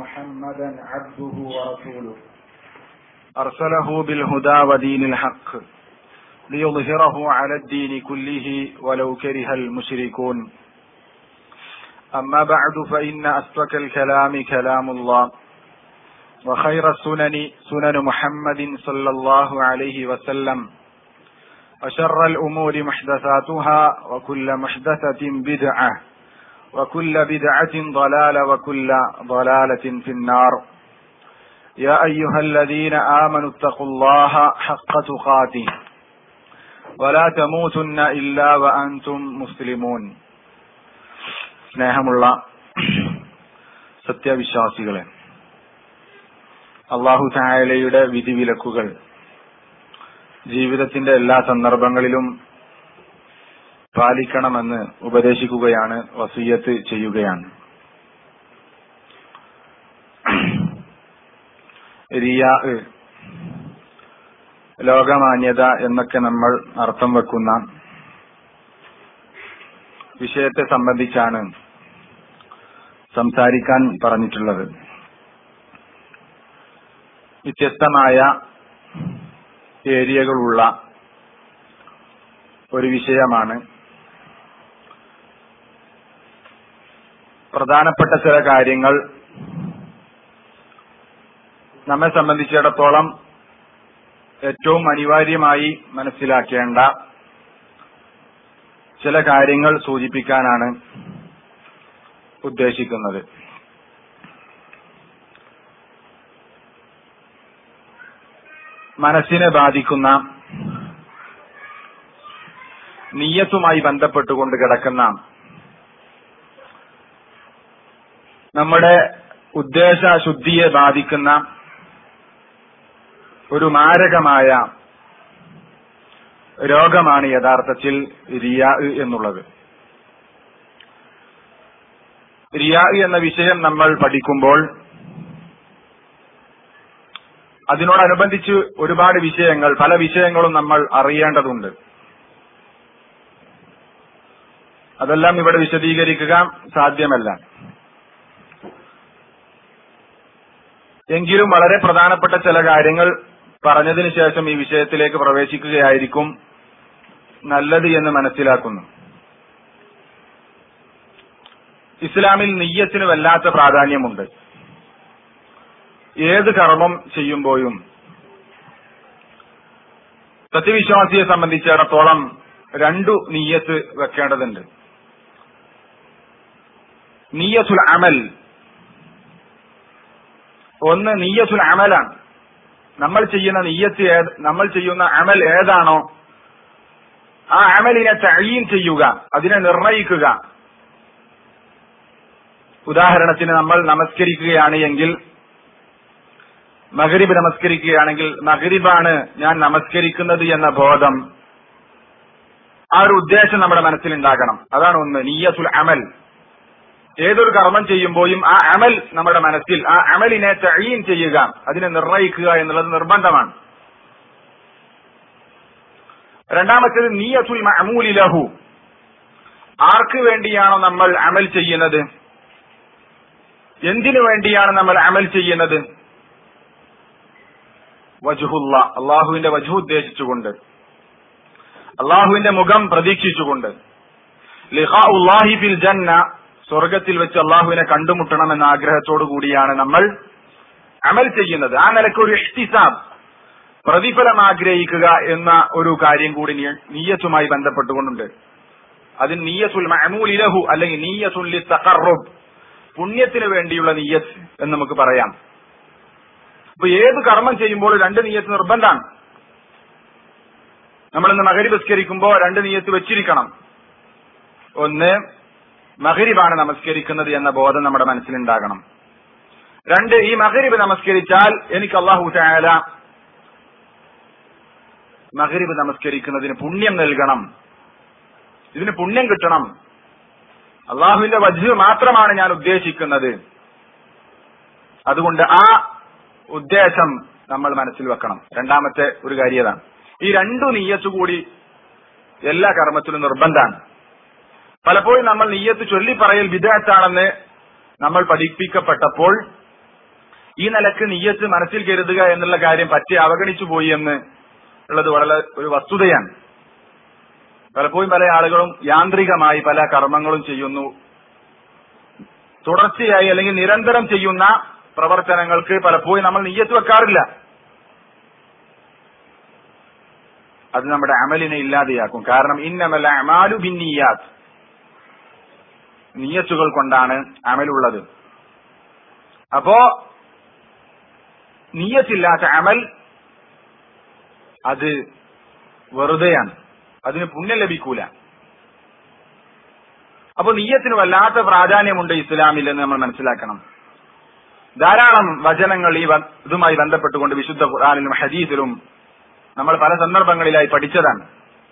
محمدا عبده ورسوله أرسله بالهدى ودين الحق ليظهره على الدين كله ولو كره المشركون أما بعد فإن أسبك الكلام كلام الله وخير السنن سنن محمد صلى الله عليه وسلم وشر الأمور محدثاتها وكل محدثة بدعة وكل بدعة ضلالة وكل ضلالة في النار يا أيها الذين آمنوا اتقوا الله حق تقاته ولا تموتن إلا وأنتم مسلمون സ്നേഹമുള്ള സത്യവിശ്വാസികളെ അള്ളാഹു തായാലയുടെ വിധിവിലക്കുകൾ ജീവിതത്തിന്റെ എല്ലാ സന്ദർഭങ്ങളിലും പാലിക്കണമെന്ന് ഉപദേശിക്കുകയാണ് വസീയത്ത് ചെയ്യുകയാണ് റിയാ ലോകമാന്യത എന്നൊക്കെ നമ്മൾ അർത്ഥം വെക്കുന്ന വിഷയത്തെ സംബന്ധിച്ചാണ് സംസാരിക്കാൻ പറഞ്ഞിട്ടുള്ളത് വ്യത്യസ്തമായ ഏരിയകളുള്ള ഒരു വിഷയമാണ് പ്രധാനപ്പെട്ട ചില കാര്യങ്ങൾ നമ്മെ സംബന്ധിച്ചിടത്തോളം ഏറ്റവും അനിവാര്യമായി മനസ്സിലാക്കേണ്ട ചില കാര്യങ്ങൾ സൂചിപ്പിക്കാനാണ് ഉദ്ദേശിക്കുന്നത് മനസ്സിനെ ബാധിക്കുന്ന നീയത്തുമായി ബന്ധപ്പെട്ടുകൊണ്ട് കിടക്കുന്ന നമ്മുടെ ഉദ്ദേശ ശുദ്ധിയെ ബാധിക്കുന്ന ഒരു മാരകമായ രോഗമാണ് യഥാർത്ഥത്തിൽ റിയാ എന്നുള്ളത് റിയാ എന്ന വിഷയം നമ്മൾ പഠിക്കുമ്പോൾ അതിനോടനുബന്ധിച്ച് ഒരുപാട് വിഷയങ്ങൾ പല വിഷയങ്ങളും നമ്മൾ അറിയേണ്ടതുണ്ട് അതെല്ലാം ഇവിടെ വിശദീകരിക്കുക സാധ്യമല്ല എങ്കിലും വളരെ പ്രധാനപ്പെട്ട ചില കാര്യങ്ങൾ പറഞ്ഞതിന് ശേഷം ഈ വിഷയത്തിലേക്ക് പ്രവേശിക്കുകയായിരിക്കും നല്ലത് എന്ന് മനസ്സിലാക്കുന്നു ഇസ്ലാമിൽ നെയ്യത്തിന് വല്ലാത്ത പ്രാധാന്യമുണ്ട് ഏത് കർമ്മം ചെയ്യുമ്പോഴും സത്യവിശ്വാസിയെ സംബന്ധിച്ചിടത്തോളം രണ്ടു നീയത്ത് വെക്കേണ്ടതുണ്ട് നീയത്തുൽ അമൽ ഒന്ന് നീയത്തുൽ അമലാണ് നമ്മൾ ചെയ്യുന്ന നീയത്ത് നമ്മൾ ചെയ്യുന്ന അമൽ ഏതാണോ ആ അമലിനെ തഴീൻ ചെയ്യുക അതിനെ നിർണയിക്കുക ഉദാഹരണത്തിന് നമ്മൾ നമസ്കരിക്കുകയാണ് എങ്കിൽ മകരിബ് നമസ്കരിക്കുകയാണെങ്കിൽ മകരിബാണ് ഞാൻ നമസ്കരിക്കുന്നത് എന്ന ബോധം ആ ഒരു ഉദ്ദേശം നമ്മുടെ മനസ്സിലുണ്ടാകണം അതാണ് ഒന്ന് നീയത്തുൽ അമൽ ഏതൊരു കർമ്മം ചെയ്യുമ്പോഴും ആ അമൽ നമ്മുടെ മനസ്സിൽ ആ അമലിനെ തഴീൻ ചെയ്യുക അതിനെ നിർണയിക്കുക എന്നുള്ളത് നിർബന്ധമാണ് രണ്ടാമത്തേത് നീയത്തുൽ മഅമൂലി ലഹു ആർക്ക് വേണ്ടിയാണോ നമ്മൾ അമൽ ചെയ്യുന്നത് എന്തിനു വേണ്ടിയാണ് നമ്മൾ അമൽ ചെയ്യുന്നത് വജുഹുല്ല അള്ളാഹുവിന്റെ വജു ഉദ്ദേശിച്ചുകൊണ്ട് അള്ളാഹുവിന്റെ മുഖം പ്രതീക്ഷിച്ചുകൊണ്ട് ലിഹാഉല്ലാഹി ഫിൽ ജന്ന സ്വർഗത്തിൽ വെച്ച് അള്ളാഹുവിനെ കണ്ടുമുട്ടണമെന്ന ആഗ്രഹത്തോടു കൂടിയാണ് നമ്മൾ അമൽ ചെയ്യുന്നത് ആ നിലയ്ക്ക് ഒരു ഇഷ്തിസാബ് പ്രതിഫലം ആഗ്രഹിക്കുക എന്ന ഒരു കാര്യം കൂടി നീയത്തുമായി ബന്ധപ്പെട്ടുകൊണ്ടുണ്ട് അതിന് നീയത്തുൽ മഅമൂലിലഹു അല്ലെങ്കിൽ നീയത്തുൽ തഖറുബ് പുണ്യത്തിന് വേണ്ടിയുള്ള നീയത്ത് എന്ന് നമുക്ക് പറയാം അപ്പൊ ഏത് കർമ്മം ചെയ്യുമ്പോൾ രണ്ട് നീയത്ത് നിർബന്ധമാണ് നമ്മൾ ഇന്ന് മകരി ബസ്കരിക്കുമ്പോൾ രണ്ട് നീയത്ത് വെച്ചിരിക്കണം ഒന്ന് മകരിബാണ് നമസ്കരിക്കുന്നത് എന്ന ബോധം നമ്മുടെ മനസ്സിലുണ്ടാകണം രണ്ട് ഈ മകരിബ് നമസ്കരിച്ചാൽ എനിക്ക് അള്ളാഹു ചായാല മകരിബ് നമസ്കരിക്കുന്നതിന് പുണ്യം നൽകണം ഇതിന് പുണ്യം കിട്ടണം അള്ളാഹുവിന്റെ വജു മാത്രമാണ് ഞാൻ ഉദ്ദേശിക്കുന്നത് അതുകൊണ്ട് ആ ഉദ്ദേശം നമ്മൾ മനസ്സിൽ വെക്കണം രണ്ടാമത്തെ ഒരു കാര്യതാണ് ഈ രണ്ടു നീയത്ത് കൂടി എല്ലാ കർമ്മത്തിലും നിർബന്ധമാണ് പലപ്പോഴും നമ്മൾ നീയത്ത് ചൊല്ലി പറയൽ വിദേഹത്താണെന്ന് നമ്മൾ പഠിപ്പിക്കപ്പെട്ടപ്പോൾ ഈ നിലക്ക് നീയത്ത് മനസ്സിൽ കരുതുക എന്നുള്ള കാര്യം പറ്റി അവഗണിച്ചു പോയി എന്ന് ഉള്ളത് വളരെ ഒരു വസ്തുതയാണ് പലപ്പോഴും പല ആളുകളും യാന്ത്രികമായി പല കർമ്മങ്ങളും ചെയ്യുന്നു തുടർച്ചയായി അല്ലെങ്കിൽ നിരന്തരം ചെയ്യുന്ന പ്രവർത്തനങ്ങൾക്ക് പലപ്പോഴും നമ്മൾ നീയത്ത് വെക്കാറില്ല അത് നമ്മുടെ അമലിനെ ഇല്ലാതെയാക്കും കാരണം ഇന്നമല്ല അമാലു ബിന്നിയാത്ത് നീയത്തുകൾ കൊണ്ടാണ് അമലുള്ളത് അപ്പോ നീയത്തില്ലാത്ത അമൽ അത് വെറുതെയാണ് അതിന് പുണ്യം ലഭിക്കൂല അപ്പൊ നീയത്തിന് വല്ലാത്ത പ്രാധാന്യമുണ്ട് ഇസ്ലാമിൽ എന്ന് നമ്മൾ മനസ്സിലാക്കണം ധാരാളം വചനങ്ങൾ ഈ വ- ഇതുമായി ബന്ധപ്പെട്ടുകൊണ്ട് വിശുദ്ധ ഖുർആാനിലും ഹദീസിലും നമ്മൾ പല സന്ദർഭങ്ങളിലായി പഠിച്ചതാണ്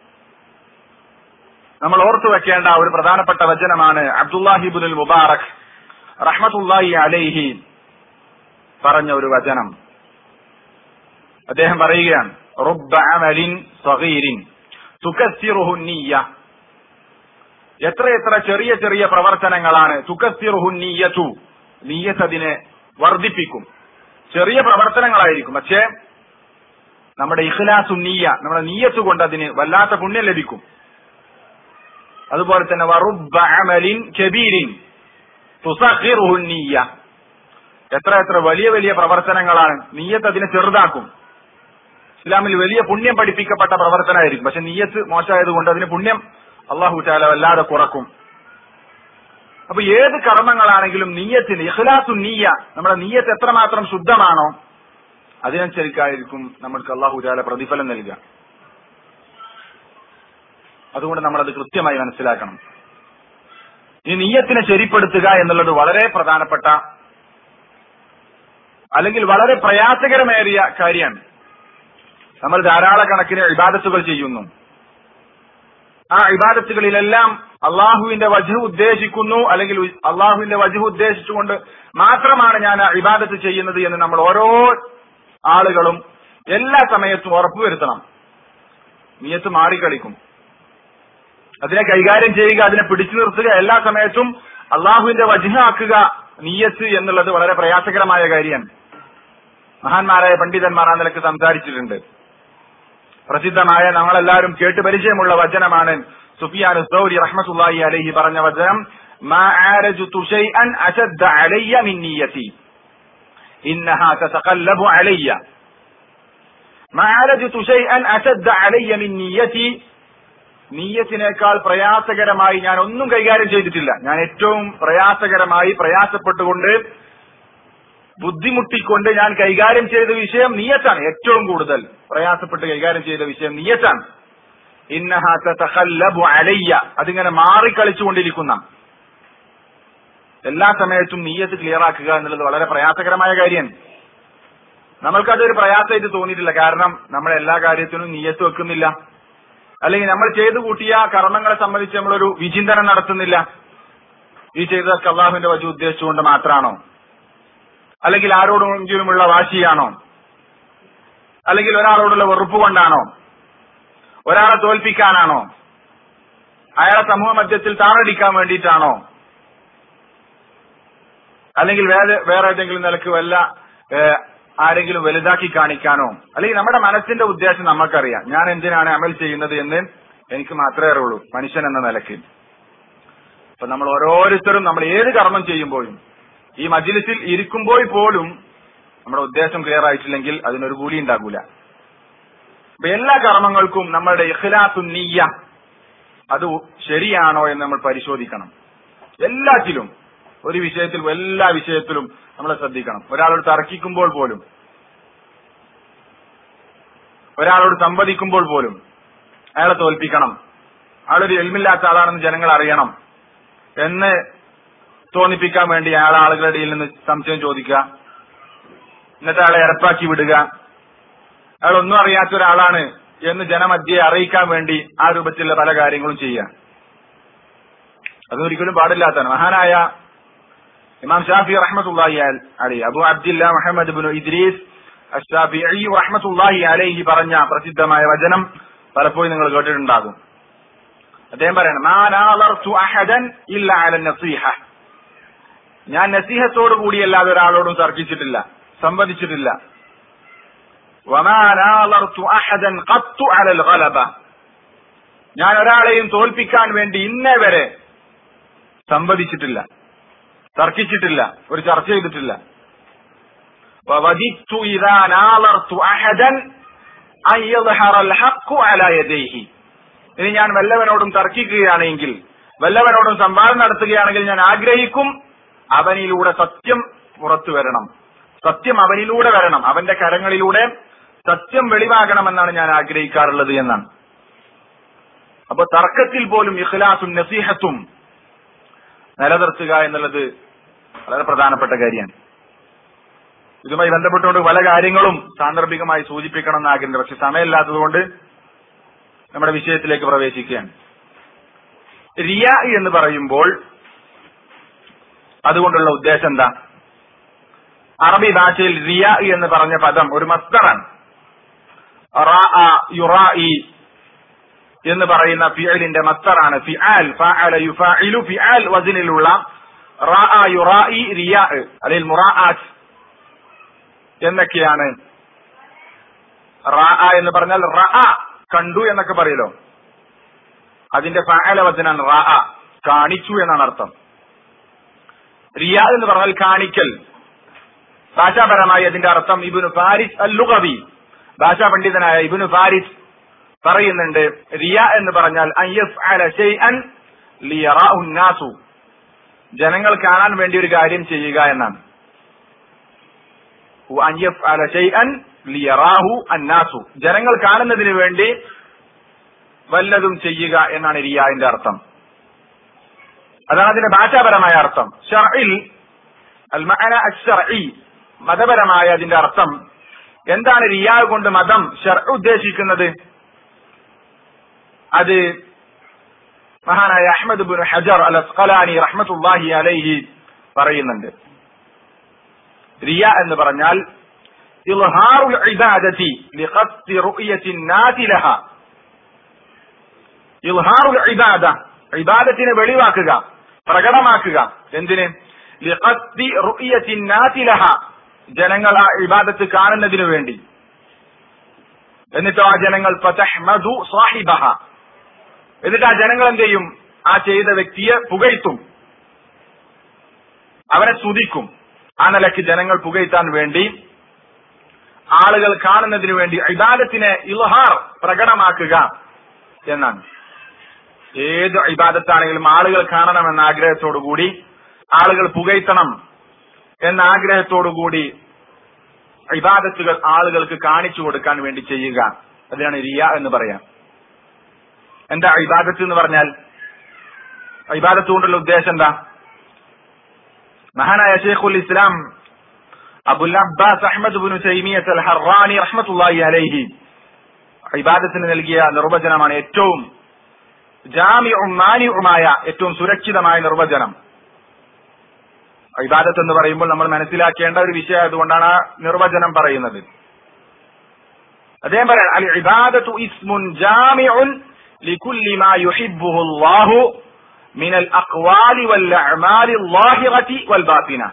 നമ്മൾ ഓർത്തു വെക്കേണ്ട ഒരു പ്രധാനപ്പെട്ട വചനമാണ് അബ്ദുല്ലാഹിബുൽ മുബാറക് റഹ്മത്തുല്ലാഹി അലൈഹി പറഞ്ഞ ഒരു വചനം അദ്ദേഹം പറയുകയാണ് റുബ്ബ അമലിൻ സഗീരിൻ തുകസ്സിറുഹു നീയ എത്ര എത്ര ചെറിയ ചെറിയ പ്രവർത്തനങ്ങളാണ് തുകസ്സിറുഹു നീയതു നീയത്ത് അതിനെ വർദ്ധിപ്പിക്കും ചെറിയ പ്രവർത്തനങ്ങളായിരിക്കും പക്ഷേ നമ്മുടെ ഇഖ്ലാസു നീയ നമ്മുടെ നീയത്ത് കൊണ്ട് അതിന് വല്ലാത്ത പുണ്യം ലഭിക്കും അതുപോലെ തന്നെ വറുബ്ബ അമലിൻ കബീരിൻ തുസഖിറുഹു നീയ എത്ര എത്ര വലിയ വലിയ പ്രവർത്തനങ്ങളാണ് നീയത്ത് അതിനെ ചെറുതാക്കും ഇസ്ലാമിൽ വലിയ പുണ്യം പഠിപ്പിക്കപ്പെട്ട പ്രവർത്തനമായിരിക്കും പക്ഷെ നീയത്ത് മോശമായതുകൊണ്ട് അതിന് പുണ്യം അള്ളാഹു ചാല വല്ലാതെ കുറക്കും അപ്പൊ ഏത് കർമ്മങ്ങളാണെങ്കിലും നീയത്തിന് ഇഖ്ലാസു നീയ നമ്മുടെ നീയത്ത് എത്രമാത്രം ശുദ്ധമാണോ അതിനനുസരിച്ചായിരിക്കും നമ്മൾക്ക് അള്ളാഹു ചാല പ്രതിഫലം നൽകുക അതുകൊണ്ട് നമ്മൾ അത് കൃത്യമായി മനസ്സിലാക്കണം ഈ നീയത്തിനെ ശരിപ്പെടുത്തുക എന്നുള്ളത് വളരെ പ്രധാനപ്പെട്ട അല്ലെങ്കിൽ വളരെ പ്രയാസകരമേറിയ കാര്യമാണ് നമ്മൾ ധാരാളക്കണക്കിന് ഇബാദത്തുകൾ ചെയ്യുന്നു ആ ഇബാദത്തുകളിലെല്ലാം അള്ളാഹുവിന്റെ വജു ഉദ്ദേശിക്കുന്നു അല്ലെങ്കിൽ ഉ- അള്ളാഹുവിന്റെ വജു ഉദ്ദേശിച്ചുകൊണ്ട് മാത്രമാണ് ഞാൻ ആ ഇബാദത്ത് ചെയ്യുന്നത് എന്ന് നമ്മൾ ഓരോ ആളുകളും എല്ലാ സമയത്തും ഉറപ്പുവരുത്തണം നീയത്ത് മാറിക്കളിക്കും അതിനെ കൈകാര്യം ചെയ്യുക അതിനെ പിടിച്ചു നിർത്തുക എല്ലാ സമയത്തും അള്ളാഹുവിന്റെ വജുഹാക്കുക നീയത്ത് എന്നുള്ളത് വളരെ പ്രയാസകരമായ കാര്യമാണ് മഹാന്മാരായ പണ്ഡിതന്മാർ ആ നിലക്ക് സംസാരിച്ചിട്ടുണ്ട് പ്രസിദ്ധമായ നമ്മളെല്ലാവരും കേട്ട് പരിചയമുള്ള വചനമാണ് സുഫിയാൻ സൗരി റഹ്മത്തുള്ളാഹി അലൈഹി പറഞ്ഞ വചനം മാ ആരജുതു ശൈഅൻ അശദ്ദ അലയ്യ മിൻ നിയ്യതി ഇന്നഹാ തതഖല്ലബു അലയ്യ മാ ആരജുതു ശൈഅൻ അശദ്ദ അലയ്യ മിൻ നിയ്യതി നീയത്തിനേക്കാൾ പ്രയാസകരമായി ഞാൻ ഒന്നും കൈകാര്യം ചെയ്തിട്ടില്ല ഞാൻ ഏറ്റവും പ്രയാസകരമായി പ്രയാസപ്പെട്ടുകൊണ്ട് ബുദ്ധിമുട്ടിക്കൊണ്ട് ഞാൻ കൈകാര്യം ചെയ്ത വിഷയം നീയത്താണ് ഏറ്റവും കൂടുതൽ പ്രയാസപ്പെട്ട് കൈകാര്യം ചെയ്ത വിഷയം നീയത്താണ് ഇന്നഹാ തതഖല്ലബു അലയ്യ അതിങ്ങനെ മാറിക്കളിച്ചുകൊണ്ടിരിക്കുന്ന എല്ലാ സമയത്തും നീയത്ത് ക്ലിയർ ആക്കുക എന്നുള്ളത് വളരെ പ്രയാസകരമായ കാര്യമാണ് നമ്മൾക്കതൊരു പ്രയാസമായിട്ട് തോന്നിയിട്ടില്ല കാരണം നമ്മൾ എല്ലാ കാര്യത്തിനും നീയത്ത് വെക്കുന്നില്ല അല്ലെങ്കിൽ നമ്മൾ ചെയ്തു കൂട്ടിയ കർമ്മങ്ങളെ സംബന്ധിച്ച് നമ്മളൊരു വിചിന്തനം നടത്തുന്നില്ല ഈ ചെയ്തതൊക്കെ അള്ളാഹുവിന്റെ വജു ഉദ്ദേശിച്ചുകൊണ്ട് മാത്രമാണോ അല്ലെങ്കിൽ ആരോടെങ്കിലുമുള്ള വാശിയാണോ അല്ലെങ്കിൽ ഒരാളോടുള്ള വെറുപ്പ് കൊണ്ടാണോ ഒരാളെ തോൽപ്പിക്കാനാണോ അയാളെ സമൂഹ മധ്യത്തിൽ താറടിക്കാൻ വേണ്ടിയിട്ടാണോ അല്ലെങ്കിൽ വേറെ വേറെ ഏതെങ്കിലും നിലക്ക് വല്ല ഏഹ്, ആരെങ്കിലും വലുതാക്കി കാണിക്കാനോ അല്ലെങ്കിൽ നമ്മുടെ മനസ്സിന്റെ ഉദ്ദേശം നമുക്കറിയാം ഞാൻ എന്തിനാണ് അമൽ ചെയ്യുന്നത് എന്ന് എനിക്ക് മാത്രമേ അറിയുള്ളൂ മനുഷ്യൻ എന്ന നിലയ്ക്ക് അപ്പൊ നമ്മൾ ഓരോരുത്തരും നമ്മൾ ഏത് കർമ്മം ചെയ്യുമ്പോഴും ഈ മജിലിസിൽ ഇരിക്കുമ്പോൾ പോലും നമ്മുടെ ഉദ്ദേശം ക്ലിയർ ആയിട്ടില്ലെങ്കിൽ അതിനൊരു കൂലി ഉണ്ടാകൂല അപ്പൊ എല്ലാ കർമ്മങ്ങൾക്കും നമ്മളുടെ ഇഖ്ലാസു നീയ അത് ശരിയാണോ എന്ന് നമ്മൾ പരിശോധിക്കണം എല്ലാറ്റിലും ഒരു വിഷയത്തിലും എല്ലാ വിഷയത്തിലും നമ്മൾ ശ്രദ്ധിക്കണം ഒരാളോട് തർക്കിക്കുമ്പോൾ പോലും ഒരാളോട് സംവദിക്കുമ്പോൾ പോലും അയാളെ തോൽപ്പിക്കണം അയാളൊരു എൽമില്ലാത്ത ആളാണെന്ന് ജനങ്ങൾ അറിയണം എന്ന് തോന്നിപ്പിക്കാൻ വേണ്ടി അയാൾ ആളുകളുടെ ഇടയിൽ നിന്ന് സംശയം ചോദിക്കുക എന്നിട്ട് അയാളെ ഇറപ്പാക്കി വിടുക അയാൾ ഒന്നും അറിയാത്ത ഒരാളാണ് എന്ന് ജനമധ്യയെ അറിയിക്കാൻ വേണ്ടി ആ രൂപത്തിലുള്ള പല കാര്യങ്ങളും ചെയ്യുക അതൊരിക്കലും പാടില്ലാത്തതാണ് മഹാനായ ഇമാം ഷാഫി റഹ്മത്തുള്ളാഹി അലി Abu Abdillah Muhammad bin Idris Ashshafii റഹ്മത്തുള്ളാഹി അലൈഹി പറഞ്ഞ പ്രസിദ്ധമായ വചനം പലപ്പോഴും നിങ്ങൾ കേട്ടിട്ടുണ്ടാകും അദ്ദേഹം പറയണം മാ നാളർത്തു അഹദൻ ഇല്ല അല നസീഹ ഞാൻ നസീഹത്തോടു കൂടിയല്ലാതെ ഒരാളോടും തർക്കിച്ചിട്ടില്ല സംവദിച്ചിട്ടില്ല വമാ നാളർത്തു അഹദൻ ഖത്തു അലൽ ഗലബ ഞാൻ ഒരാളെയും തോൽപ്പിക്കാൻ വേണ്ടി ഇന്നേ വരെ സംവദിച്ചിട്ടില്ല തർക്കിച്ചിട്ടില്ല ഒരു ചർച്ച ചെയ്തിട്ടില്ല ووددت إذا ناظرت أحدا أن يظهر الحق على يديه ഇനി ഞാൻ വല്ലവനോടും തർക്കിക്കുകയാണെങ്കിൽ വല്ലവനോടും സംവാദം നടത്തുകയാണെങ്കിൽ ഞാൻ ആഗ്രഹിക്കും അവനിലൂടെ സത്യം പുറത്തു വരണം സത്യം അവനിലൂടെ വരണം അവന്റെ കരങ്ങളിലൂടെ സത്യം വെളിവാകണമെന്നാണ് ഞാൻ ആഗ്രഹിക്കാറുള്ളത് എന്നാണ് അപ്പൊ തർക്കത്തിൽ പോലും ഇഖ്ലാസും നസീഹത്തും നിലനിർത്തുക എന്നുള്ളത് വളരെ പ്രധാനപ്പെട്ട കാര്യമാണ് ഇതുമായി ബന്ധപ്പെട്ടുകൊണ്ട് പല കാര്യങ്ങളും സാന്ദർഭികമായി സൂചിപ്പിക്കണം എന്ന് ആഗ്രഹമുണ്ട് പക്ഷെ സമയമില്ലാത്തതുകൊണ്ട് നമ്മുടെ വിഷയത്തിലേക്ക് പ്രവേശിക്കുകയാണ് റിയ എന്ന് പറയുമ്പോൾ അതുകൊണ്ടുള്ള ഉദ്ദേശം എന്താ അറബി ഭാഷയിൽ റിയ എന്ന് പറഞ്ഞ പദം ഒരു മസ്തറാണ് യുറായി എന്ന് പറയുന്ന ഫിഅലിന്റെ മസ്തറാണ് ഫിആൽ ഫഅല യുഫാഇലു ഫിആൽ വസിനിലുള്ള റാഅ യുറായി റിയ അല്ലെങ്കിൽ മുറാഅത്ത് എന്നൊക്കെയാണ് റാഅ എന്ന് പറഞ്ഞാൽ റഅ കണ്ടു എന്നൊക്കെ പറയലോ അതിന്റെ ഫഅല വചനാണ് റാഅ കാണിച്ചു എന്നാണ് അർത്ഥം റിയ എന്ന് പറഞ്ഞാൽ കാണിക്കൽ ഭാഷാപരമായി അതിന്റെ അർത്ഥം ഇബിനു ഫാരിസ് അൽ ലുഗവി ഭാഷാ പണ്ഡിതനായ ഇബിനു ഫാരിസ് പറയുന്നുണ്ട് റിയ എന്ന് പറഞ്ഞാൽ നാസു ജനങ്ങൾ കാണാൻ വേണ്ടി ഒരു കാര്യം ചെയ്യുക എന്നാണ് അന്നാസു ജനങ്ങൾ കാണുന്നതിന് വേണ്ടി വല്ലതും ചെയ്യുക എന്നാണ് റിയാന്റെ അർത്ഥം അതാണ് അതിന്റെ ഭാഷാപരമായ അർത്ഥം ഷർഇൽ അൽ മഅന അശ്ശർഇ മതപരമായ അതിന്റെ അർത്ഥം എന്താണ് റിയാ കൊണ്ട് മതം ഷർ ഉദ്ദേശിക്കുന്നത് അത് മഹാനായ അഹമ്മദ് ബുൻ ഹജർ അൽ അസ്കലാനി റഹ്മത്തുല്ലാഹി അലൈഹി പറയുന്നുണ്ട് റിയ എന്ന് പറഞ്ഞാൽ ഇൽഹാറുൽ ഇബാദത്തി ലിഖത്തി റുഅയത്തിൻ നാസി ലഹ ഇൽഹാറുൽ ഇബാദ ഇബാദത്തിനെ വെളിവാക്കുക പ്രകടമാക്കുക എന്തിന് ലിഖത്തി റുഅയത്തിൻ നാസി ലഹ ജനങ്ങൾ ആ ഇബാദത്ത് കാണുന്നതിനു വേണ്ടി എന്നിട്ട് ആ ജനങ്ങൾ ഫതഹ്മദു സാഹിബഹ എന്നിട്ട് ആ ജനങ്ങൾ എന്ത് ചെയ്യും ആ ചെയ്ത വ്യക്തിയെ പുകഴ്ത്തും അവനെ സ്തുതിക്കും ആ നിലയ്ക്ക് ജനങ്ങൾ പുകഴ്ത്താൻ വേണ്ടി ആളുകൾ കാണുന്നതിനു വേണ്ടി ഇബാദത്തിനെ ഇൽഹാർ പ്രകടമാക്കുക എന്നാണ് ഏത് ഇബാദത്താണെങ്കിലും ആളുകൾ കാണണമെന്ന ആഗ്രഹത്തോടുകൂടി ആളുകൾ പുകഴ്ത്തണം എന്ന ആഗ്രഹത്തോടുകൂടി ഇബാദത്തുകൾ ആളുകൾക്ക് കാണിച്ചു കൊടുക്കാൻ വേണ്ടി ചെയ്യുക അതിനാണ് റിയ എന്ന് പറയാം എന്താ ഇബാദത്ത് എന്ന് പറഞ്ഞാൽ ഇബാദത്ത് കൊണ്ടുള്ള ഉദ്ദേശം എന്താ മഹാനായ ഷെയ്ഖുൽ ഇസ്ലാം Abul Abbas Ahmad bin Taymiyyah al Harrani റഹ്മത്തുള്ളാഹി അലൈഹി ഇബാദത്തിന് നൽകിയ നിർവചനമാണ് ഏറ്റവും ജാമിഉം മാനിഉമായ ഏറ്റവും സുരക്ഷിതമായ നിർവചനം ഇബാദത്ത് എന്ന് പറയുമ്പോൾ നമ്മൾ മനസ്സിലാക്കേണ്ട ഒരു വിഷയം അതുകൊണ്ടാണ് ആ നിർവചനം പറയുന്നത് അദ്ദേഹം പറയാം അൽ ഇബാദത്തു ഇസ്മുൻ ജാമിഉൻ لكل ما يحبه الله من الأقوال والأعمال الظاهرة والباطنة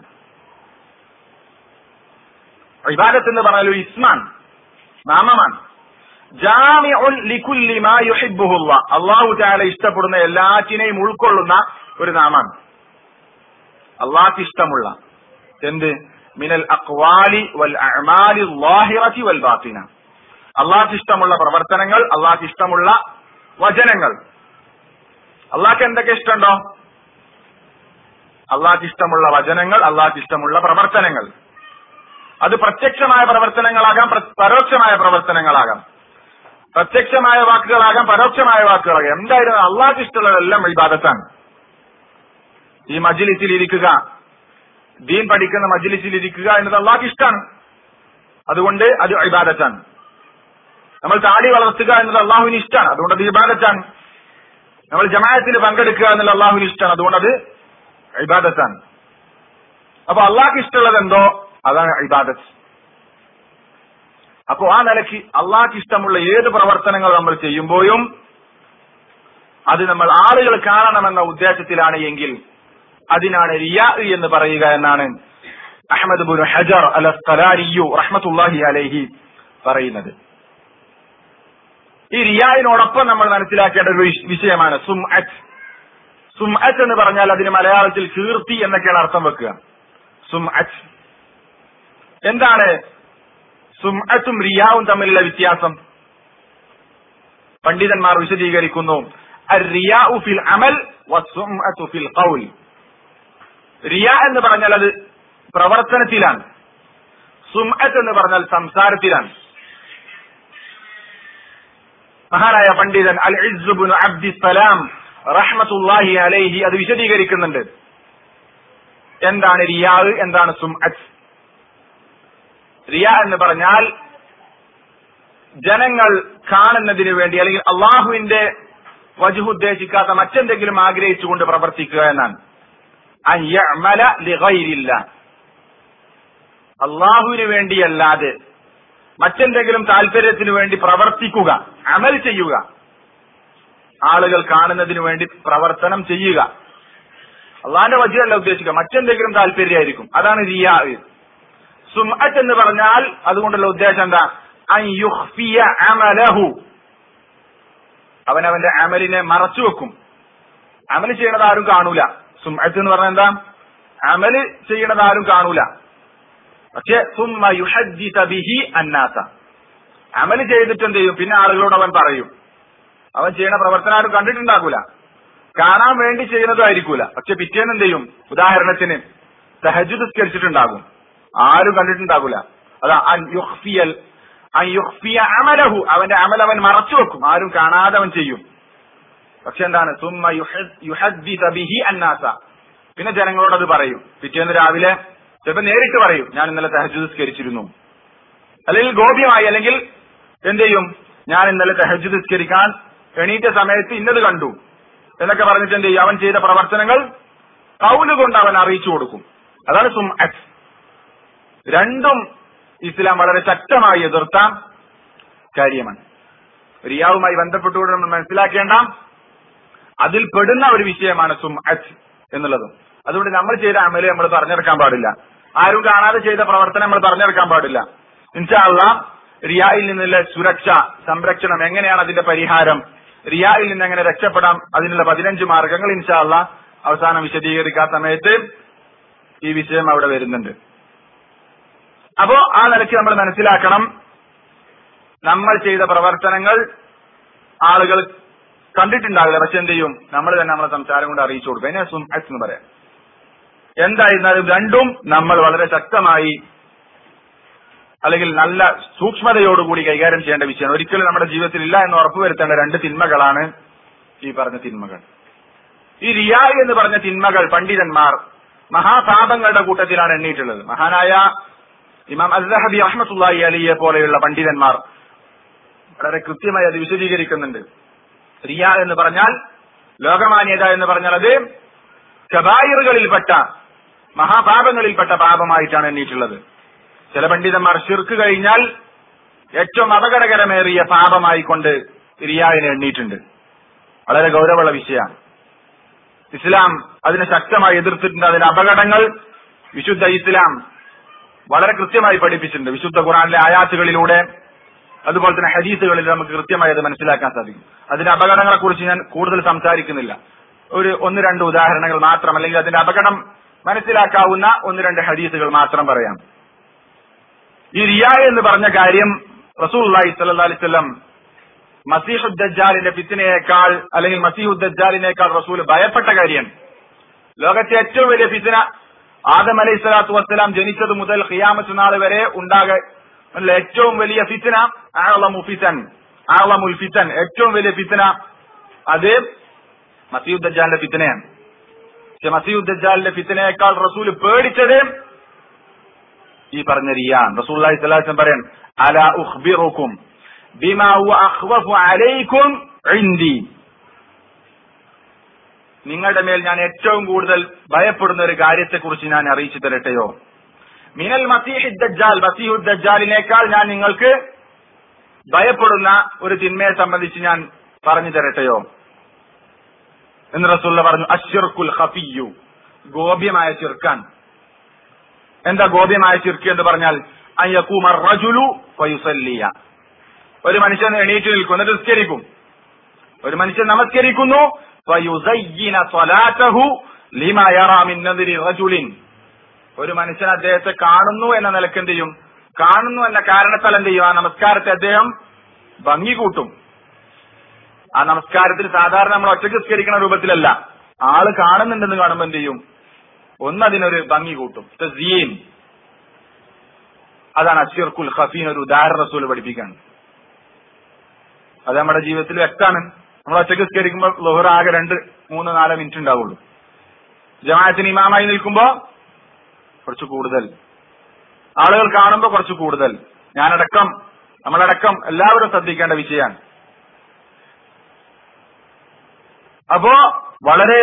ഇബാദത്ത് എന്ന് പറഞ്ഞാൽ ഒരു ഇസ്മാൻ നാമമാണ് ജാമിഉൻ ലികുല്ലി മാ യുഹിബ്ബുഹുല്ല അള്ളാഹു താല ഇഷ്ടപ്പെടുന്ന എല്ലാറ്റിനെയും ഉൾക്കൊള്ളുന്ന ഒരു നാമാണ് അള്ളാഹ്ക്ക് ഇഷ്ടമുള്ള എന്ത് മിനൽ അക്വാലി വൽ അഅമാലി ലാഹിറതി വൽ ബാത്തിന അള്ളാഹ്ക്ക് ഇഷ്ടമുള്ള പ്രവർത്തനങ്ങൾ അള്ളാഹ്ക്ക് ഇഷ്ടമുള്ള വചനങ്ങൾ അള്ളാഹ്ക്ക് എന്തൊക്കെ ഇഷ്ടമുണ്ടോ അള്ളാഹ്ക്ക് ഇഷ്ടമുള്ള വചനങ്ങൾ അള്ളാഹ്ക്ക് ഇഷ്ടമുള്ള പ്രവർത്തനങ്ങൾ അത് പ്രത്യക്ഷമായ പ്രവർത്തനങ്ങളാകാം പരോക്ഷമായ പ്രവർത്തനങ്ങളാകാം പ്രത്യക്ഷമായ വാക്കുകളാകാം പരോക്ഷമായ വാക്കുകളാകാം എന്തായിരുന്നു അള്ളാഹ്ക്ക് ഇഷ്ടമുള്ളതെല്ലാം ഇബാദത്താണ് ഈ മജിലിസിൽ ഇരിക്കുക ദീൻ പഠിക്കുന്ന മജിലിസിൽ ഇരിക്കുക എന്നത് അള്ളാഹ്ക്ക് ഇഷ്ടമാണ് അതുകൊണ്ട് അത് ഇബാദത്താണ് നമ്മൾ താടി വളർത്തുക എന്നത് അള്ളാഹുവിന് ഇഷ്ടമാണ് അതുകൊണ്ട് അത് ഇബാദത്താണ് നമ്മൾ ജമാഅത്തിൽ പങ്കെടുക്കുക എന്നുള്ള അള്ളാഹുവിന് ഇഷ്ടമാണ് അതുകൊണ്ട് അത് ഇബാദത്താണ് അപ്പൊ അള്ളാഹ്ക്ക് ഇഷ്ടമുള്ളത് എന്തോ അതാണ് ഇബാദത്ത് അപ്പോ ആ നിലയ്ക്ക് അള്ളാഹ്ക്ക് ഇഷ്ടമുള്ള ഏത് പ്രവർത്തനങ്ങൾ നമ്മൾ ചെയ്യുമ്പോഴും അത് നമ്മൾ ആളുകൾ കാണണമെന്ന ഉദ്ദേശത്തിലാണ് എങ്കിൽ അതിനാണ് റിയാ എന്ന് പറയുക എന്നാണ് അഹമ്മദ് ബുൻ ഹജർ അൽ അസ്കലാരിയു റഹ്മത്തുല്ലാഹി അലൈഹി പറയുന്നത് ഈ റിയായിനോടൊപ്പം നമ്മൾ മനസ്സിലാക്കേണ്ട ഒരു വിഷ- വിഷയമാണ് സുംഅത്ത് സുംഅത്ത് എന്ന് പറഞ്ഞാൽ അതിന് മലയാളത്തിൽ കീർത്തി എന്നൊക്കെയാണ് അർത്ഥം വെക്കുക സുംഅത്ത് എന്താണ് സുംഅത്തും റിയാവും തമ്മിലുള്ള വ്യത്യാസം പണ്ഡിതന്മാർ വിശദീകരിക്കുന്നു الرياء في العمل والسمعة في القول റിയ എന്ന് പറഞ്ഞാൽ അത് പ്രവർത്തനത്തിലാണ് സുംഅത്ത് എന്ന് പറഞ്ഞാൽ സംസാരത്തിലാണ് മഹാനായ പണ്ഡിതൻ അൽ ഇസ്ബുൻ അബ്ദിസ്സലാം റഹ്മത്തുല്ലാഹി അലൈഹി അത് വിശദീകരിക്കുന്നുണ്ട് എന്താണ് റിയാവ് എന്താണ് സുംഅത്ത് റിയ എന്ന് പറഞ്ഞാൽ ജനങ്ങൾ കാണുന്നതിന് വേണ്ടി അല്ലെങ്കിൽ അള്ളാഹുവിന്റെ വജുഹ് ഉദ്ദേശിക്കാത്ത മറ്റെന്തെങ്കിലും ആഗ്രഹിച്ചുകൊണ്ട് പ്രവർത്തിക്കുക എന്നാണ് അൻ യഅ്മല ലിഗൈരില്ല അള്ളാഹുവിന് വേണ്ടിയല്ലാതെ മറ്റെന്തെങ്കിലും താല്പര്യത്തിന് വേണ്ടി പ്രവർത്തിക്കുക അമൽ ചെയ്യുക ആളുകൾ കാണുന്നതിന് വേണ്ടി പ്രവർത്തനം ചെയ്യുക അള്ളാഹിന്റെ വജുവല്ല ഉദ്ദേശിക്കുക മറ്റെന്തെങ്കിലും താല്പര്യമായിരിക്കും അതാണ് റിയാ സുംഅത്ത് എന്ന് പറഞ്ഞാൽ അതുകൊണ്ടുള്ള ഉദ്ദേശം എന്താ അൻ യുഖ്ഫിയ അമലഹു അവനവന്റെ അമലിനെ മറച്ചു വെക്കും അമല് ചെയ്യണത് ആരും കാണൂല സുംഅത്ത് എന്ന് പറഞ്ഞാൽ എന്താ അമല് ചെയ്യണത് ആരും കാണൂല പക്ഷെ സുമ്മ യുഹദ്ദിസ ബിഹി അന്നാസ അമല് ചെയ്തിട്ട് എന്ത് ചെയ്യും പിന്നെ ആളുകളോട് അവൻ പറയും അവൻ ചെയ്യണ പ്രവർത്തനം ആരും കണ്ടിട്ടുണ്ടാകൂല കാണാൻ വേണ്ടി ചെയ്യുന്നതും ആയിരിക്കൂല പക്ഷെ പിറ്റേന്ന് എന്ത് ചെയ്യും ഉദാഹരണത്തിന് തഹജുദ് സ്കരിച്ചിട്ടുണ്ടാകും ആരും കണ്ടിട്ടുണ്ടാകൂല അതാ അൻ യുഖ്ഫിയൽ അൻ യുഖ്ഫിയ അമലഹു അവന്റെ അമൽ അവൻ മറച്ചു വെക്കും ആരും കാണാതെ അവൻ ചെയ്യും പക്ഷെ എന്താണ് സുമ്മ യുഹദ്- യുഹദ്ദിസ ബിഹി അന്നാസ പിന്നെ ജനങ്ങളോട് അത് പറയും പിറ്റേന്ന് രാവിലെ ചിലപ്പോ നേരിട്ട് പറയും ഞാൻ ഇന്നലെ തഹജുദ് സ്കരിച്ചിരുന്നു അല്ലെങ്കിൽ ഗോപ്യമായി അല്ലെങ്കിൽ എന്ത് ചെയ്യും ഞാൻ ഇന്നലെ തഹജുദ് സ്കരിക്കാൻ എണീറ്റ സമയത്ത് ഇന്നത് കണ്ടു എന്നൊക്കെ പറഞ്ഞിട്ട് എന്ത് ചെയ്യും അവൻ ചെയ്ത പ്രവർത്തനങ്ങൾ കൗല് കൊണ്ട് അവൻ അറിയിച്ചു കൊടുക്കും അതാണ് സും രണ്ടും ഇസ്ലാം വളരെ ശക്തമായി എതിർത്ത കാര്യമാണ് റിയാവുമായി ബന്ധപ്പെട്ടുകൊണ്ട് നമ്മൾ മനസ്സിലാക്കേണ്ട അതിൽ പെടുന്ന ഒരു വിഷയമാണ് സും എന്നുള്ളത് അതുകൊണ്ട് നമ്മൾ ചെയ്ത അമല് നമ്മൾ പറഞ്ഞെടുക്കാൻ പാടില്ല ആരും കാണാതെ ചെയ്ത പ്രവർത്തനം നമ്മൾ പറഞ്ഞെടുക്കാൻ പാടില്ല ഇൻഷാല്ല റിയായിൽ നിന്നുള്ള സുരക്ഷ സംരക്ഷണം എങ്ങനെയാണ് അതിന്റെ പരിഹാരം റിയായിൽ നിന്ന് എങ്ങനെ രക്ഷപ്പെടാം അതിനുള്ള പതിനഞ്ച് മാർഗങ്ങൾ ഇൻഷാല്ല അവസാനം വിശദീകരിക്കാൻ സമയത്ത് ഈ വിഷയം അവിടെ വരുന്നുണ്ട് അപ്പോ ആ നിലയ്ക്ക് നമ്മൾ മനസ്സിലാക്കണം നമ്മൾ ചെയ്ത പ്രവർത്തനങ്ങൾ ആളുകൾ കണ്ടിട്ടുണ്ടാവില്ല പക്ഷെ എന്ത് ചെയ്യും നമ്മൾ തന്നെ നമ്മളെ സംസാരം കൊണ്ട് അറിയിച്ചു കൊടുക്കും അതിനെ സുംഅത്ത് എന്ന് പറയാം എന്തായിരുന്നാലും രണ്ടും നമ്മൾ വളരെ ശക്തമായി അല്ലെങ്കിൽ നല്ല സൂക്ഷ്മതയോടുകൂടി കൈകാര്യം ചെയ്യേണ്ട വിഷയമാണ് ഒരിക്കലും നമ്മുടെ ജീവിതത്തിൽ ഇല്ല എന്ന് ഉറപ്പുവരുത്തേണ്ട രണ്ട് തിന്മകളാണ് ഈ പറഞ്ഞ തിന്മകൾ ഈ റിയായ് എന്ന് പറഞ്ഞ തിന്മകൾ പണ്ഡിതന്മാർ മഹാപാപങ്ങളുടെ കൂട്ടത്തിലാണ് എണ്ണിയിട്ടുള്ളത് മഹാനായ ഇമാം അസ്ഹബി അഹമ്മത്തുല്ലാഹി അലിയെ പോലെയുള്ള പണ്ഡിതന്മാർ വളരെ കൃത്യമായി അത് വിശദീകരിക്കുന്നുണ്ട് റിയ എന്ന് പറഞ്ഞാൽ ലോകമാന്യത എന്ന് പറഞ്ഞാൽ അത് കബായിറുകളിൽപ്പെട്ട മഹാപാപങ്ങളിൽപ്പെട്ട പാപമായിട്ടാണ് എണ്ണീട്ടുള്ളത് ചില പണ്ഡിതന്മാർ ഷിർക്ക് കഴിഞ്ഞാൽ ഏറ്റവും അപകടകരമേറിയ പാപമായിക്കൊണ്ട് റിയാവിനെ എണ്ണീട്ടുണ്ട് വളരെ ഗൗരവമുള്ള വിഷയമാണ് ഇസ്ലാം അതിനെ ശക്തമായി എതിർത്തിട്ടുണ്ട് അതിന്റെ അപകടങ്ങൾ വിശുദ്ധ ഇസ്ലാം വളരെ കൃത്യമായി പഠിപ്പിച്ചിട്ടുണ്ട് വിശുദ്ധ ഖുറാനിലെ ആയാത്തുകളിലൂടെ അതുപോലെ തന്നെ ഹദീസുകളിൽ നമുക്ക് കൃത്യമായി അത് മനസ്സിലാക്കാൻ സാധിക്കും അതിന്റെ അപകടങ്ങളെ കുറിച്ച് ഞാൻ കൂടുതൽ സംസാരിക്കുന്നില്ല ഒരു ഒന്ന് രണ്ട് ഉദാഹരണങ്ങൾ മാത്രം അല്ലെങ്കിൽ അതിന്റെ അപകടം മനസ്സിലാക്കാവുന്ന ഒന്ന് രണ്ട് ഹദീസുകൾ മാത്രം പറയാം ഈ റിയ എന്ന് പറഞ്ഞ കാര്യം റസൂൽ അലൈഹി സ്വല്ലം മസീഹുദ്ദാലിന്റെ ഫിത്തിനയേക്കാൾ അല്ലെങ്കിൽ മസീഹുദ്ദാലിനേക്കാൾ റസൂൽ ഭയപ്പെട്ട കാര്യമാണ് ലോകത്തെ ഏറ്റവും വലിയ ഫിത്തിന ആദം അലൈഹി സ്വലാത്തു വസ്സലാം ജനിച്ചത് മുതൽ ഖിയാമത്ത് നാൾ വരെ ഉണ്ടാക അല്ല, ഏറ്റവും വലിയ ഫിത്തിന ആളമു ഫിത്തൻ ആളമുൽ ഫിത്തൻ ഏറ്റവും വലിയ ഫിത്തിന അത് മസീഹുദ്ദാലിന്റെ ഫിത്തിനയാണ് പക്ഷെ മസീഹുദ്ദാലിന്റെ ഫിത്തിനയേക്കാൾ റസൂൽ പേടിച്ചത് ഈ പറഞ്ഞ റിയാൻ റസൂൽ സ്വലാസം പറയാൻ അല ഉഖ്ബിറുക്കും ബിമാ ഹുവ അഖ്വഫു അലൈക്കും ഇൻദി നിങ്ങളുടെ മേൽ ഞാൻ ഏറ്റവും കൂടുതൽ ഭയപ്പെടുന്ന ഒരു കാര്യത്തെക്കുറിച്ച് ഞാൻ അറിയിച്ചു തരട്ടെയോ മിനൽ മസീഹി ദജ്ജാൽ മസീഹു ദജ്ജാലിനേക്കാൾ ഞാൻ നിങ്ങൾക്ക് ഭയപ്പെടുന്ന ഒരു തിന്മയെ സംബന്ധിച്ച് ഞാൻ പറഞ്ഞു തരട്ടെയോ എന്ന് റസൂള്ള പറഞ്ഞു അഷിർക്കുൽ ഖഫിയു ഗോപ്യമായ ചിർക്കാൻ എന്താ ഗോപ്യമായ ചിർക്ക് എന്ന് പറഞ്ഞാൽ അയ്യക്കൂമർ റജുലു വയുസല്ലിയ ഒരു മനുഷ്യൻ എണീറ്റ് നിൽക്കും എന്നിട്ട് നിസ്കരിക്കും ഒരു മനുഷ്യൻ നമസ്കരിക്കുന്നു വയുസയ്യിന സ്വലാറ്റഹു ലിമ യറാ മിൻ നദിരി റജുലിൻ ഒരു മനുഷ്യൻ അദ്ദേഹത്തെ കാണുന്നു എന്ന നിലക്ക് എന്ത് ചെയ്യും കാണുന്നു എന്ന കാരണത്താൽ എന്ത് ചെയ്യും ആ നമസ്കാരത്തെ അദ്ദേഹം ഭംഗി കൂട്ടും ആ നമസ്കാരത്തിൽ സാധാരണ നമ്മൾ ഒറ്റയ്ക്ക് നിസ്കരിക്കുന്ന രൂപത്തിലല്ല ആള് കാണുന്നുണ്ടെന്ന് കാണുമ്പോൾ എന്ത് ചെയ്യും ഒന്ന് അതിനൊരു ഭംഗി കൂട്ടും തസ്യീൻ അതാണ് അഷിർക്കുൽ ഖഫീൻ ഒരു ഉദാഹരണ റസൂൽ പഠിപ്പിക്കാൻ അത് നമ്മുടെ ജീവിതത്തിൽ വ്യക്തമാണ് നമ്മൾ ഒറ്റയ്ക്ക് നിസ്കരിക്കുമ്പോൾ ലോഹർ ആകെ രണ്ട് മൂന്ന് നാല് മിനിറ്റ് ഉണ്ടാവുള്ളൂ ജമാഅത്തിന് ഇമാമായി നിൽക്കുമ്പോ കുറച്ച് കൂടുതൽ ആളുകൾ കാണുമ്പോൾ കുറച്ച് കൂടുതൽ ഞാനടക്കം നമ്മളടക്കം എല്ലാവരും ശ്രദ്ധിക്കേണ്ട വിഷയമാണ് അപ്പോ വളരെ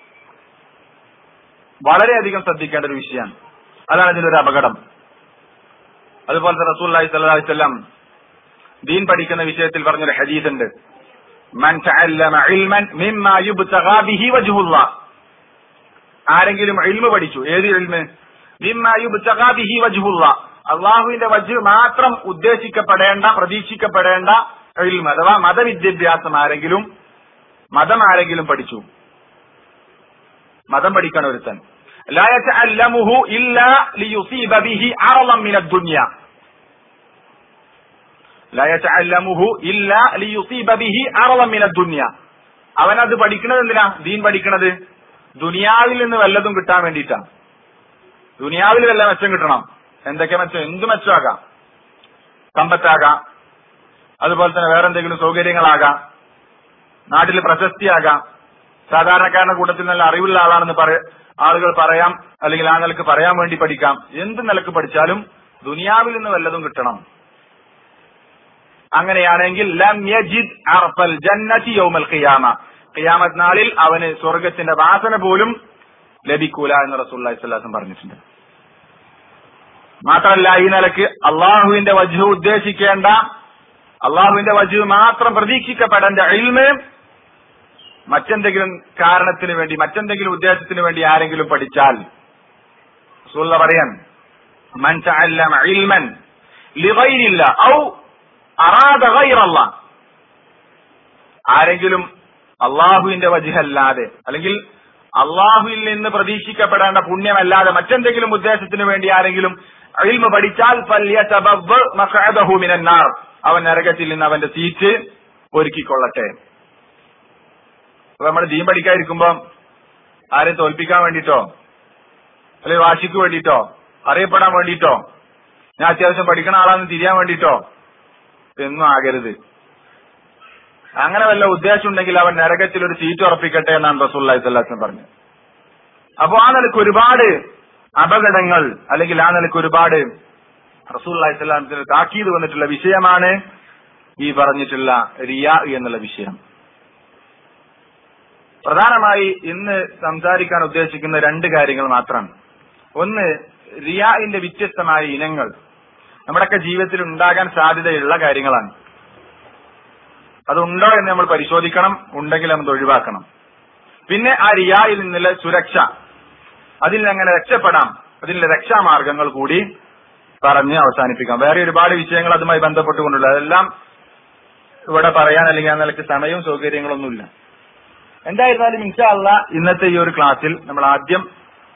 വളരെയധികം ശ്രദ്ധിക്കേണ്ട ഒരു വിഷയമാണ് അതാണ് ഇതിന്റെ ഒരു അപകടം അതുപോലെ റസൂൽ സല്ലല്ലാഹു അലൈഹി വസല്ലം ദീൻ പഠിക്കുന്ന വിഷയത്തിൽ പറഞ്ഞൊരു ഹദീസ് ഉണ്ട് മൻ തഅല്ലമ ഇൽമൻ മിമ്മാ യുബ്തഗാ ബിഹി വജ്ഹുല്ലാഹ് ആരെങ്കിലും ഇൽമ പഠിച്ചു ഏത് ഇൽമ് മിമ്മാ യുബ്തഗാ ബിഹി വജ്ഹുല്ലാഹ് അള്ളാഹുവിന്റെ വജ് മാത്രം ഉദ്ദേശിക്കപ്പെടേണ്ട പ്രതീക്ഷിക്കപ്പെടേണ്ട ഇൽമ അഥവാ മതവിദ്യാഭ്യാസം ആരെങ്കിലും മതം ആരെങ്കിലും പഠിച്ചു മതം പഠിക്കണം ഒരുത്തൻ لا يتعلمه إلا ليصيب به عرضا من الدنيا لا يتعلمه إلا ليصيب به عرضا من الدنيا അവൻ അത് പഠിക്കണത് എന്തിനാ ദീൻ പഠിക്കണത് ദുനിയാവിൽ നിന്ന് വല്ലതും കിട്ടാൻ വേണ്ടിയിട്ടാണ് ദുനിയാവിൽ വല്ല മെച്ചം കിട്ടണം എന്തൊക്കെ മെച്ചം എന്ത് മെച്ചമാകാം സമ്പത്താകാം അതുപോലെ തന്നെ വേറെ എന്തെങ്കിലും സൗകര്യങ്ങളാകാം നാട്ടിൽ പ്രശസ്തിയാകാം സാധാരണക്കാരന്റെ കൂട്ടത്തിൽ നല്ല അറിവുള്ള ആളാണെന്ന് പറ ആളുകൾ പറയാം അല്ലെങ്കിൽ ആ നിലക്ക് പറയാൻ വേണ്ടി പഠിക്കാം എന്ത് നിലക്ക് പഠിച്ചാലും ദുനിയാവിൽ നിന്ന് വല്ലതും കിട്ടണം അങ്ങനെയാണെങ്കിൽ ലം യജിദ് അർഫൽ ജന്നതി യൗമൽ ഖിയാമ ഖിയാമത്ത് നാളിൽ അവന് സ്വർഗത്തിന്റെ വാസന പോലും ലഭിക്കൂല എന്ന് റസൂല്ലി സ്വല്ലാസം പറഞ്ഞിട്ടുണ്ട് മാത്രമല്ല ഈ നിലക്ക് അള്ളാഹുവിന്റെ വജു ഉദ്ദേശിക്കേണ്ട അള്ളാഹുവിന്റെ വജു മാത്രം പ്രതീക്ഷിക്കപ്പെടേണ്ട ഇൽമ് മറ്റെന്തെങ്കിലും കാരണത്തിന് വേണ്ടി മറ്റെന്തെങ്കിലും ഉദ്ദേശത്തിന് വേണ്ടി ആരെങ്കിലും പഠിച്ചാൽ റസൂലുള്ള പറയാൻ മൻ തഅല്ലമ ഇൽമൻ ലിഗൈരില്ല ഔ അറാദ ഗൈറല്ല ആരെങ്കിലും അള്ളാഹുവിന്റെ വജിഹല്ലാതെ അല്ലെങ്കിൽ അള്ളാഹുവിൽ നിന്ന് പ്രതീക്ഷിക്കപ്പെടേണ്ട പുണ്യമല്ലാതെ മറ്റെന്തെങ്കിലും ഉദ്ദേശത്തിന് വേണ്ടി ആരെങ്കിലും ഇൽമ പഠിച്ചാൽ ഫല്യതബവ്വ മഖഅദഹു മിനന്നാർ അവൻ നരകത്തിൽ നിന്ന് അവന്റെ സീറ്റ് ഒരുക്കിക്കൊള്ളട്ടെ അപ്പൊ നമ്മൾ ദീൻ പഠിക്കാതിരിക്കുമ്പോ ആരെ തോൽപ്പിക്കാൻ വേണ്ടിട്ടോ അല്ലെങ്കിൽ വാശിക്ക് വേണ്ടിട്ടോ അറിയപ്പെടാൻ വേണ്ടിട്ടോ ഞാൻ അത്യാവശ്യം പഠിക്കണ ആളാന്ന് തിരിയാൻ വേണ്ടിട്ടോ എന്നും ആകരുത് അങ്ങനെ വല്ല ഉദ്ദേശം ഉണ്ടെങ്കിൽ അവൻ നരകത്തിൽ ഒരു സീറ്റ് ഉറപ്പിക്കട്ടെ എന്നാണ് റസൂല്ലി സ്വല്ലാസ്ലം പറഞ്ഞത് അപ്പൊ ആ നിലക്ക് ഒരുപാട് അപകടങ്ങൾ അല്ലെങ്കിൽ ആ നിലക്ക് ഒരുപാട് റസൂല്ലി സ്വലാമത്തിന് താക്കീത് വന്നിട്ടുള്ള വിഷയമാണ് ഈ പറഞ്ഞിട്ടുള്ള റിയ എന്നുള്ള വിഷയം പ്രധാനമായി ഇന്ന് സംസാരിക്കാൻ ഉദ്ദേശിക്കുന്ന രണ്ട് കാര്യങ്ങൾ മാത്രമാണ് ഒന്ന് റിയാഇന്റെ വ്യത്യസ്തമായ ഇനങ്ങൾ നമ്മുടെയൊക്കെ ജീവിതത്തിൽ ഉണ്ടാകാൻ സാധ്യതയുള്ള കാര്യങ്ങളാണ് അതുണ്ടോ എന്ന് നമ്മൾ പരിശോധിക്കണം ഉണ്ടെങ്കിൽ നമ്മൾ ഒഴിവാക്കണം പിന്നെ ആ റിയായിൽ നിന്നുള്ള സുരക്ഷ അതിൽ നിന്ന് എങ്ങനെ രക്ഷപ്പെടാം അതിനുള്ള രക്ഷാമാർഗങ്ങൾ കൂടി പറഞ്ഞ് അവസാനിപ്പിക്കാം വേറെ ഒരുപാട് വിഷയങ്ങൾ അതുമായി ബന്ധപ്പെട്ടുകൊണ്ടുള്ള അതെല്ലാം ഇവിടെ പറയാൻ അല്ലെങ്കിൽ ആ നിലയ്ക്ക് സമയവും സൗകര്യങ്ങളൊന്നുമില്ല എന്തായിരുന്നാലും ഇൻഷാ അല്ല ഇന്നത്തെ ഈ ഒരു ക്ലാസ്സിൽ നമ്മൾ ആദ്യം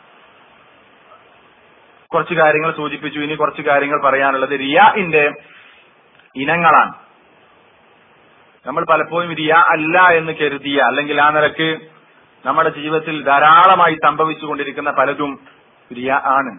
കുറച്ച് കാര്യങ്ങൾ സൂചിപ്പിച്ചു ഇനി കുറച്ച് കാര്യങ്ങൾ പറയാനുള്ളത് റിയാഇന്റെ ഇനങ്ങളാണ് നമ്മൾ പലപ്പോഴും റിയ അല്ല എന്ന് കരുതിയ അല്ലെങ്കിൽ ആ നിലക്ക് നമ്മുടെ ജീവിതത്തിൽ ധാരാളമായി സംഭവിച്ചുകൊണ്ടിരിക്കുന്ന പലതും റിയ ആണ്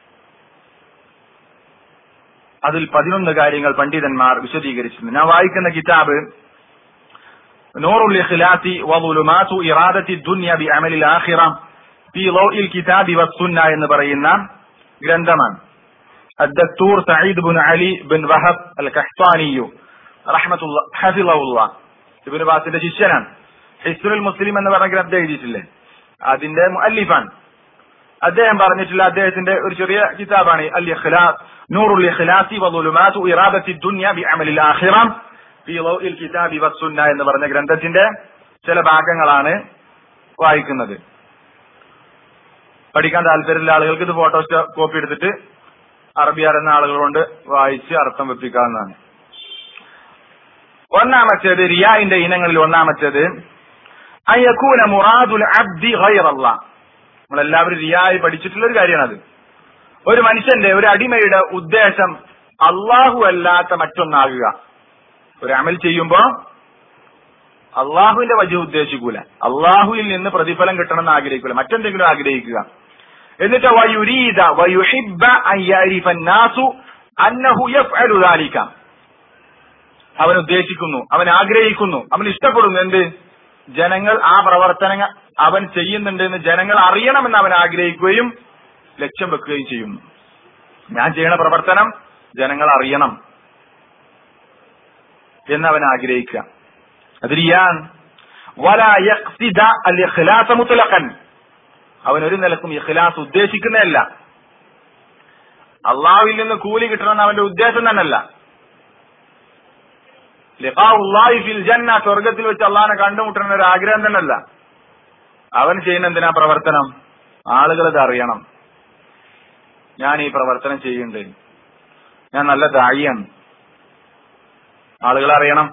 അതിൽ പതിനൊന്ന് കാര്യങ്ങൾ പണ്ഡിതന്മാർ വിശദീകരിച്ചിട്ടുണ്ട് ഞാൻ വായിക്കുന്ന കിതാബ് نور الإخلاص وظلمات إرادة الدنيا بعمل الآخرة في ضوء الكتاب والسنة എന്ന് പറയുന്ന ഗ്രന്ഥമാണ് الدكتور سعيد بن علي بن وهب الكحطاني رحمة الله حفظه الله ഇബിന് ബാസിന്റെ ശിഷ്യനാണ് ഹിസ്റുൽ മുസ്ലിം എന്ന് പറഞ്ഞ ഗ്രന്ഥം എഴുതിയിട്ടില്ലേ അതിന്റെ മുഅല്ലിഫാണ് അദ്ദേഹം പറഞ്ഞിട്ടുള്ള അദ്ദേഹത്തിന്റെ ഒരു ചെറിയ കിതാബാണ് അൽ ഇഖ്ലാസ് നൂറുൽ ഇഖ്ലാസി വദുലുമാതു ഇറാദത്തി ദുനിയ ബിഅമലിൽ ആഖിറ ഫീ ലൗഇൽ കിതാബി വസ്സുന്ന എന്ന് പറഞ്ഞ ഗ്രന്ഥത്തിന്റെ ചില ഭാഗങ്ങളാണ് വായിക്കുന്നത് പഠിക്കാൻ താല്പര്യമുള്ള ആളുകൾക്ക് ഇത് ഫോട്ടോ കോപ്പി എടുത്തിട്ട് അറബി അറിയുന്ന ആളുകൾ കൊണ്ട് വായിച്ച് അർത്ഥം വെപ്പിക്കാവുന്നതാണ് ഒന്നാമത്തേത് റിയായിന്റെ ഇനങ്ങളിൽ ഒന്നാമത്തേത് അയ്യക്കൂന മുറാദുൽ അബ്ദി ഖൈറല്ല നമ്മളെല്ലാവരും റിയായി പഠിച്ചിട്ടുള്ള ഒരു കാര്യമാണത് ഒരു മനുഷ്യന്റെ ഒരു അടിമയുടെ ഉദ്ദേശം അള്ളാഹു അല്ലാത്ത മറ്റൊന്നാകുക ഒരു അമൽ ചെയ്യുമ്പോ അള്ളാഹുവിന്റെ വജു ഉദ്ദേശിക്കൂല അള്ളാഹുവിൽ നിന്ന് പ്രതിഫലം കിട്ടണമെന്ന് ആഗ്രഹിക്കൂല മറ്റെന്തെങ്കിലും ആഗ്രഹിക്കുക എന്നിട്ട് വയുരീദ വയുഹിബ്ബ അൻ യഅരിഫ നാസു അന്നഹു യഫ്അലു ദാലിക അവൻ ഉദ്ദേശിക്കുന്നു അവൻ ആഗ്രഹിക്കുന്നു അവൻ ഇഷ്ടപ്പെടുന്നു എന്ത് ജനങ്ങൾ ആ പ്രവർത്തനങ്ങൾ അവൻ ചെയ്യുന്നുണ്ട് എന്ന് ജനങ്ങൾ അറിയണമെന്ന് അവൻ ആഗ്രഹിക്കുകയും ലക്ഷ്യം വെക്കുകയും ചെയ്യുന്നു ഞാൻ ചെയ്യണ പ്രവർത്തനം ജനങ്ങൾ അറിയണം എന്ന് അവൻ ആഗ്രഹിക്കുക അത് റിയാൻ വലാ യഖ്സിദ അൽ ഇഖ്ലാസ മുത്ലഖൻ അവൻ ഒരു നിലക്കും ഇഖ്ലാസ് ഉദ്ദേശിക്കുന്നതല്ല അള്ളാഹുവിൽ നിന്ന് കൂലി കിട്ടണമെന്ന് അവന്റെ ഉദ്ദേശം തന്നെയല്ല ലിഖാഉല്ലാഹി ഫിൽ ജന്ന സ്വർഗത്തിൽ വെച്ച് അള്ളാഹിനെ കണ്ടുമുട്ടണം ഒരു ആഗ്രഹം തന്നെയല്ല അവൻ ചെയ്യുന്ന എന്തിനാ പ്രവർത്തനം ആളുകൾ ഇത് അറിയണം ഞാൻ ഈ പ്രവർത്തനം ചെയ്യുന്നുണ്ട് ഞാൻ നല്ല ദായിയാണ് ആളുകൾ അറിയണം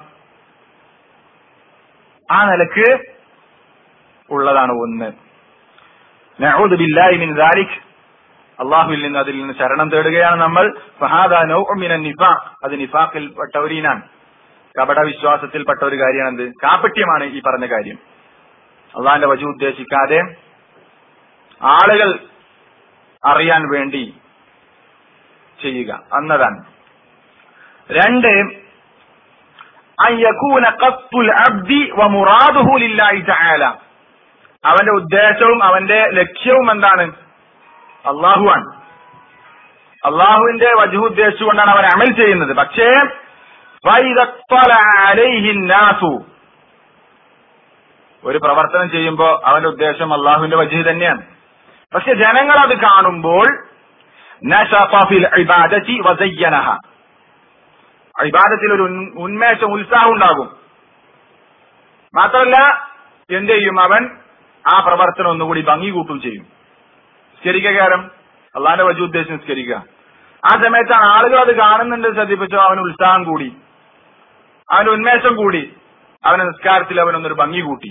ആ നിലക്ക് ഉള്ളതാണ് ഒന്ന് നഊദു ബില്ലാഹി മിൻ ദാലിക് അള്ളാഹുവിൽ നിന്ന് അതിൽ നിന്ന് ശരണം തേടുകയാണ് നമ്മൾ ഫഹാദ നൗഉ മിനൻ നിഫാഖ് അത് നിഫാഖിൽ പെട്ടവരീനാണ് കപട വിശ്വാസത്തിൽപ്പെട്ട ഒരു കാര്യമാണെന്ത് കാപ്പട്യമാണ് ഈ പറഞ്ഞ കാര്യം അള്ളാഹിന്റെ വജു ഉദ്ദേശിക്കാതെ ആളുകൾ അറിയാൻ വേണ്ടി ചെയ്യുക എന്നതാണ് രണ്ട് അൻ യകൂന ഖത്തുൽ അബ്ദി വമുറാദുഹു ലില്ലാഹി തആല അവന്റെ ഉദ്ദേശവും അവന്റെ ലക്ഷ്യവും എന്താണ് അള്ളാഹുവാണ് അള്ളാഹുവിന്റെ വജു ഉദ്ദേശിച്ചുകൊണ്ടാണ് അവൻ അമൽ ചെയ്യുന്നത് പക്ഷേ നാസു ഒരു പ്രവർത്തനം ചെയ്യുമ്പോൾ അവന്റെ ഉദ്ദേശം അള്ളാഹുവിന്റെ വജു തന്നെയാണ് പക്ഷെ ജനങ്ങൾ അത് കാണുമ്പോൾ ഇബാദത്തിൽ ഒരു ഉന്മേഷം ഉത്സാഹം ഉണ്ടാകും മാത്രമല്ല എന്ത് ചെയ്യും അവൻ ആ പ്രവർത്തനം ഒന്നുകൂടി ഭംഗി കൂട്ടും ചെയ്യും നിസ്കരിക്കാരം അള്ളാന്റെ വജു ഉദ്ദേശം നിസ്കരിക്കുക ആ സമയത്താണ് ആളുകൾ അത് കാണുന്നുണ്ട് ശ്രദ്ധിപ്പിച്ചോ അവന് ഉത്സാഹം കൂടി അവന് ഉന്മേഷം കൂടി അവന്റെ നിസ്കാരത്തിൽ അവനൊന്നൊരു ഭംഗി കൂട്ടി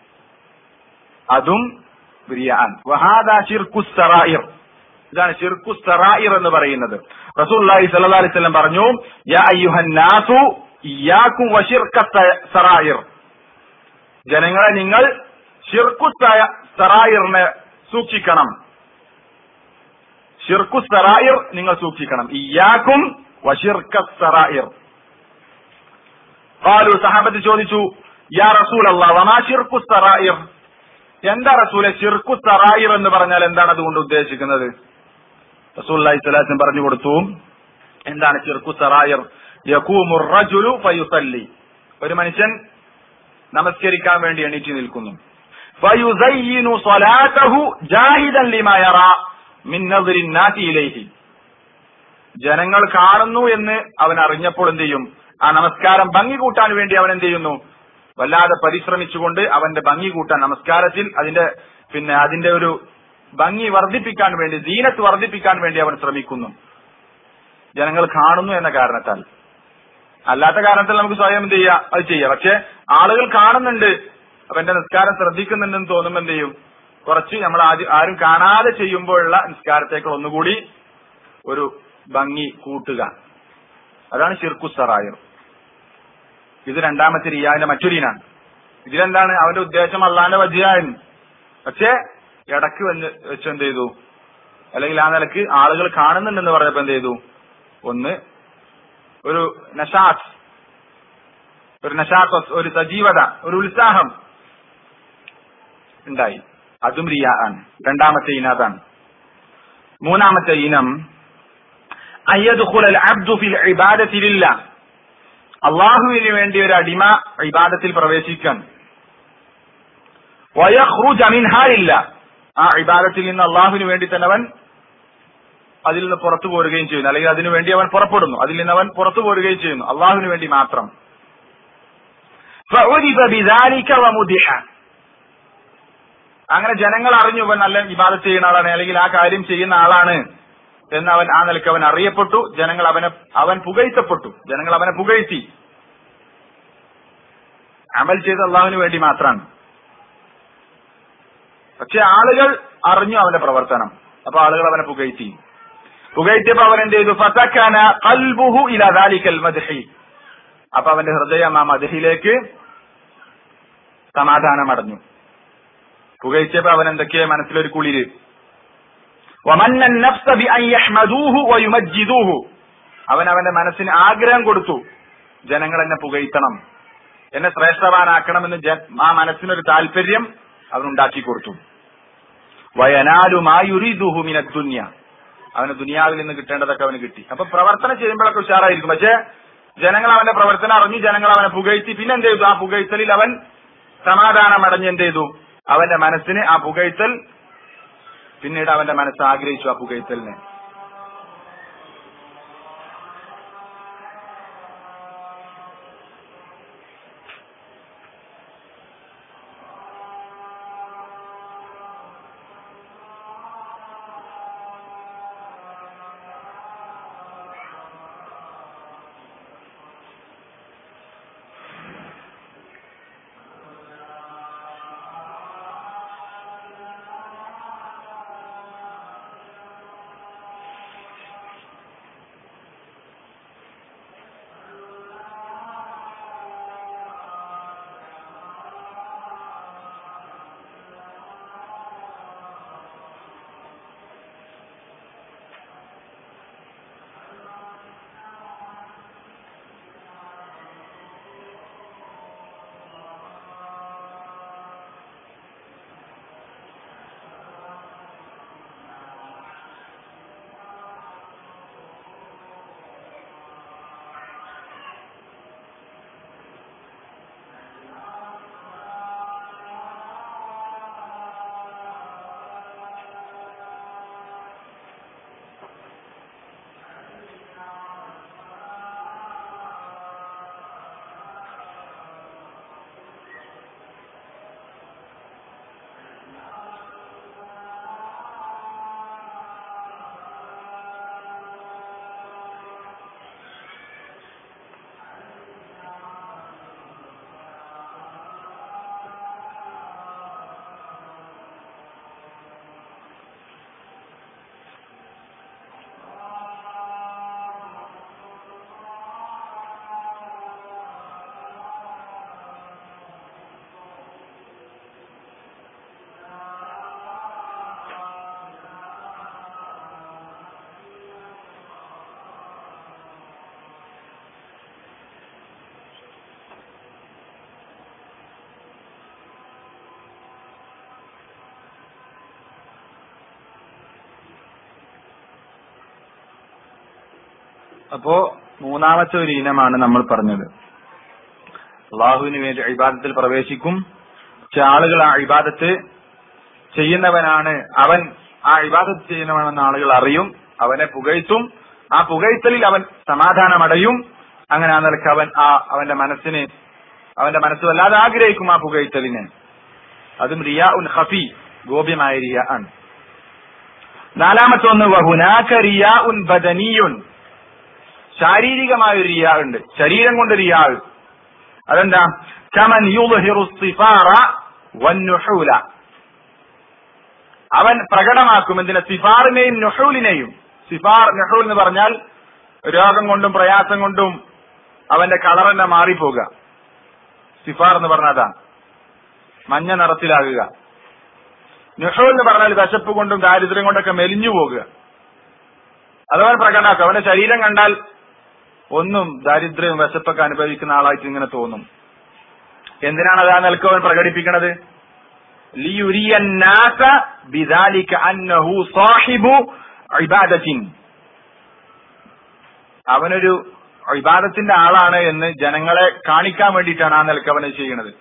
അതും റിയാൻ വഹാദ ഷിർക്കുസ് സറായിർ ഇതാണ് ഷിർക്കുസ് സറായിർ എന്ന് പറയുന്നത് റസൂലുള്ളാഹി സ്വല്ലല്ലാഹി അലൈഹി വസല്ലം പറഞ്ഞു യാ അയ്യുഹൻ നാസു ഇയ്യാക്കും വശിർക്കസ് സറായിർ ജനങ്ങളെ നിങ്ങൾ ഷിർക്കുസ് സറായിറിനെ സൂക്ഷിക്കണം ഷിർക്കുസ് സറായിർ നിങ്ങൾ സൂക്ഷിക്കണം ഇയ്യാക്കും വശിർക്കസ് സറായിർ ഖാലു സഹാബത്ത് ചോദിച്ചു യാ റസൂൽ അള്ളാഹ് വമാ ഷിർക്കു സറായിർ എന്താ റസൂലെ ഷിർക്കു സറായിർ എന്ന് പറഞ്ഞാൽ എന്താണ് അതുകൊണ്ട് ഉദ്ദേശിക്കുന്നത് റസൂൽ സ്വലാസം പറഞ്ഞു കൊടുത്തു എന്താണ് ഷിർക്കു സറായിർ യകൂമു റജുലു ഫയുസല്ലി ഒരു മനുഷ്യൻ നമസ്കരിക്കാൻ വേണ്ടി എണീറ്റ് നിൽക്കുന്നു ഫയുസയ്യിനു സ്വലാത്തഹു ജാഹിദൻ ലിമാ യറാ മിൻ നസ്രി നാസി ഇലൈഹി ജനങ്ങൾ കാണുന്നു എന്ന് അവൻ അറിഞ്ഞപ്പോൾ എന്ത് ചെയ്യും ആ നമസ്കാരം ഭംഗി കൂട്ടാൻ വേണ്ടി അവൻ എന്ത് ചെയ്യുന്നു വല്ലാതെ പരിശ്രമിച്ചുകൊണ്ട് അവന്റെ ഭംഗി കൂട്ടാൻ നമസ്കാരത്തിൽ അതിന്റെ പിന്നെ അതിന്റെ ഒരു ഭംഗി വർദ്ധിപ്പിക്കാൻ വേണ്ടി ദീനത്ത് വർദ്ധിപ്പിക്കാൻ വേണ്ടി അവൻ ശ്രമിക്കുന്നു ജനങ്ങൾ കാണുന്നു എന്ന കാരണത്താൽ അല്ലാത്ത കാരണത്താൽ നമുക്ക് സ്വയം എന്ത് ചെയ്യാം അത് ചെയ്യാം പക്ഷെ ആളുകൾ കാണുന്നുണ്ട് അവന്റെ നിസ്കാരം ശ്രദ്ധിക്കുന്നുണ്ടെന്ന് തോന്നുമ്പോൾ എന്ത് ചെയ്യും കുറച്ച് നമ്മൾ ആദ്യം ആരും കാണാതെ ചെയ്യുമ്പോഴുള്ള നിസ്കാരത്തേക്ക് ഒന്നുകൂടി ഒരു ഭംഗി കൂട്ടുക അതാണ് ഷിർക്കു സറായർ ഇത് രണ്ടാമത്തെ റിയാന്റെ മറ്റൊരീനാണ് ഇതിലെന്താണ് അവന്റെ ഉദ്ദേശം അള്ളാന്റെ വജിയായിരുന്നു പക്ഷേ ഇടക്ക് വന്ന് വെച്ച് എന്ത് ചെയ്തു അല്ലെങ്കിൽ ആ നിലക്ക് ആളുകൾ കാണുന്നുണ്ടെന്ന് പറഞ്ഞപ്പോ എന്ത് ചെയ്തു ഒന്ന് ഒരു നഷാത്ത് ഒരു നഷാത്ത് ഒരു സജീവത ഒരു ഉത്സാഹം ഉണ്ടായി അതും റിയ ആണ് രണ്ടാമത്തെ ഇനം അതാണ് മൂന്നാമത്തെ ഇനം അയ്യദുഖുൽ അബ്ദു ഫിൽ ഇബാദത്തി ലില്ലാ അള്ളാഹുവിന് വേണ്ടി ഒരു അടിമ ഇബാദത്തിൽ പ്രവേശിക്കാൻ വയഹ്റുജ മിൻഹായില്ല ആ ഇബാദത്തിൽ നിന്ന് അള്ളാഹുവിന് വേണ്ടി തന്നെ അവൻ അതിൽ നിന്ന് പുറത്തു പോരുകയും ചെയ്യുന്നു അല്ലെങ്കിൽ അതിനു വേണ്ടി അവൻ പുറപ്പെടുന്നു അതിൽ നിന്ന് അവൻ പുറത്തു പോരുകയും ചെയ്യുന്നു അള്ളാഹുവിന് വേണ്ടി മാത്രം فعرف بذلك ومدح അങ്ങനെ ജനങ്ങൾ അറിഞ്ഞു ഇവൻ നല്ല ഇബാദത്ത് ചെയ്യുന്ന ആളാണ് അല്ലെങ്കിൽ ആ കാര്യം ചെയ്യുന്ന ആളാണ് എന്ന് അവൻ ആ നിലയ്ക്ക് അവൻ അറിയപ്പെട്ടു ജനങ്ങൾ അവനെ അവൻ പുകഴ്ത്തപ്പെട്ടു ജനങ്ങൾ അവനെ പുകഴ്ത്തി അമൽ ചെയ്ത് അള്ളാഹുവിന് വേണ്ടി മാത്രമാണ് പക്ഷെ ആളുകൾ അറിഞ്ഞു അവന്റെ പ്രവർത്തനം അപ്പൊ ആളുകൾ അവനെ പുകഴ്ത്തി പുകഴ്ത്തിയപ്പോ അവൻ എന്ത് ചെയ്തു ഫതക്കാന ഖൽബുഹു ഇലാ ദാലിക്കൽ മദ്ഹി അപ്പൊ അവന്റെ ഹൃദയം ആ മദ്ഹിലേക്ക് സമാധാനം അടഞ്ഞു പുകഴ്ത്തിയപ്പോ അവൻ എന്തൊക്കെയാ മനസ്സിലൊരു കുളിര് വമന്ന النفس بأن يحمدوه ويمجدوه അവൻ അവന്റെ മനസ്സിന് ആഗ്രഹം കൊടുത്തു ജനങ്ങൾ എന്നെ പുകഴ്ത്തണം എന്നെ ശ്രേഷ്ഠവാനാക്കണമെന്ന് ജ- ആ മനസ്സിനൊരു താല്പര്യം അവൻ ഉണ്ടാക്കി കൊടുത്തു വയനാലു മായുരിദുഹു മിന ദുന്യ അവന് ദുനിയാവിൽ നിന്ന് കിട്ടേണ്ടതൊക്കെ അവന് കിട്ടി അപ്പൊ പ്രവർത്തനം ചെയ്യുമ്പോഴൊക്കെ ഉഷാറായിരിക്കും പക്ഷെ ജനങ്ങൾ അവന്റെ പ്രവർത്തനം അറിഞ്ഞു ജനങ്ങൾ അവനെ പുകഴ്ത്തി പിന്നെ എന്ത് ചെയ്തു ആ പുകഴ്ത്തലിൽ അവൻ സമാധാനം അടഞ്ഞ് എന്ത് ചെയ്തു അവന്റെ മനസ്സിന് ആ പുകഴ്ത്തൽ പിന്നീട് അവന്റെ മനസ്സ് ആഗ്രഹിച്ചു ആ പുകഴ്ത്തലിനെ അപ്പോ മൂന്നാമത്തെ ഒരു ഇനമാണ് നമ്മൾ പറഞ്ഞത് അള്ളാഹുവിന് വേണ്ടി ഇബാദത്തിൽ പ്രവേശിക്കും ചില ആളുകൾ ആ ഇബാദത്ത് ചെയ്യുന്നവനാണ് അവൻ ആ ഇബാദത്ത് ചെയ്യുന്നവനെന്ന് ആളുകൾ അറിയും അവനെ പുകഴ്ത്തും ആ പുകഴ്ത്തലിൽ അവൻ സമാധാനമടയും അങ്ങനെ ആ നിലക്ക് അവൻ ആ അവന്റെ മനസ്സിന് അവന്റെ മനസ്സ് വല്ലാതെ ആഗ്രഹിക്കും ആ പുകഴ്ത്തലിനെ അതും റിയാ ഉൻ ഹഫി ഗോപ്യമായ റിയ ആണ് നാലാമത്തെ ഒന്ന് വഹുനാക്ക റിയാ ഉൻ ബദനിയുൻ ശാരീരികമായ ഒരു റിയാ ഉണ്ട് ശരീരം കൊണ്ട് റിയാ അതെന്താ കമൻ യുദ്ഹിറു സിഫാറ വന്നുഹൂല അവൻ പ്രകടമാക്കും എന്തിനെ സിഫാറിനെയും നുഹൂലിനെയും സിഫാർ നുഹൂൽ എന്ന് പറഞ്ഞാൽ രോഗം കൊണ്ടും പ്രയാസം കൊണ്ടും അവന്റെ കളർ തന്നെ മാറിപ്പോകുക സിഫാർ എന്ന് പറഞ്ഞാൽ അതാണ് മഞ്ഞ നിറത്തിലാകുക നുഹൂൽ എന്ന് പറഞ്ഞാൽ വിശപ്പ് കൊണ്ടും ദാരിദ്ര്യം കൊണ്ടൊക്കെ മെലിഞ്ഞു പോകുക അതവൻ പ്രകടമാക്കും അവന്റെ ശരീരം കണ്ടാൽ ഒന്നും ദാരിദ്ര്യവും വിശപ്പൊക്കെ അനുഭവിക്കുന്ന ആളായിട്ട് ഇങ്ങനെ തോന്നും എന്തിനാണ് അത് ആ നിലക്ക് അവൻ പ്രകടിപ്പിക്കുന്നത് ലിയുരിയന്നാസ ബിദാലിക അന്നഹു സാഹിബു ഇബാദത്തിൻ അവനൊരു ഇബാദത്തിന്റെ ആളാണ് എന്ന് ജനങ്ങളെ കാണിക്കാൻ വേണ്ടിയിട്ടാണ് ആ നിലക്ക് അവന് ചെയ്യുന്നത്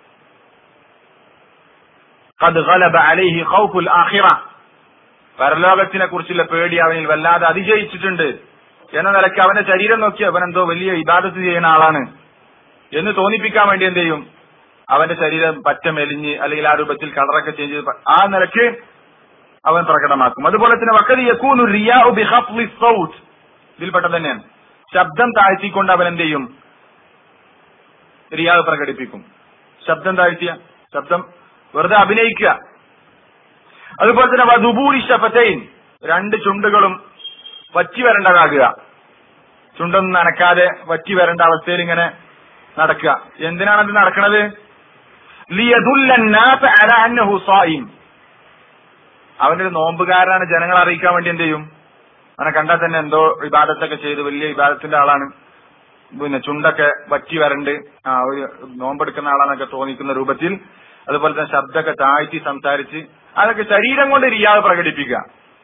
ഖദ് ഗലബ അലൈഹി ഖൗഫുൽ ആഖിറ പരലോകത്തിനെ കുറിച്ചുള്ള പേടി അവനിൽ വല്ലാതെ അതിജയിച്ചിട്ടുണ്ട് എന്ന നിലയ്ക്ക് അവന്റെ ശരീരം നോക്കി അവൻ എന്തോ വലിയ ഇബാദത്ത് ചെയ്യുന്ന ആളാണ് എന്ന് തോന്നിപ്പിക്കാൻ വേണ്ടി എന്ത് ചെയ്യും അവന്റെ ശരീരം പറ്റ മെലിഞ്ഞ് അല്ലെങ്കിൽ ആ രൂപത്തിൽ കളറൊക്കെ ചേഞ്ച് ചെയ്ത് പ- ആ നിലക്ക് അവൻ പ്രകടമാക്കും അതുപോലെ തന്നെ വക്കത് യക്കൂനു റിയാഉ ബിഹഫ്ലി സൗത്ത് ഇതിൽപ്പെട്ട തന്നെയാണ് ശബ്ദം താഴ്ത്തിക്കൊണ്ട് അവൻ എന്ത് ചെയ്യും റിയാവ് പ്രകടിപ്പിക്കും ശബ്ദം താഴ്ത്തിയ ശബ്ദം വെറുതെ അഭിനയിക്കുക അതുപോലെ തന്നെ വധുബൂരി ഷഫറ്റൈൻ രണ്ട് ചുണ്ടുകളും വറ്റി വരേണ്ടതാകുക ചുണ്ടൊന്നും നനക്കാതെ വറ്റി വരേണ്ട അവസ്ഥയിൽ ഇങ്ങനെ നടക്കുക എന്തിനാണ് അത് നടക്കുന്നത് ലിയദുല്ല الناس على أنه صائم അവന്റെ ഒരു നോമ്പുകാരനാണ് ജനങ്ങളെ അറിയിക്കാൻ വേണ്ടി എന്ത് ചെയ്യും അവനെ കണ്ടാൽ തന്നെ എന്തോ വിവാദത്തൊക്കെ ചെയ്ത് വലിയ വിവാദത്തിന്റെ ആളാണ് പിന്നെ ചുണ്ടൊക്കെ വറ്റി വരണ്ട് ആ ഒരു നോമ്പെടുക്കുന്ന ആളാന്നൊക്കെ തോന്നിക്കുന്ന രൂപത്തിൽ അതുപോലെ തന്നെ ശബ്ദമൊക്കെ താഴ്ത്തി സംസാരിച്ച് അതൊക്കെ ശരീരം കൊണ്ട് റിയാവ് പ്രകടിപ്പിക്കുക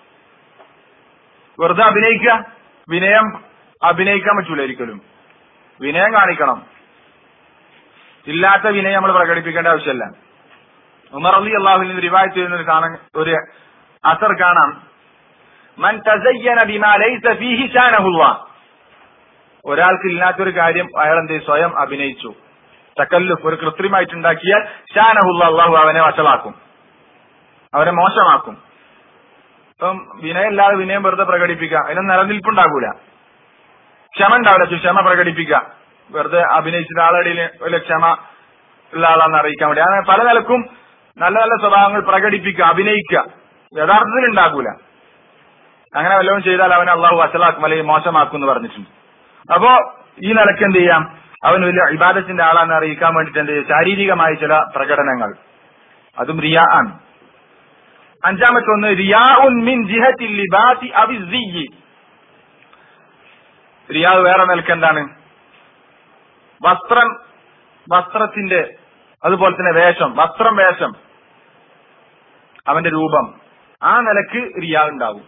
വെറുതെ അഭിനയിക്കുക വിനയം അഭിനയിക്കാൻ പറ്റൂല ഒരിക്കലും വിനയം കാണിക്കണം ഇല്ലാത്ത വിനയം നമ്മൾ പ്രകടിപ്പിക്കേണ്ട ആവശ്യമല്ല ഉമർ അലി അള്ളാഹുവിൽ റിവായത്ത് ചെയ്യുന്ന ഒരു കാണാൻ ഒരു അസർ കാണാം മൻ തസയ്യന ബിമാ ലൈസ ഫീഹി ശാനഹുല്ലാഹ് ഒരാൾക്ക് ഇല്ലാത്തൊരു കാര്യം അയാൾ എന്ത് ചെയ്യും? സ്വയം അഭിനയിച്ചു തക്കല്ലുഫ് ഒരു കൃത്രിമായിട്ടുണ്ടാക്കിയാൽ ഷാനഹുല്ല അള്ളാഹു അവനെ വഷളാക്കും അവനെ മോശമാക്കും ഇപ്പം വിനയമില്ലാതെ വിനയം വെറുതെ പ്രകടിപ്പിക്കുക അതിന് നിലനിൽപ്പുണ്ടാകൂല ക്ഷമ ഉണ്ടാവില്ല ക്ഷമ പ്രകടിപ്പിക്കുക വെറുതെ അഭിനയിച്ചിട്ട് ആളടിയിൽ വലിയ ക്ഷമ ഉള്ള ആളാന്ന് അറിയിക്കാൻ വേണ്ടി അങ്ങനെ പല നിലക്കും നല്ല നല്ല സ്വഭാവങ്ങൾ പ്രകടിപ്പിക്കുക അഭിനയിക്കുക യഥാർത്ഥത്തിൽ ഉണ്ടാകൂല അങ്ങനെ വല്ലതും ചെയ്താൽ അവനെ അള്ളാഹു വഷളാക്കും അല്ലെങ്കിൽ മോശമാക്കും എന്ന് പറഞ്ഞിട്ടുണ്ട് അപ്പോ ഈ നിലക്ക് എന്ത് ചെയ്യാം അവൻ വലിയ ഇബാദത്തിന്റെ ആളാന്ന് അറിയിക്കാൻ വേണ്ടിട്ട് എന്ത് ചെയ്യും ശാരീരികമായ ചില പ്രകടനങ്ങൾ അതും റിയാ ആണ് അഞ്ചാമത്തെ ഒന്ന് റിയാഉൻ മിൻ ജിഹത്തി ലിബാസി അവി സിയ്യി റിയാവ് വേറെ നിലക്ക് എന്താണ് വസ്ത്രം വസ്ത്രത്തിന്റെ അതുപോലെ തന്നെ വേഷം വസ്ത്രം വേഷം അവന്റെ രൂപം ആ നിലക്ക് റിയാവ് ഉണ്ടാവും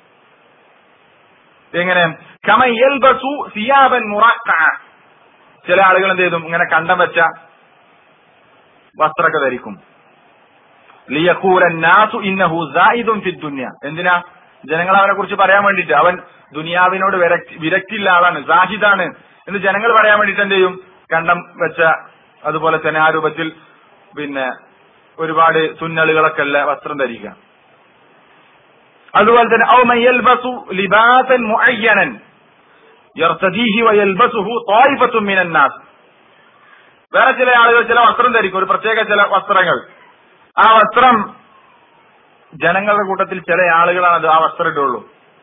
എങ്ങനെ കമ യൽബസു സിയാബൻ മുറക്ക ചില ആളുകൾ എന്ത് ചെയ്തു ഇങ്ങനെ കണ്ടം വെച്ച വസ്ത്രമൊക്കെ ധരിക്കും ലിയഖൂല നാസു ഇന്നഹു സായിദുൻ ഫി ദുനിയ എന്തിനാ ജനങ്ങൾ അവനെ കുറിച്ച് പറയാൻ വേണ്ടിട്ട് അവൻ ദുനിയാവിനോട് വിരക്തി വിരക്തിയുള്ള ആളാണ് സാഹിദാണ് എന്ന് ജനങ്ങൾ പറയാൻ വേണ്ടിട്ട് എന്ത് ചെയ്യും കണ്ടം വെച്ച അതുപോലെ തന്നെ ആ രൂപത്തിൽ പിന്നെ ഒരുപാട് തുന്നലുകളൊക്കെ ഉള്ള വസ്ത്രം ധരിക്കുക അതുപോലെ തന്നെ ഔ മൻ യൽബസു ലിബാസൻ മുഅയ്യനൻ യർതദീഹി വയൽബസുഹു ത്വായിഫത്തുൻ മിനൻ നാസ് വേറെ ചില ആളുകൾ ചില വസ്ത്രം ധരിക്കും ഒരു പ്രത്യേക ചില വസ്ത്രങ്ങൾ ആ വസ്ത്രം ജനങ്ങളുടെ കൂട്ടത്തിൽ ചില ആളുകളാണ് അത് ആ വസ്ത്രം ഇട്ടുള്ളൂ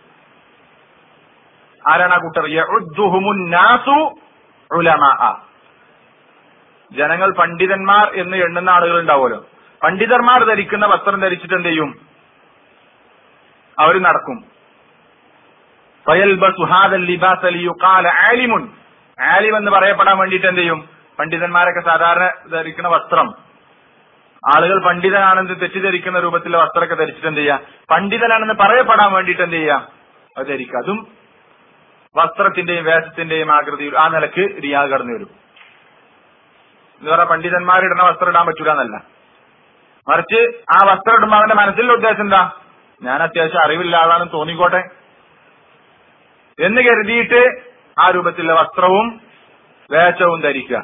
ആരാണ് ആ കൂട്ടർ യഉദ്ദുഹുമുൻ നാസു ഉലമാഅ ജനങ്ങൾ പണ്ഡിതന്മാർ എന്ന് എണ്ണുന്ന ആളുകൾ ഉണ്ടാവുമല്ലോ പണ്ഡിതന്മാർ ധരിക്കുന്ന വസ്ത്രം ധരിച്ചിട്ട് എന്ത് ചെയ്യും അവർ നടക്കും ഫയൽബസു ഹാദൽ ലിബാസ ലിയുഖാല ആലിമുൻ ആലിം എന്ന് പറയപ്പെടാൻ വേണ്ടിയിട്ട് എന്ത് ചെയ്യും പണ്ഡിതന്മാരൊക്കെ സാധാരണ ധരിക്കുന്ന വസ്ത്രം ആളുകൾ പണ്ഡിതനാണെന്ന് തെറ്റിദ്ധരിക്കുന്ന രൂപത്തിലെ വസ്ത്രമൊക്കെ ധരിച്ചിട്ട് എന്ത് ചെയ്യുക പണ്ഡിതനാണെന്ന് പറയപ്പെടാൻ വേണ്ടിയിട്ട് എന്ത് ചെയ്യുക അത് ധരിക്കുക അതും വസ്ത്രത്തിന്റെയും വേഷത്തിന്റെയും ആകൃതിയിൽ ആ നിലക്ക് റിയാ കടന്നു വരും എന്ന് പറഞ്ഞാൽ പണ്ഡിതന്മാരിടുന്ന വസ്ത്രം ഇടാൻ പറ്റൂല എന്നല്ല മറിച്ച് ആ വസ്ത്രം ഇടുമ്പോൾ അവന്റെ മനസ്സിലുള്ള ഉദ്ദേശം എന്താ ഞാൻ അത്യാവശ്യം അറിവില്ലാതാണെന്ന് തോന്നിക്കോട്ടെ എന്ന് കരുതിയിട്ട് ആ രൂപത്തിലുള്ള വസ്ത്രവും വേഷവും ധരിക്കുക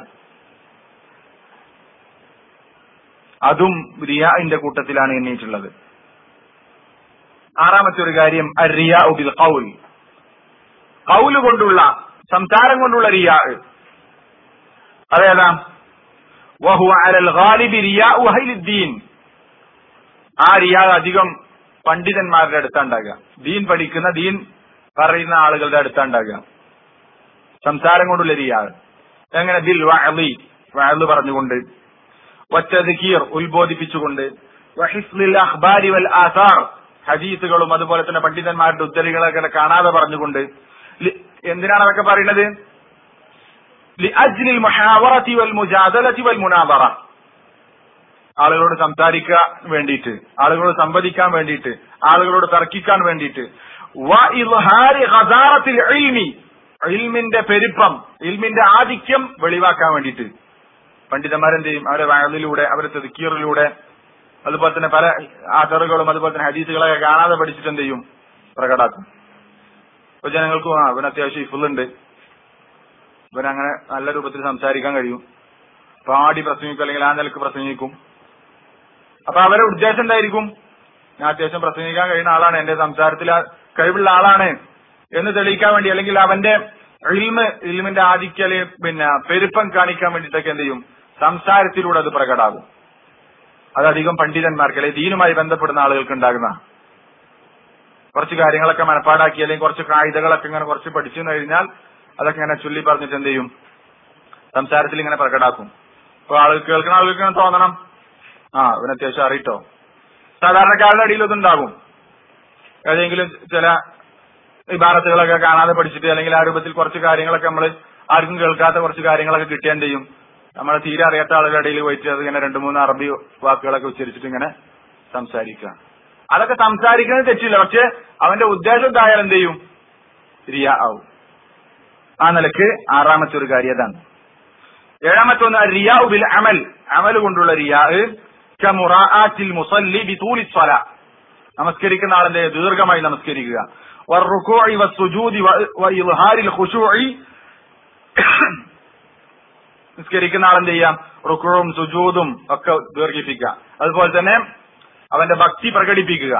അതും റിയാന്റെ കൂട്ടത്തിലാണ് എണ്ണീട്ടുള്ളത് ആറാമത്തെ ഒരു കാര്യം റിയാ ഉബിൽ കൗൽ കൗല് കൊണ്ടുള്ള സംസാരം കൊണ്ടുള്ള റിയാ അതേതാ വഹു അലൽ ഗാലിബി റിയാ ഉഹൈലുദ്ദീൻ ആ റിയാ അധികം പണ്ഡിതന്മാരുടെ അടുത്തുണ്ടാകുക ദീൻ പഠിക്കുന്ന ദീൻ പറയുന്ന ആളുകളുടെ അടുത്തുണ്ടാകുക സംസാരം കൊണ്ടുള്ള റിയാ എങ്ങനെ ബിൽ വഅലി വഅല് പറഞ്ഞുകൊണ്ട് വറ്റദ്കീർ ഉത്ബോധിപ്പിച്ചുകൊണ്ട് വഹിസ്ലിൽ അഖ്ബാരി വൽ ആസാർ ഹദീസുകളും അതുപോലെ തന്നെ പണ്ഡിതന്മാരുടെ ഉദ്ധരികളൊക്കെ കാണാതെ പറഞ്ഞുകൊണ്ട് ലി- എന്തിനാണ് അതൊക്കെ പറയുന്നത് ലിഅജ്ലിൽ മുഹാവറത്തി വൽ മുജാദലത്തി വൽ മുനാദറ ആളുകളോട് സംസാരിക്കാൻ വേണ്ടിയിട്ട് ആളുകളോട് സംവദിക്കാൻ വേണ്ടിയിട്ട് ആളുകളോട് തർക്കിക്കാൻ വേണ്ടിയിട്ട് വ ഇൽഹാരി ഖദാറത്തിൽ ഇൽമി ഇൽമിന്റെ പെരുപ്പം ഇൽമിന്റെ ആധിക്യം വെളിവാക്കാൻ വേണ്ടിയിട്ട് പണ്ഡിതന്മാരെന്ത് ചെയ്യും അവരെ വയലിലൂടെ അവരെ തെതുക്കീറിലൂടെ അതുപോലെ തന്നെ പല ആദറുകളും അതുപോലെ തന്നെ ഹദീസുകളൊക്കെ കാണാതെ പഠിച്ചിട്ട് എന്ത് ചെയ്യും പ്രകടാക്കും ഇപ്പൊ ജനങ്ങൾക്ക് ആ ഇവന് അത്യാവശ്യം ഇഫുള്ളുണ്ട് ഇവൻ അങ്ങനെ നല്ല രൂപത്തിൽ സംസാരിക്കാൻ കഴിയും പാടി പ്രസംഗിക്കും അല്ലെങ്കിൽ ആ നിലക്ക് പ്രസംഗിക്കും അപ്പൊ അവരുടെ ഉദ്ദേശം എന്തായിരിക്കും ഞാൻ അത്യാവശ്യം പ്രസംഗിക്കാൻ കഴിയുന്ന ആളാണ് എന്റെ സംസാരത്തിൽ ആ കഴിവുള്ള ആളാണ് എന്ന് തെളിയിക്കാൻ വേണ്ടി അല്ലെങ്കിൽ അവന്റെ ഇൽമ് ഇൽമിന്റെ ആധിക്യല് പിന്നെ പെരുപ്പം കാണിക്കാൻ വേണ്ടിയിട്ടൊക്കെ എന്ത് ചെയ്യും സംസാരത്തിലൂടെ അത് പ്രകടാകും അതധികം പണ്ഡിതന്മാർക്ക് അല്ലെങ്കിൽ ദീനുമായി ബന്ധപ്പെടുന്ന ആളുകൾക്ക് ഉണ്ടാകുന്ന കുറച്ച് കാര്യങ്ങളൊക്കെ മനപ്പാടാക്കി അല്ലെങ്കിൽ കുറച്ച് കായികകളൊക്കെ ഇങ്ങനെ കുറച്ച് പഠിച്ചു എന്ന് കഴിഞ്ഞാൽ അതൊക്കെ ഇങ്ങനെ ചൊല്ലി പറഞ്ഞിട്ട് എന്ത് ചെയ്യും സംസാരത്തിൽ ഇങ്ങനെ പ്രകടാക്കും അപ്പൊ ആളുകൾ കേൾക്കുന്ന ആളുകൾക്ക് ഇങ്ങനെ തോന്നണം ആ ഇവന് അത്യാവശ്യം അറിയിട്ടോ സാധാരണക്കാരുടെ അടിയിൽ ഇതുണ്ടാകും ഏതെങ്കിലും ചില ഇബാറത്തുകളൊക്കെ കാണാതെ പഠിച്ചിട്ട് അല്ലെങ്കിൽ ആ രൂപത്തിൽ കുറച്ച് കാര്യങ്ങളൊക്കെ നമ്മൾ ആർക്കും കേൾക്കാത്ത കുറച്ച് കാര്യങ്ങളൊക്കെ കിട്ടിയാൽ എന്ത് ചെയ്യും നമ്മളെ തീരെ അറിയാത്ത ആളുകളുടെ ഇടയിൽ പോയിട്ട് അത് ഇങ്ങനെ രണ്ട് മൂന്ന് അറബി വാക്കുകളൊക്കെ ഉച്ചരിച്ചിട്ട് ഇങ്ങനെ സംസാരിക്കുക അതൊക്കെ സംസാരിക്കുന്നത് തെറ്റില്ല പക്ഷെ അവന്റെ ഉദ്ദേശം എന്തായാലും എന്ത് ചെയ്യും റിയ ആവും ആ നിലക്ക് ആറാമത്തെ ഒരു കാര്യം അതാണ് ഏഴാമത്തെ ഒന്ന് റിയാ ബിൽ അമൽ അമൽ കൊണ്ടുള്ള റിയാ കമുറാഅത്തിൽ മുസല്ലി ബിതൂലി സ്വല നമസ്കരിക്കുന്ന ആളിന്റെ ദീർഘമായി നമസ്കരിക്കുക والركوع والسجود وإظهار الخشوع നിസ്കരിക്കുന്ന ആളെന്ത് ചെയ്യാം റുക്കുവും സുജൂദും ഒക്കെ ദീർഘിപ്പിക്കുക അതുപോലെ തന്നെ അവന്റെ ഭക്തി പ്രകടിപ്പിക്കുക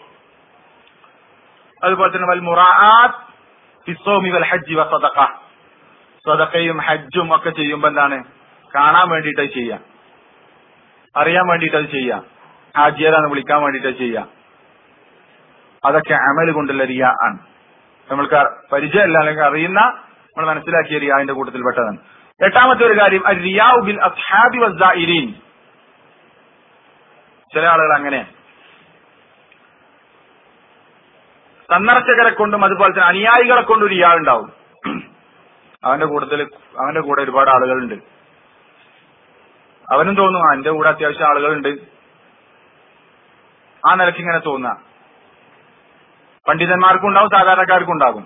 അതുപോലെ തന്നെ വൽ മുറാഅത്ത് ഫിസ്സോമി വൽ ഹജ്ജി വ സദഖ സദഖയും ഹജ്ജും ഒക്കെ ചെയ്യുമ്പോ എന്താണ് കാണാൻ വേണ്ടിയിട്ട് അത് ചെയ്യാം അറിയാൻ വേണ്ടിയിട്ട് അത് ചെയ്യാം ഹാജിയരാന്ന് വിളിക്കാൻ വേണ്ടിയിട്ട് അത് ചെയ്യാം അതൊക്കെ അമൽ കൊണ്ടുള്ള റിയ ആണ് നമ്മൾക്ക് പരിചയമല്ല അല്ലെങ്കിൽ അറിയുന്ന നമ്മൾ മനസ്സിലാക്കിയ റിയാവിന്റെ കൂട്ടത്തിൽ പെട്ടതാണ് എട്ടാമത്തെ ഒരു കാര്യം റിയാഉ ബിൽ അസ്ഹാബി വസ്സായിരീൻ ചില ആളുകൾ അങ്ങനെ സന്ദർശകരെ കൊണ്ടും അതുപോലെ തന്നെ അനുയായികളെ കൊണ്ടും ഒരു ഇയാൾ ഉണ്ടാവും അവന്റെ കൂട്ടത്തിൽ അവന്റെ കൂടെ ഒരുപാട് ആളുകളുണ്ട് അവനും തോന്നും ആ, എന്റെ കൂടെ അത്യാവശ്യം ആളുകളുണ്ട് ആ നിലയ്ക്ക് ഇങ്ങനെ തോന്നുക പണ്ഡിതന്മാർക്കും ഉണ്ടാവും സാധാരണക്കാർക്കും ഉണ്ടാകും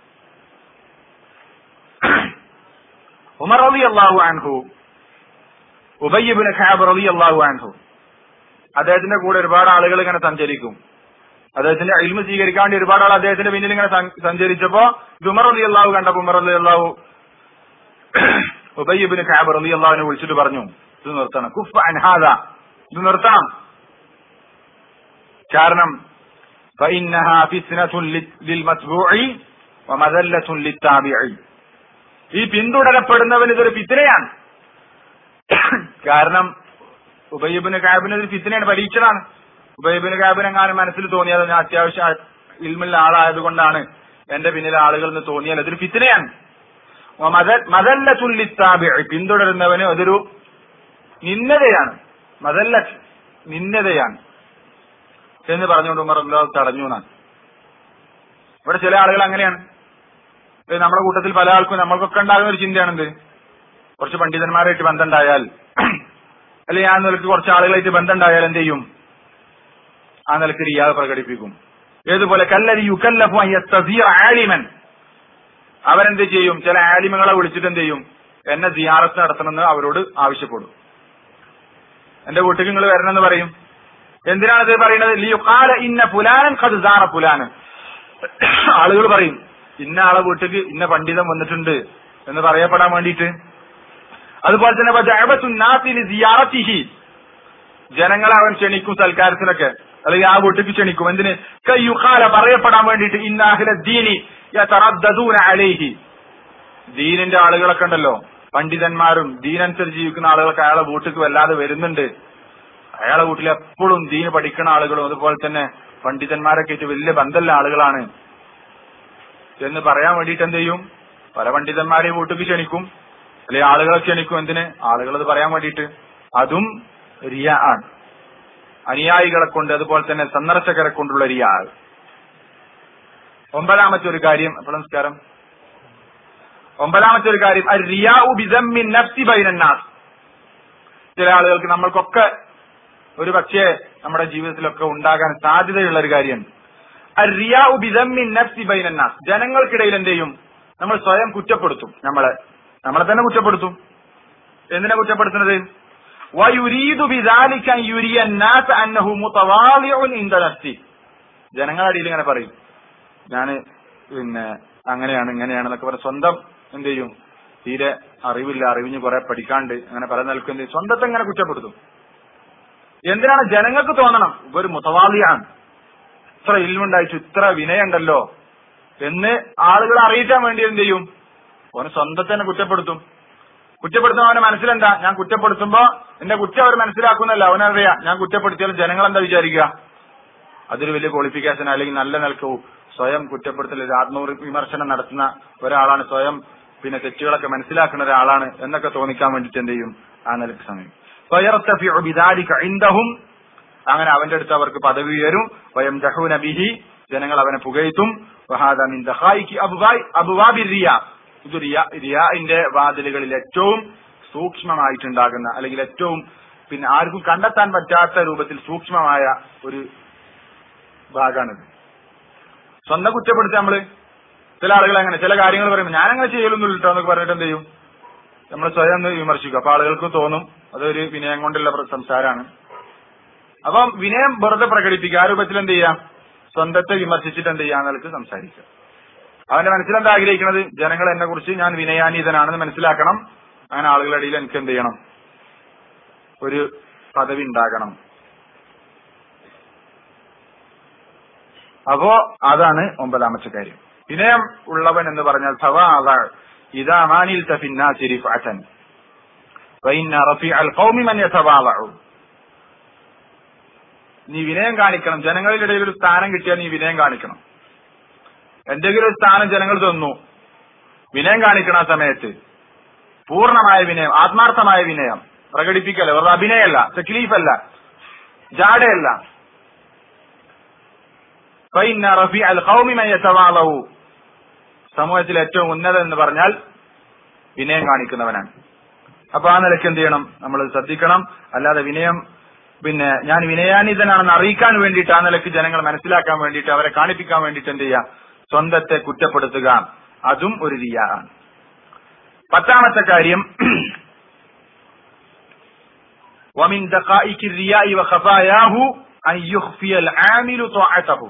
ഉമർ അലി അള്ളാഹു അൻഹു ഉബയ്യബിന് ഖാബ് അലി അള്ളാഹു അൻഹു അദ്ദേഹത്തിന്റെ കൂടെ ഒരുപാട് ആളുകൾ ഇങ്ങനെ സഞ്ചരിക്കും അദ്ദേഹത്തിന്റെ ഇൽമ സ്വീകരിക്കാൻ വേണ്ടി ഒരുപാട് ആൾ അദ്ദേഹത്തിന്റെ പിന്നിൽ ഇങ്ങനെ സഞ്ച- സഞ്ചരിച്ചപ്പോ ഇത് ഉമർ അലി അള്ളാഹു കണ്ടപ്പോ ഉമർ അലി അള്ളാഹു ഉബയ്യബിന് ഖാബ് അലി അള്ളാഹുവിനെ വിളിച്ചിട്ട് പറഞ്ഞു ഇത് നിർത്തണം കുഫ് അൻഹാദ ഇത് നിർത്തണം കാരണം فإنها فتنة لل- للمتبوع ومذلة للتابع ഈ പിന്തുടരപ്പെടുന്നവൻ ഇതൊരു ഫിത്തനയാണ് കാരണം ഉബയ്യബിന് കാബിന് ഒരു ഫിത്തനയാണ് പരീക്ഷണാണ് ഉബയ്യബിന് കാബിന് എങ്ങാനും മനസ്സിൽ തോന്നിയാൽ ഞാൻ അത്യാവശ്യം ഇൽമുള്ള ആളായതുകൊണ്ടാണ് എന്റെ പിന്നിൽ ആളുകൾ എന്ന് തോന്നിയാൽ അതൊരു ഫിത്തനയാണ് മതല്ല തുല്ലിത്താബി പിന്തുടരുന്നവന് അതൊരു നിന്നതയാണ് മതല്ല നിന്നതയാണ് എന്ന് പറഞ്ഞുകൊണ്ട് ഉമർ അല്ലാഹു തടഞ്ഞു എന്നാണ് ഇവിടെ ചില ആളുകൾ അങ്ങനെയാണ് ഇത് നമ്മുടെ കൂട്ടത്തിൽ പല ആൾക്കും നമ്മൾക്കൊക്കെ ഉണ്ടാകുന്ന ഒരു ചിന്തയാണെന്ത് കുറച്ച് പണ്ഡിതന്മാരായിട്ട് ബന്ധമുണ്ടായാൽ അല്ലെങ്കിൽ ആ നിലക്ക് കുറച്ച് ആളുകളായിട്ട് ബന്ധമുണ്ടായാൽ എന്ത് ചെയ്യും ആ നിലക്ക് റിയാദ് പ്രകടിപ്പിക്കും ഏതുപോലെ കല്ലരി യുക്കല്ലഫു അൻ യസ്തസിയ ആലിമൻ അവരെന്ത് ചെയ്യും ചില ആലിമകളെ വിളിച്ചിട്ട് എന്ത് ചെയ്യും എന്നെ സിയാറത്ത് നടത്തണമെന്ന് അവരോട് ആവശ്യപ്പെടും എന്റെ വീട്ടിൽ നിങ്ങൾ വരണമെന്ന് പറയും എന്തിനാണ് ഇത് പറയുന്നത് ലിയുഖാല ഇന്ന ഫുലാനൻ ഖദ് സാറ ഫുലാനൻ ആളുകൾ പറയും ഇന്ന ആളെ വീട്ടിക്ക് ഇന്ന പണ്ഡിതൻ വന്നിട്ടുണ്ട് എന്ന് പറയപ്പെടാൻ വേണ്ടിയിട്ട് അതുപോലെ തന്നെ വജഅബത്തു നാസി ലി സിയാറത്തിഹി ജനങ്ങളെ അവൻ ക്ഷണിക്കും സൽക്കാരത്തിനൊക്കെ അല്ലെങ്കിൽ ആ വീട്ടിക്ക് ക്ഷണിക്കും എന്തിന് കയ്യുഖാല പറയപ്പെടാൻ വേണ്ടിയിട്ട് ഇന്നാഹില ദീനി യതറദ്ദദൂന അലൈഹി ദീനിന്റെ ആളുകളൊക്കെ ഉണ്ടല്ലോ പണ്ഡിതന്മാരും ദീനനുസരിച്ച് ജീവിക്കുന്ന ആളുകളൊക്കെ അയാളെ വീട്ടിക്ക് വല്ലാതെ വരുന്നുണ്ട് അയാളെ വീട്ടിൽ എപ്പോഴും ദീന് പഠിക്കുന്ന ആളുകളും അതുപോലെ തന്നെ പണ്ഡിതന്മാരൊക്കെ ആയിട്ട് വലിയ ബന്ധമുള്ള ആളുകളാണ് എന്ന് പറയാൻ വേണ്ടിയിട്ട് എന്ത് ചെയ്യും പല പണ്ഡിതന്മാരെയും വീട്ടിക്ക് ക്ഷണിക്കും അല്ലെങ്കിൽ ആളുകളെ ക്ഷണിക്കും എന്തിന് ആളുകൾ അത് പറയാൻ വേണ്ടിയിട്ട് അതും റിയ ആണ് അനുയായികളെ കൊണ്ട് അതുപോലെ തന്നെ സന്ദർശകരെ കൊണ്ടുള്ള റിയ ആണ് ഒമ്പതാമത്തെ ഒരു കാര്യം അപ്പോൾ നമസ്കാരം ഒമ്പതാമത്തെ ഒരു കാര്യം അർ റിയാഉ ബിദമ്മിൻ നഫ്സി ബൈനന്നാസ് ചില ആളുകൾക്ക് നമ്മൾക്കൊക്കെ ഒരു പക്ഷേ നമ്മുടെ ജീവിതത്തിലൊക്കെ ഉണ്ടാകാൻ സാധ്യതയുള്ള ഒരു കാര്യമാണ് അർ റിയാഉ ബിദമ്മിൻ നഫ്സി ബൈനന്നാസ് ജനങ്ങൾക്കിടയിൽ എന്ത് ചെയ്യും നമ്മൾ സ്വയം കുറ്റപ്പെടുത്തും നമ്മളെ നമ്മളെ തന്നെ കുറ്റപ്പെടുത്തും എന്തിനാ കുറ്റപ്പെടുത്തുന്നത് വയുരീദു ബിദാലിക അൻ യുരിയ الناس അന്നഹു മുതവാളിഉൻ ഇൻദ നഫ്സി ജനങ്ങളുടെ ഇടയിൽ ഇങ്ങനെ പറയും ഞാന് പിന്നെ അങ്ങനെയാണ് ഇങ്ങനെയാണ് എന്നൊക്കെ പറഞ്ഞ് സ്വന്തം എന്ത് ചെയ്യും തീരെ അറിവില്ല അറിവിഞ്ഞ് കുറെ പഠിക്കാണ്ട് അങ്ങനെ പല നിൽക്കുന്ന സ്വന്തത്തെ ഇങ്ങനെ കുറ്റപ്പെടുത്തും എന്തിനാണ് ജനങ്ങൾക്ക് തോന്നണം ഇവര് മുതവാദിയാണ് ഇത്ര ഇൽമുണ്ടായിട്ടു ഇത്ര വിനയുണ്ടല്ലോ എന്ന് ആളുകളെ അറിയിക്കാൻ വേണ്ടി എന്ത് ചെയ്യും ഓന് സ്വന്തത്തെ തന്നെ കുറ്റപ്പെടുത്തും കുറ്റപ്പെടുത്തുന്ന അവന്റെ മനസ്സിലെന്താ ഞാൻ കുറ്റപ്പെടുത്തുമ്പോ എന്റെ കുറ്റം അവർ മനസ്സിലാക്കുന്നല്ല അവനറിയാം ഞാൻ കുറ്റപ്പെടുത്തിയാലും ജനങ്ങൾ എന്താ വിചാരിക്കുക അതൊരു വലിയ ക്വാളിഫിക്കേഷൻ അല്ലെങ്കിൽ നല്ല നിലക്കൂ സ്വയം കുറ്റപ്പെടുത്തൽ ഒരു ആത്മവിമർശനം നടത്തുന്ന ഒരാളാണ് സ്വയം പിന്നെ തെറ്റുകളൊക്കെ മനസ്സിലാക്കുന്ന ഒരാളാണ് എന്നൊക്കെ തോന്നിക്കാൻ വേണ്ടിട്ട് എന്ത് ചെയ്യും ആ നിലക്ക് സമയം ഫയർത്തഫിഉ ബിദാലിക ഇൻദഹും അങ്ങനെ അവന്റെ അടുത്ത് അവർക്ക് പദവി ഉയരും വയം ജഹൂന ബിഹി ജനങ്ങൾ അവനെ പുകഴ്ത്തും വഹാദ മിൻ ദഖായികി അബ്വായ് അബ്വാബി റിയ ഇത് റിയ റിയാഇന്റെ വാതിലുകളിൽ ഏറ്റവും സൂക്ഷ്മമായിട്ടുണ്ടാകുന്ന അല്ലെങ്കിൽ ഏറ്റവും പിന്നെ ആർക്കും കണ്ടെത്താൻ പറ്റാത്ത രൂപത്തിൽ സൂക്ഷ്മമായ ഒരു ഭാഗമാണിത് സ്വന്തം കുറ്റപ്പെടുത്തി നമ്മള് ചില ആളുകൾ അങ്ങനെ ചില കാര്യങ്ങൾ പറയുമ്പോൾ ഞാൻ അങ്ങനെ ചെയ്യലൊന്നും ഇട്ടോ എന്നൊക്കെ പറഞ്ഞിട്ട് എന്ത് ചെയ്യും നമ്മൾ സ്വയം ഒന്ന് വിമർശിക്കും അപ്പൊ ആളുകൾക്ക് തോന്നും അതൊരു വിനയം കൊണ്ടുള്ള പ്ര- സംസാരമാണ് അപ്പം വിനയം വെറുതെ പ്രകടിപ്പിക്കുക ആ രൂപത്തിൽ എന്ത് ചെയ്യാം സ്വന്തത്തെ വിമർശിച്ചിട്ട് എന്ത് ചെയ്യാം എന്നുള്ളത് സംസാരിക്കുക അവന്റെ മനസ്സിലെന്താ ആഗ്രഹിക്കുന്നത് ജനങ്ങൾ എന്നെ കുറിച്ച് ഞാൻ വിനയാനീതനാണെന്ന് മനസ്സിലാക്കണം അങ്ങനെ ആളുകളുടെ ഇടയിൽ എനിക്ക് എന്ത് ചെയ്യണം ഒരു പദവി ഉണ്ടാകണം അപ്പോ അതാണ് ഒമ്പതാമത്തെ കാര്യം വിനയം ഉള്ളവൻ എന്ന് പറഞ്ഞാൽ സവാദ ഇതാ മാനിൽ തഫിന്നാസിരി ഫഅതൻ فإن رفيع القوم من يتواضع നീ വിനയം കാണിക്കണം ജനങ്ങളുടെ ഇടയിൽ ഒരു സ്ഥാനം കിട്ടിയാൽ നീ വിനയം കാണിക്കണം എന്തെങ്കിലും ഒരു സ്ഥാനം ജനങ്ങൾ തന്നു വിനയം കാണിക്കണം ആ സമയത്ത് പൂർണ്ണമായ വിനയം ആത്മാർത്ഥമായ വിനയം പ്രകടിപ്പിക്കല്ല വെറുതെ അഭിനയമല്ല തക്ലീഫല്ല ജാടയല്ല ഫൈന റഫി അൽ ഖൗമി മൻ യതവാളഉ സമൂഹത്തിൽ ഏറ്റവും ഉന്നതൻ എന്ന് പറഞ്ഞാൽ വിനയം കാണിക്കുന്നവനാണ് അപ്പൊ ആ നിലയ്ക്ക് എന്ത് ചെയ്യണം നമ്മൾ ശ്രദ്ധിക്കണം അല്ലാതെ വിനയം പിന്നെ ഞാൻ വിനയാനിതനാണെന്ന് അറിയിക്കാൻ വേണ്ടിയിട്ട് ആ നിലയ്ക്ക് ജനങ്ങൾ മനസ്സിലാക്കാൻ വേണ്ടിയിട്ട് അവരെ കാണിപ്പിക്കാൻ വേണ്ടിയിട്ട് എന്ത് ചെയ്യുക സ്വന്തത്തെ കുറ്റപ്പെടുത്തുക അതും ഒരു റിയാണ് പത്താമത്തെ കാര്യം ومن دقائق الرياء وخفاياه أن يخفي العامل طاعته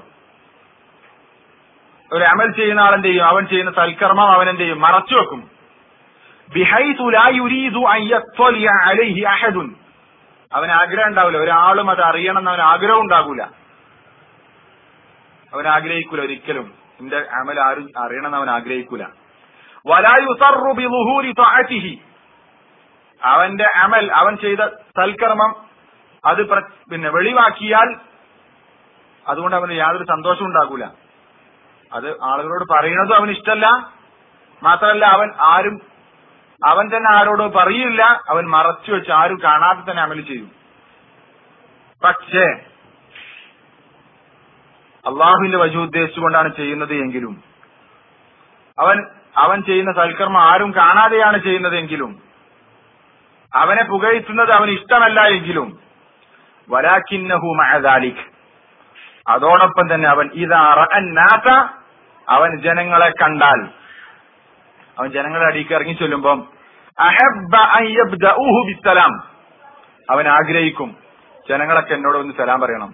ഒരു അമൽ ചെയ്യുന്ന ആളെന്ത് ചെയ്യും അവൻ ചെയ്യുന്ന സൽക്കർമ്മം അവൻ എന്ത് ചെയ്യും മറച്ചു വെക്കും ബിഹൈതു ലാ യുരീദു അൻ യത്വലിയ അലൈഹി അഹദുൻ അവൻ ആഗ്രഹം ഉണ്ടാവില്ല ഒരാളും അത് അറിയണം എന്ന് അവൻ ആഗ്രഹം ഉണ്ടാകൂല അവൻ ആഗ്രഹിക്കൂല ഒരിക്കലും എന്റെ അമൽ ആരും അറിയണം എന്ന് അവൻ ആഗ്രഹിക്കൂല വലാ യുസറു ബിളുഹൂരി തഅതിഹി അവന്റെ അമൽ അവൻ ചെയ്ത സൽക്കർമ്മം അത് പ്ര- പിന്നെ വെളിവാക്കിയാൽ അതുകൊണ്ട് അവന് യാതൊരു സന്തോഷവും ഉണ്ടാകൂല അത് ആളുകളോട് പറയുന്നതും അവന് ഇഷ്ടമല്ല മാത്രമല്ല അവൻ ആരും അവൻ തന്നെ ആരോട് പറയില്ല അവൻ മറച്ചു വെച്ച് ആരും കാണാതെ തന്നെ അമൽ ചെയ്യും പക്ഷേ അള്ളാഹുവിന്റെ വജു ഉദ്ദേശിച്ചുകൊണ്ടാണ് ചെയ്യുന്നത് എങ്കിലും അവൻ അവൻ ചെയ്യുന്ന സൽക്കർമ്മം ആരും കാണാതെയാണ് ചെയ്യുന്നത് എങ്കിലും അവനെ പുകഴ്ത്തുന്നത് അവന് ഇഷ്ടമല്ല എങ്കിലും വലാക്കിന്നഹു മഅദാലിക് അതോടൊപ്പം തന്നെ അവൻ ഇതാ റഅന്നാസ അവൻ ജനങ്ങളെ കണ്ടാൽ അവൻ ജനങ്ങളുടെ അടിക്ക് ഇറങ്ങി ചൊല്ലുമ്പം അഹബ്ബ അൻ യബ്ദഊഹു ബിസ്സലാം അവൻ ആഗ്രഹിക്കും ജനങ്ങളൊക്കെ എന്നോട് ഒന്ന് സലാം പറയണം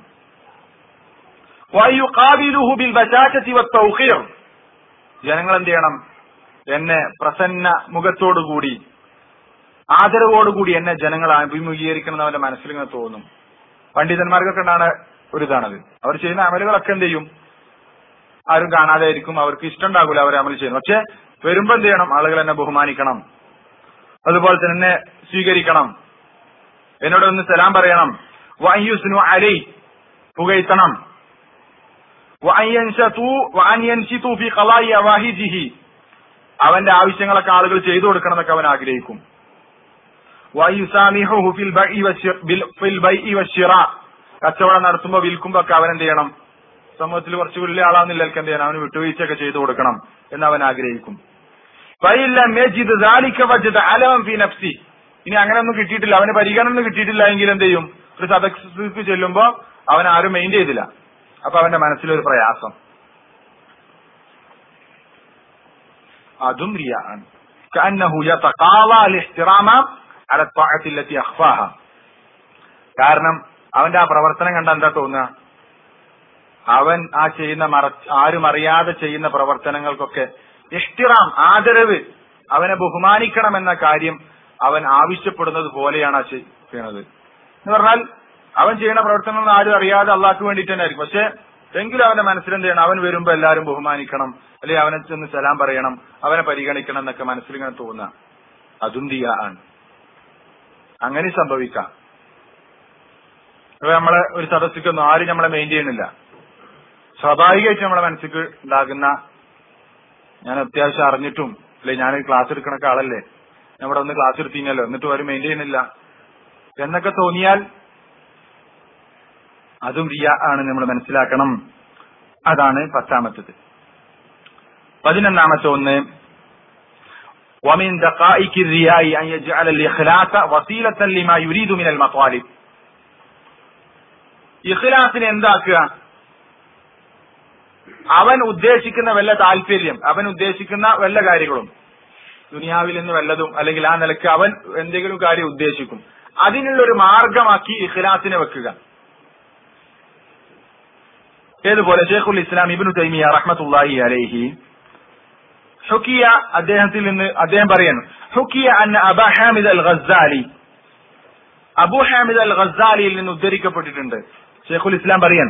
വയുഖാബിലുഹു ബിൽ ബശാശതി വത്തൗഖീർ ജനങ്ങൾ എന്ത് ചെയ്യണം എന്നെ പ്രസന്ന മുഖത്തോടുകൂടി ആദരവോടുകൂടി എന്നെ ജനങ്ങൾ അഭിമുഖീകരിക്കണം എന്ന് അവന്റെ മനസ്സിൽ ഇങ്ങനെ തോന്നും പണ്ഡിതന്മാർക്കൊക്കെ ഉണ്ടാണ് ഒരു ഇതാണത് അവർ ചെയ്യുന്ന അമലുകളൊക്കെ എന്ത് ചെയ്യും ആരും കാണാതെ ആയിരിക്കും അവർക്ക് ഇഷ്ടം ഉണ്ടാകില്ല അവർ അമൽ ചെയ്യുന്നു പക്ഷെ വരുമ്പോ എന്ത് ചെയ്യണം ആളുകൾ എന്നെ ബഹുമാനിക്കണം അതുപോലെ തന്നെ എന്നെ സ്വീകരിക്കണം എന്നോട് ഒന്ന് സലാം പറയണം വയ്യുസ്നു അലൈ പുകഴ്ത്തണം വഅൻ യൻശതു വഅൻ യൻശിതു ഫി ഖളായി അവാഹിജിഹി അവന്റെ ആവശ്യങ്ങളൊക്കെ ആളുകൾ ചെയ്തു കൊടുക്കണം എന്നൊക്കെ അവൻ ആഗ്രഹിക്കും വയുസാമിഹുഹു ഫിൽ ബൈഇ വശി- ബിൽ- ഫിൽ ബൈഇ വശിറാ കച്ചവടം നടത്തുമ്പോ വിൽക്കുമ്പോ ഒക്കെ അവൻ എന്ത് ചെയ്യണം സമൂഹത്തിൽ കുറച്ച് വലിയ ആളാവുന്നില്ല എന്ത് ചെയ്യണം അവന് വിട്ടുവീഴ്ചയൊക്കെ ചെയ്തു കൊടുക്കണം എന്ന് അവൻ ആഗ്രഹിക്കും ഫൈലം യജിദ് ദാലിക വജദ അലമൻ ഫി നഫ്സി ഇനി അങ്ങനെയൊന്നും കിട്ടിയിട്ടില്ല അവന് പരിഗണന ഒന്നും കിട്ടിയിട്ടില്ല എങ്കിൽ എന്ത് ചെയ്യും ഒരു സദസ്സിലേക്ക് ചെല്ലുമ്പോ അവൻ ആരും മെയിൻ ചെയ്തില്ല അപ്പൊ അവന്റെ മനസ്സിലൊരു പ്രയാസം അതും റിയാണ് كأنه يتقاضى الاحترام على الطاعة التي أخفاها കാരണം അവന്റെ ആ പ്രവർത്തനം കണ്ട എന്താ തോന്നുക അവൻ ആ ചെയ്യുന്ന മറ ആരും അറിയാതെ ചെയ്യുന്ന പ്രവർത്തനങ്ങൾക്കൊക്കെ ഇഷ്ടിറാം ആദരവ് അവനെ ബഹുമാനിക്കണമെന്ന കാര്യം അവൻ ആവശ്യപ്പെടുന്നത് പോലെയാണ് ആ ചെയ്- ചെയ്യണത് എന്ന് പറഞ്ഞാൽ അവൻ ചെയ്യുന്ന പ്രവർത്തനങ്ങൾ ആരും അറിയാതെ അള്ളാഹ്ക്ക് വേണ്ടിയിട്ട് തന്നെ ആയിരിക്കും പക്ഷെ എങ്കിലും അവന്റെ മനസ്സിലെന്ത് ചെയ്യണം അവൻ വരുമ്പോ എല്ലാവരും ബഹുമാനിക്കണം അല്ലെങ്കിൽ അവനെ ചെന്ന് സലാം പറയണം അവനെ പരിഗണിക്കണം എന്നൊക്കെ മനസ്സിലിങ്ങനെ തോന്നുക അതും ദിയ ആണ് അങ്ങനെ സംഭവിക്കാം ഇപ്പൊ നമ്മളെ ഒരു സദസ്സിക്കൊന്നും ആരും നമ്മളെ മെയിൻ ചെയ്യണില്ല സ്വാഭാവികമായിട്ട് നമ്മളെ മനസ്സിക്ക് ഉണ്ടാകുന്ന ഞാൻ അത്യാവശ്യം അറിഞ്ഞിട്ടും അല്ലെ ഞാൻ ക്ലാസ് എടുക്കണൊക്കെ ആളല്ലേ ഞാൻ ഇവിടെ ഒന്ന് ക്ലാസ് എടുത്തിനല്ലോ എന്നിട്ട് ഒരു മെയിൻ ചെയ്യണില്ല എന്നൊക്കെ തോന്നിയാൽ അതും റിയ ആണ് നമ്മൾ മനസ്സിലാക്കണം അതാണ് പത്താമത്തത് പതിനൊന്നാമത്തെ ഒന്ന് ومن دقائق الرياء أن يجعل الإخلاص وسيلة لما يريد من المطالب ഇഖ്ലാസിനെ എന്താക്കുക അവൻ ഉദ്ദേശിക്കുന്ന വല്ല താല്പര്യം അവൻ ഉദ്ദേശിക്കുന്ന വല്ല കാര്യങ്ങളും ദുനിയാവിൽ നിന്ന് വല്ലതും അല്ലെങ്കിൽ ആ നിലക്ക് അവൻ എന്തെങ്കിലും കാര്യം ഉദ്ദേശിക്കും അതിനുള്ള ഒരു മാർഗമാക്കി ഇഖ്ലാസിനെ വെക്കുക ഏതുപോലെ ഷെയ്ഖുൽ ഇസ്ലാം ഇബ്നു തൈമിയ റഹ്മത്തുള്ളാഹി അലൈഹി ഹുക്കിയ അദ്ദേഹത്തിൽ നിന്ന് അദ്ദേഹം പറയുന്നു ഹുക്കിയ അന്ന അബ ഹാമിദ് അൽ ഖസാലി അബു ഹാമിദ് അൽ ഖസാലിയിൽ നിന്ന് ഉദ്ധരിക്കപ്പെട്ടിട്ടുണ്ട് ഷെയ്ഖുൽ ഇസ്ലാം പറയാൻ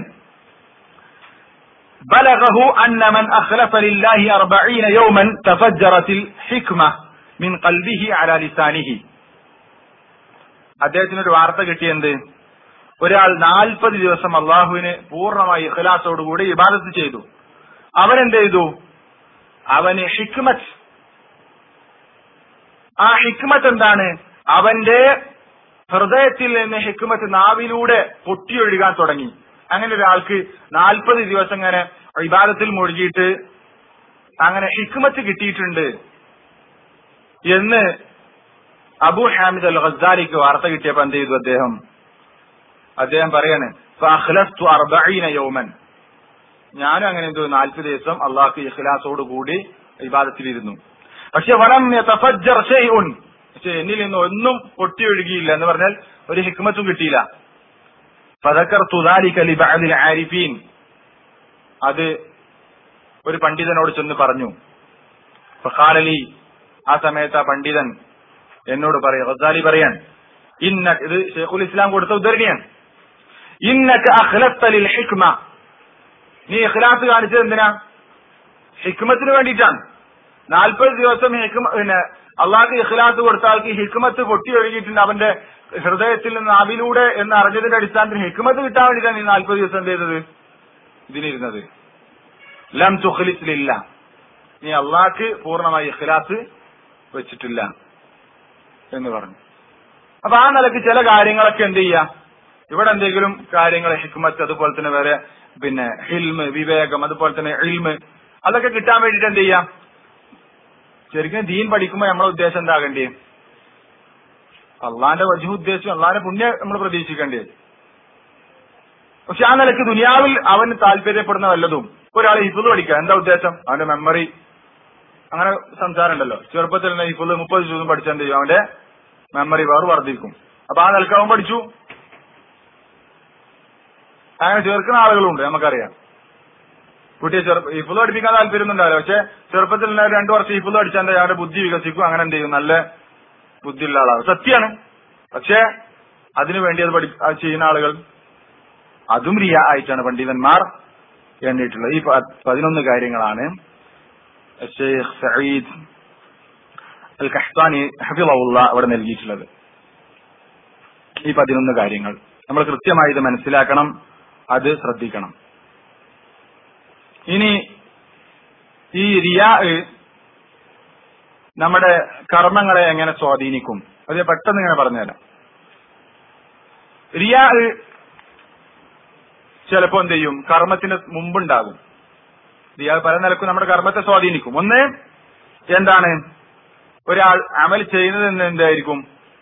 بلغه أن من أخلف لله أربعين يوما تفجرت الحكمة من قلبه على لسانه അദ്ദേഹത്തിന് ഒരു വാർത്ത കിട്ടിയെന്ത് ഒരാൾ നാൽപ്പത് ദിവസം അള്ളാഹുവിന് പൂർണ്ണമായി ഇഖലാസോടുകൂടി ഇബാദത്ത് ചെയ്തു അവൻ എന്ത് ചെയ്തു അവന് ഹിക്മത്ത് ആ ഹിക്മത്ത് എന്താണ് അവന്റെ ഹൃദയത്തിൽ നിന്ന് ഹിക്മത്ത് നാവിലൂടെ പൊട്ടിയൊഴുകാൻ തുടങ്ങി അങ്ങനെ ഒരാൾക്ക് നാൽപ്പത് ദിവസം ഇങ്ങനെ ഇബാദത്തിൽ മുഴുകിയിട്ട് അങ്ങനെ ഹിക്മത്ത് കിട്ടിയിട്ടുണ്ട് എന്ന് അബു ഹാമിദ് അൽ ഖസാലിക്ക് വാർത്ത കിട്ടിയപ്പോ എന്ത് ചെയ്തു അദ്ദേഹം അദ്ദേഹം പറയാണ് ഫഅഖ്ലസ്തു അർബഈന യൗമൻ ഞാനും അങ്ങനെ എന്തോ നാൽപ്പത് ദിവസം അള്ളാഹു ഇഖ്ലാസോട് കൂടി ഇബാദത്തിലിരുന്നു പക്ഷെ വലം യതഫജ്ജർ ഷൈഉൻ പക്ഷെ എന്നിൽ നിന്ന് ഒന്നും പൊട്ടിയൊഴുകിയില്ല എന്ന് പറഞ്ഞാൽ ഒരു ഹിക്മത്തും കിട്ടിയില്ല ഫദക്കർതു ദാലിക ലിബഅദിൽ ആരിഫീൻ അത് ഒരു പണ്ഡിതനോട് ചെന്ന് പറഞ്ഞു ഫഖാലലി ആ സമയത്ത് ആ പണ്ഡിതൻ എന്നോട് പറയാ ഗസാലി പറയാൻ ഇന്ന ഇത് ഷെയ്ഖുൽ ഇസ്ലാം കൊടുത്ത ഉദ്ധരണിയാണ് ഇന്നക അഖ്ലത്ത ലിൽ ഹിക്മ നീ ഇഖ്ലാസ് കാണിച്ചത് എന്തിനാ ഹിക്മത്തിന് വേണ്ടിയിട്ടാണ് നാൽപ്പത് ദിവസം ഹിക്മ പിന്നെ അള്ളാഹ് ഇഖ്ലാസ് കൊടുത്ത ആൾക്ക് ഹിക്മത്ത് പൊട്ടി ഒഴുകിയിട്ടുണ്ട് അവന്റെ ഹൃദയത്തിൽ നിന്ന് നാവിലൂടെ എന്ന് അറിഞ്ഞതിന്റെ അടിസ്ഥാനത്തിൽ ഹിക്മത്ത് കിട്ടാൻ വേണ്ടിയിട്ടാണ് നീ നാൽപ്പത് ദിവസം എന്ത് ചെയ്തത് ഇതിനിരുന്നത് ലം തുഖ്ലിസിലില്ല നീ അള്ളാഹ്ക്ക് പൂർണ്ണമായി ഇഖ്ലാസ് വെച്ചിട്ടില്ല എന്ന് പറഞ്ഞു അപ്പൊ ആ നിലക്ക് ചില കാര്യങ്ങളൊക്കെ എന്ത് ചെയ്യാം ഇവിടെ എന്തെങ്കിലും കാര്യങ്ങൾ ഹിക്മത്ത് അതുപോലെ തന്നെ വേറെ പിന്നെ ഹിൽമ് വിവേകം അതുപോലെ തന്നെ ഇൽമ് അതൊക്കെ കിട്ടാൻ വേണ്ടിയിട്ട് എന്ത് ചെയ്യാം ശരിക്കും ദീൻ പഠിക്കുമ്പോൾ നമ്മളെ ഉദ്ദേശം എന്താകണ്ടേ അള്ളാന്റെ വജു ഉദ്ദേശം അള്ളാന്റെ പുണ്യം നമ്മൾ പ്രതീക്ഷിക്കേണ്ടേ പക്ഷെ ആ നിലക്ക് ദുനിയാവിൽ അവന് താല്പര്യപ്പെടുന്ന വല്ലതും ഒരാൾ ഹിഫുദ് പഠിക്കുക എന്താ ഉദ്ദേശം അവന്റെ മെമ്മറി അങ്ങനെ സംസാരം ഉണ്ടല്ലോ ചെറുപ്പത്തിൽ തന്നെ ഹിഫുദ് മുപ്പത് ദിവസം പഠിച്ചാൽ എന്ത് ചെയ്യും അവന്റെ മെമ്മറി വേറെ വർദ്ധിക്കും അപ്പൊ ആ നിലക്ക് അവൻ പഠിച്ചു അങ്ങനെ ചേർക്കുന്ന ആളുകളുണ്ട് നമുക്കറിയാം കുട്ടിയെ ചെറുപ്പ ഹിഫുദ് പഠിപ്പിക്കാൻ താല്പര്യം ഉണ്ടാവില്ല പക്ഷെ ചെറുപ്പത്തിൽ തന്നെ രണ്ടു വർഷം ഹിഫുദ് പഠിച്ചാൽ എന്താ അയാളുടെ ബുദ്ധി വികസിക്കും അങ്ങനെ എന്ത് ചെയ്യും നല്ല ബുദ്ധിയുള്ള ആളാണ് സത്യമാണ് പക്ഷെ അതിനു വേണ്ടി അത് പഠി അത് ചെയ്യുന്ന ആളുകൾ അതും റിയ ആയിട്ടാണ് പണ്ഡിതന്മാർ എണ്ണിയിട്ടുള്ളത് ഈ പ- പതിനൊന്ന് കാര്യങ്ങളാണ് ഷെയ്ഖ് സഈദ് അൽ കഹ്താനി ഹഫിളവുള്ള അവിടെ നൽകിയിട്ടുള്ളത് ഈ പതിനൊന്ന് കാര്യങ്ങൾ നമ്മൾ കൃത്യമായി ഇത് മനസ്സിലാക്കണം അത് ശ്രദ്ധിക്കണം ഇനി ഈ റിയാ നമ്മുടെ കർമ്മങ്ങളെ എങ്ങനെ സ്വാധീനിക്കും അത് ഞാൻ പെട്ടെന്ന് ഇങ്ങനെ പറഞ്ഞുതരാം റിയാ ചിലപ്പോ എന്ത് ചെയ്യും കർമ്മത്തിന് മുമ്പുണ്ടാകും റിയാ പല നിലക്കും നമ്മുടെ കർമ്മത്തെ സ്വാധീനിക്കും ഒന്ന് എന്താണ് ഒരാൾ അമൽ ചെയ്യുന്നത് എന്ന് എന്തായിരിക്കും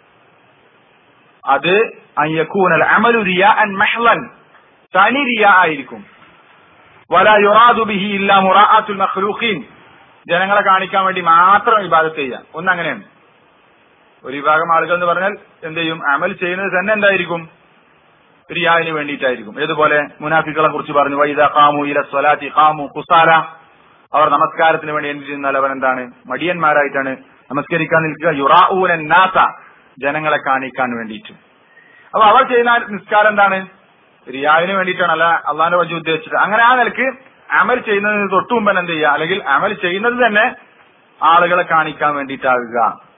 അത് അയ്യക്കൂനൽ അമലു റിയ അൻ മഹ്ലൻ തനി റിയ ആയിരിക്കും വല യുറാദു ബിഹി ഇല്ല മുറാഅത്തുൽ മഖ്ലൂഖീൻ ജനങ്ങളെ കാണിക്കാൻ വേണ്ടി മാത്രം ഇബാദത്ത് ചെയ്യാം ഒന്ന് അങ്ങനെയാണ് ഒരു വിഭാഗം ആളുകൾ എന്ന് പറഞ്ഞാൽ എന്ത് ചെയ്യും അമൽ ചെയ്യുന്നത് തന്നെ എന്തായിരിക്കും റിയാവിന് വേണ്ടിയിട്ടായിരിക്കും ഏതുപോലെ മുനാഫികളെ കുറിച്ച് പറഞ്ഞു വൈദ ഖാമു ഇല സ്വലാത്തി ഖാമു കുസാല അവർ നമസ്കാരത്തിന് വേണ്ടി എന്ത് ചെയ്യുന്നാൽ അവൻ എന്താണ് മടിയന്മാരായിട്ടാണ് നമസ്കരിക്കാൻ നിൽക്കുക യുറാഊന നാസ ജനങ്ങളെ കാണിക്കാൻ വേണ്ടിയിട്ട് അപ്പൊ അവർ ചെയ്യുന്ന നിസ്കാരം എന്താണ് റിയാവിന് വേണ്ടിയിട്ടാണ് അല്ല അള്ളാന്റെ വജു ഉദ്ദേശിച്ചത് അങ്ങനെ ആ നിലക്ക് അമൽ ചെയ്യുന്നതിന് തൊട്ടു മുമ്പ് എന്ത് ചെയ്യുക അല്ലെങ്കിൽ അമൽ ചെയ്യുന്നത് തന്നെ ആളുകളെ കാണിക്കാൻ വേണ്ടിയിട്ടാകുക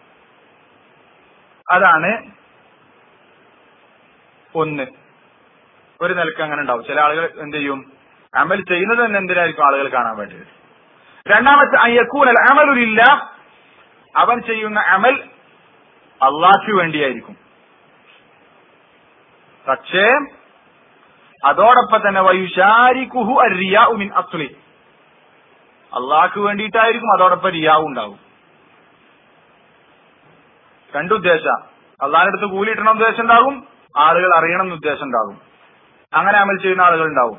അതാണ് ഒന്ന് ഒരു നിലക്ക് അങ്ങനെ ഉണ്ടാവും ചില ആളുകൾ എന്ത് ചെയ്യും അമൽ ചെയ്യുന്നത് തന്നെ എന്തിനായിരിക്കും ആളുകൾ കാണാൻ വേണ്ടത് രണ്ടാമത്തെ അയ്യക്കൂനൽ അമലുലില്ല അവൻ ചെയ്യുന്ന അമൽ അള്ളാഹ്ക്ക് വേണ്ടിയായിരിക്കും പക്ഷേ അതോടൊപ്പം തന്നെ വയുഷാരിക്കുഹു അരിയാഉ മിൻ അസ്ലി അള്ളാഹ്ക്ക് വേണ്ടിയിട്ടായിരിക്കും അതോടൊപ്പം റിയാവും ഉണ്ടാവും രണ്ടുദ്ദേശ അള്ളാഹിന്റെ അടുത്ത് കൂലി കിട്ടണം ഉദ്ദേശം ഉണ്ടാകും ആളുകൾ അറിയണം എന്ന് ഉദ്ദേശം ഉണ്ടാകും അങ്ങനെ അമൽ ചെയ്യുന്ന ആളുകൾ ഉണ്ടാവും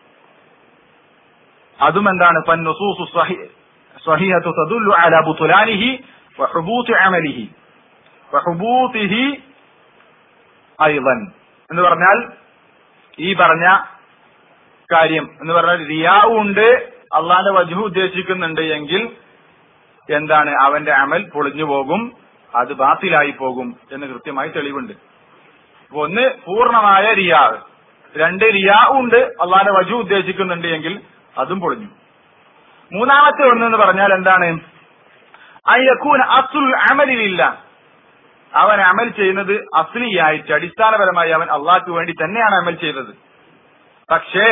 അതും എന്താണ് ഫന്നുസൂസു സ്വഹി- സ്വഹീഹത്തു തദുല്ലു അലാ ബുതുലാനിഹി വഹുബൂത്തി അമലിഹി വഹുബൂത്തിഹി ഐവൻ എന്ന് പറഞ്ഞാൽ ഈ പറഞ്ഞ കാര്യം എന്ന് പറഞ്ഞാൽ റിയാവും ഉണ്ട് അള്ളാന്റെ വജു ഉദ്ദേശിക്കുന്നുണ്ട് എങ്കിൽ എന്താണ് അവന്റെ അമൽ പൊളിഞ്ഞു പോകും അത് ബാത്തിലായി പോകും എന്ന് കൃത്യമായി തെളിവുണ്ട് അപ്പൊ ഒന്ന് പൂർണ്ണമായ റിയാവ് രണ്ട് റിയാവും ഉണ്ട് അള്ളാന്റെ വജു ഉദ്ദേശിക്കുന്നുണ്ട് എങ്കിൽ അതും പൊളിഞ്ഞു മൂന്നാമത്തെ ഒന്ന് എന്ന് പറഞ്ഞാൽ എന്താണ് അയ്യക്കൂൻ അസുൽ അമലിലില്ല അവൻ അമൽ ചെയ്യുന്നത് അസ്ലിയായിട്ട് അടിസ്ഥാനപരമായി അവൻ അള്ളാഹ്ക്ക് വേണ്ടി തന്നെയാണ് അമൽ ചെയ്തത് പക്ഷേ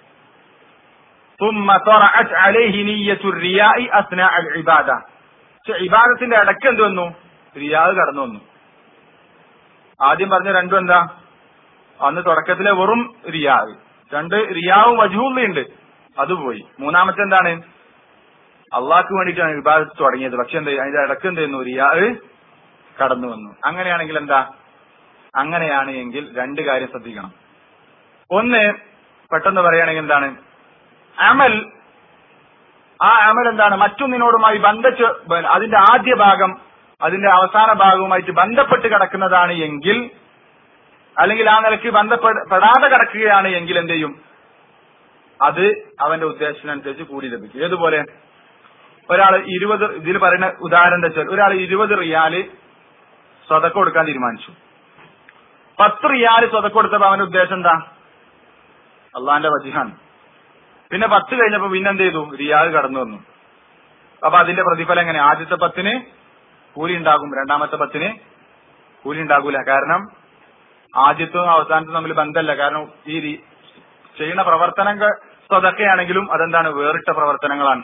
ثم طرأت عليه نية الرياء أثناء العبادة പക്ഷെ ഇബാദത്തിന്റെ ഇടയ്ക്ക് എന്ത് വന്നു റിയാവ് കടന്നു വന്നു ആദ്യം പറഞ്ഞ രണ്ടും എന്താ അന്ന് തുടക്കത്തിലെ വെറും റിയാവ് രണ്ട് റിയാവും വജൂള്ളിയുണ്ട് അത് പോയി മൂന്നാമത്തെ എന്താണ് അള്ളാഹ്ക്ക് വേണ്ടിയിട്ടാണ് ഇബാദത്ത് തുടങ്ങിയത് പക്ഷെ എന്ത് അതിന്റെ ഇടയ്ക്ക് എന്ത് ചെയ്യുന്നു റിയാവ് കടന്നു വന്നു അങ്ങനെയാണെങ്കിൽ എന്താ അങ്ങനെയാണ് എങ്കിൽ രണ്ട് കാര്യം ശ്രദ്ധിക്കണം ഒന്ന് പെട്ടെന്ന് പറയുകയാണെങ്കിൽ എന്താണ് അമൽ ആ അമൽ എന്താണ് മറ്റൊന്നിനോടുമായി ബന്ധിച്ച് ബ- അതിന്റെ ആദ്യ ഭാഗം അതിന്റെ അവസാന ഭാഗവുമായിട്ട് ബന്ധപ്പെട്ട് കിടക്കുന്നതാണ് എങ്കിൽ അല്ലെങ്കിൽ ആ നിലയ്ക്ക് ബന്ധപ്പെടാതെ കിടക്കുകയാണ് എങ്കിൽ എന്ത് ചെയ്യും അത് അവന്റെ ഉദ്ദേശത്തിനനുസരിച്ച് കൂടി ലഭിക്കും ഏതുപോലെ ഒരാൾ ഇരുപത് ഇതിൽ പറയുന്ന ഉദാഹരണം എന്താ വെച്ചാൽ ഒരാൾ ഇരുപത് റിയാല് സ്വതക്ക കൊടുക്കാൻ തീരുമാനിച്ചു പത്ത് റിയാല് സ്വതക്ക കൊടുത്തപ്പോ അവന്റെ ഉദ്ദേശം എന്താ അള്ളാന്റെ വജിഹാൻ പിന്നെ പത്ത് കഴിഞ്ഞപ്പോ പിന്നെ എന്ത് ചെയ്തു റിയാൽ കടന്നു വന്നു അപ്പൊ അതിന്റെ പ്രതിഫലം എങ്ങനെ ആദ്യത്തെ പത്തിന് കൂലി ഉണ്ടാകും രണ്ടാമത്തെ പത്തിന് കൂലി ഉണ്ടാകൂല കാരണം ആദ്യത്തും അവസാനത്തും തമ്മിൽ ബന്ധമല്ല കാരണം ഈ രി- ചെയ്യുന്ന പ്രവർത്തനങ്ങൾ സ്വതക്കയാണെങ്കിലും അതെന്താണ് വേറിട്ട പ്രവർത്തനങ്ങളാണ്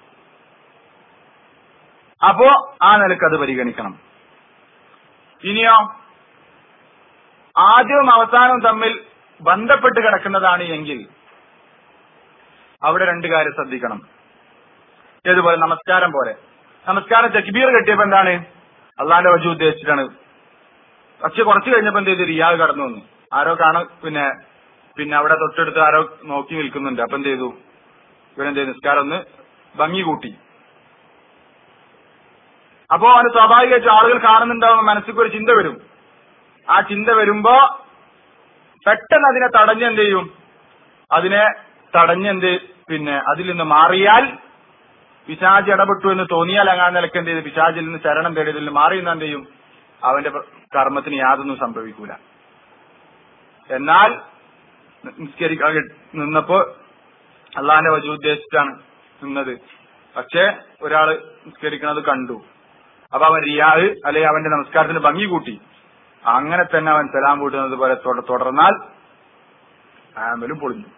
അപ്പോ ആ നിലക്ക് അത് പരിഗണിക്കണം ഇനിയോ ആദ്യവും അവസാനവും തമ്മിൽ ബന്ധപ്പെട്ട് കിടക്കുന്നതാണ് എങ്കിൽ അവിടെ രണ്ട് കാര്യം ശ്രദ്ധിക്കണം ഏതുപോലെ നമസ്കാരം പോലെ നമസ്കാരം തക്ബീർ കെട്ടിയപ്പോ എന്താണ് അള്ളാന്റെ വജു ഉദ്ദേശിച്ചിട്ടാണ് പക്ഷെ കുറച്ച് കഴിഞ്ഞപ്പോ എന്ത് ചെയ്തു റിയാദ് കടന്നു വന്നു ആരോ കാണാൻ പിന്നെ പിന്നെ അവിടെ തൊട്ടടുത്ത് ആരോ നോക്കി നിൽക്കുന്നുണ്ട് അപ്പൊ എന്ത് ചെയ്തു ഇവരെന്ത് ചെയ്തു നിസ്കാരം ഒന്ന് ഭംഗി കൂട്ടി അപ്പോ അവന് സ്വാഭാവികമായിട്ട് ആളുകൾ കാണുന്നുണ്ടാവുന്ന മനസ്സിൽ ഒരു ചിന്ത വരും ആ ചിന്ത വരുമ്പോ പെട്ടെന്ന് അതിനെ തടഞ്ഞ് എന്ത് ചെയ്യും അതിനെ തടഞ്ഞ് എന്ത് പിന്നെ അതിൽ നിന്ന് മാറിയാൽ പിശാജ് ഇടപെട്ടു എന്ന് തോന്നിയാൽ അങ്ങനെ നിലക്ക് എന്ത് ചെയ്ത് പിശാജിൽ നിന്ന് ശരണം തേടിയതിൽ നിന്ന് മാറി എന്നാൽ എന്ത് ചെയ്യും അവന്റെ പ്ര- കർമ്മത്തിന് യാതൊന്നും സംഭവിക്കൂല എന്നാൽ നിസ്കരിക്കാൻ നിന്നപ്പോ അള്ളാന്റെ വജു ഉദ്ദേശിച്ചാണ് നിന്നത് പക്ഷേ ഒരാള് നിസ്കരിക്കുന്നത് കണ്ടു അപ്പൊ അവൻ റിയാഹ് അല്ലെങ്കിൽ അവന്റെ നമസ്കാരത്തിന് ഭംഗി കൂട്ടി അങ്ങനെ തന്നെ അവൻ സലാം കൂട്ടുന്നത് പോലെ തുട- തുടർന്നാൽ ആമലും പൊളിഞ്ഞു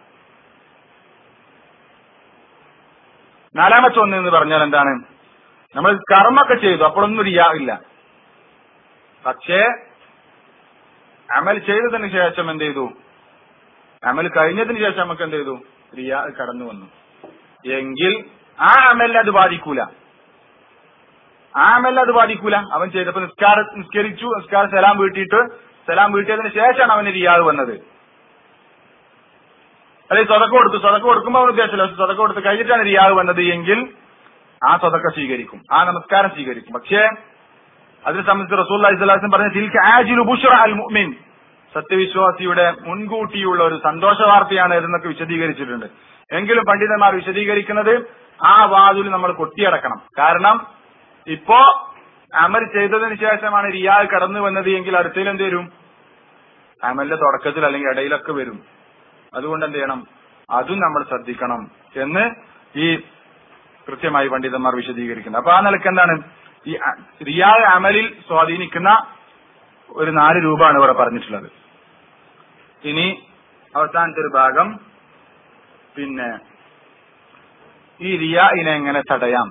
നാലാമത്തെ ഒന്ന് എന്ന് പറഞ്ഞാൽ എന്താണ് നമ്മൾ കർമ്മൊക്കെ ചെയ്തു അപ്പോഴൊന്നും റിയാ ഇല്ല പക്ഷേ അമൽ ചെയ്തതിന് ശേഷം എന്ത് ചെയ്തു അമൽ കഴിഞ്ഞതിന് ശേഷം നമുക്ക് എന്ത് ചെയ്തു റിയാ കടന്നു വന്നു എങ്കിൽ ആ അമലിനെ അത് ബാധിക്കൂല ആ അമലിനെ അത് ബാധിക്കൂല അവൻ ചെയ്തപ്പോ നിസ്കാര നിസ്കരിച്ചു നിസ്കാര സലാം വീട്ടിയിട്ട് സലാം വീട്ടിയതിന് ശേഷമാണ് അവന് റിയാദ് വന്നത് അല്ലെങ്കിൽ സ്വതക്ക കൊടുത്തു സ്വതക്ക കൊടുക്കുമ്പോൾ അവൻ ഉദ്ദേശിച്ചില്ല പക്ഷെ സ്വതക്ക കൊടുത്ത് കഴിഞ്ഞിട്ടാണ് റിയാദ് വന്നത് എങ്കിൽ ആ സ്വതക്ക സ്വീകരിക്കും ആ നമസ്കാരം സ്വീകരിക്കും പക്ഷേ അതിനെ സംബന്ധിച്ച് റസൂൽ അലിസ്ലാസം പറഞ്ഞ തിൽക്ക് ആജിലു ബുഷറ അൽ മുഅ്മിൻ സത്യവിശ്വാസിയുടെ മുൻകൂട്ടിയുള്ള ഒരു സന്തോഷ വാർത്തയാണ് ഇതെന്നൊക്കെ വിശദീകരിച്ചിട്ടുണ്ട് എങ്കിലും പണ്ഡിതന്മാർ വിശദീകരിക്കുന്നത് ആ വാതിൽ നമ്മൾ കൊട്ടിയടക്കണം കാരണം ഇപ്പോ അമൽ ചെയ്തതിന് ശേഷമാണ് റിയാ കടന്നു വന്നത് എങ്കിൽ അടുത്തതിൽ എന്ത് വരും അമലിന്റെ തുടക്കത്തിൽ അല്ലെങ്കിൽ ഇടയിലൊക്കെ വരും അതുകൊണ്ട് എന്ത് ചെയ്യണം അതും നമ്മൾ ശ്രദ്ധിക്കണം എന്ന് ഈ കൃത്യമായി പണ്ഡിതന്മാർ വിശദീകരിക്കുന്നത് അപ്പൊ ആ നിലക്ക് എന്താണ് ഈ അ- റിയാ അമലിൽ സ്വാധീനിക്കുന്ന ഒരു നാല് രൂപമാണ് ഇവിടെ പറഞ്ഞിട്ടുള്ളത് ഇനി അവസാനത്തെ ഒരു ഭാഗം പിന്നെ ഈ റിയായിനെ എങ്ങനെ തടയാം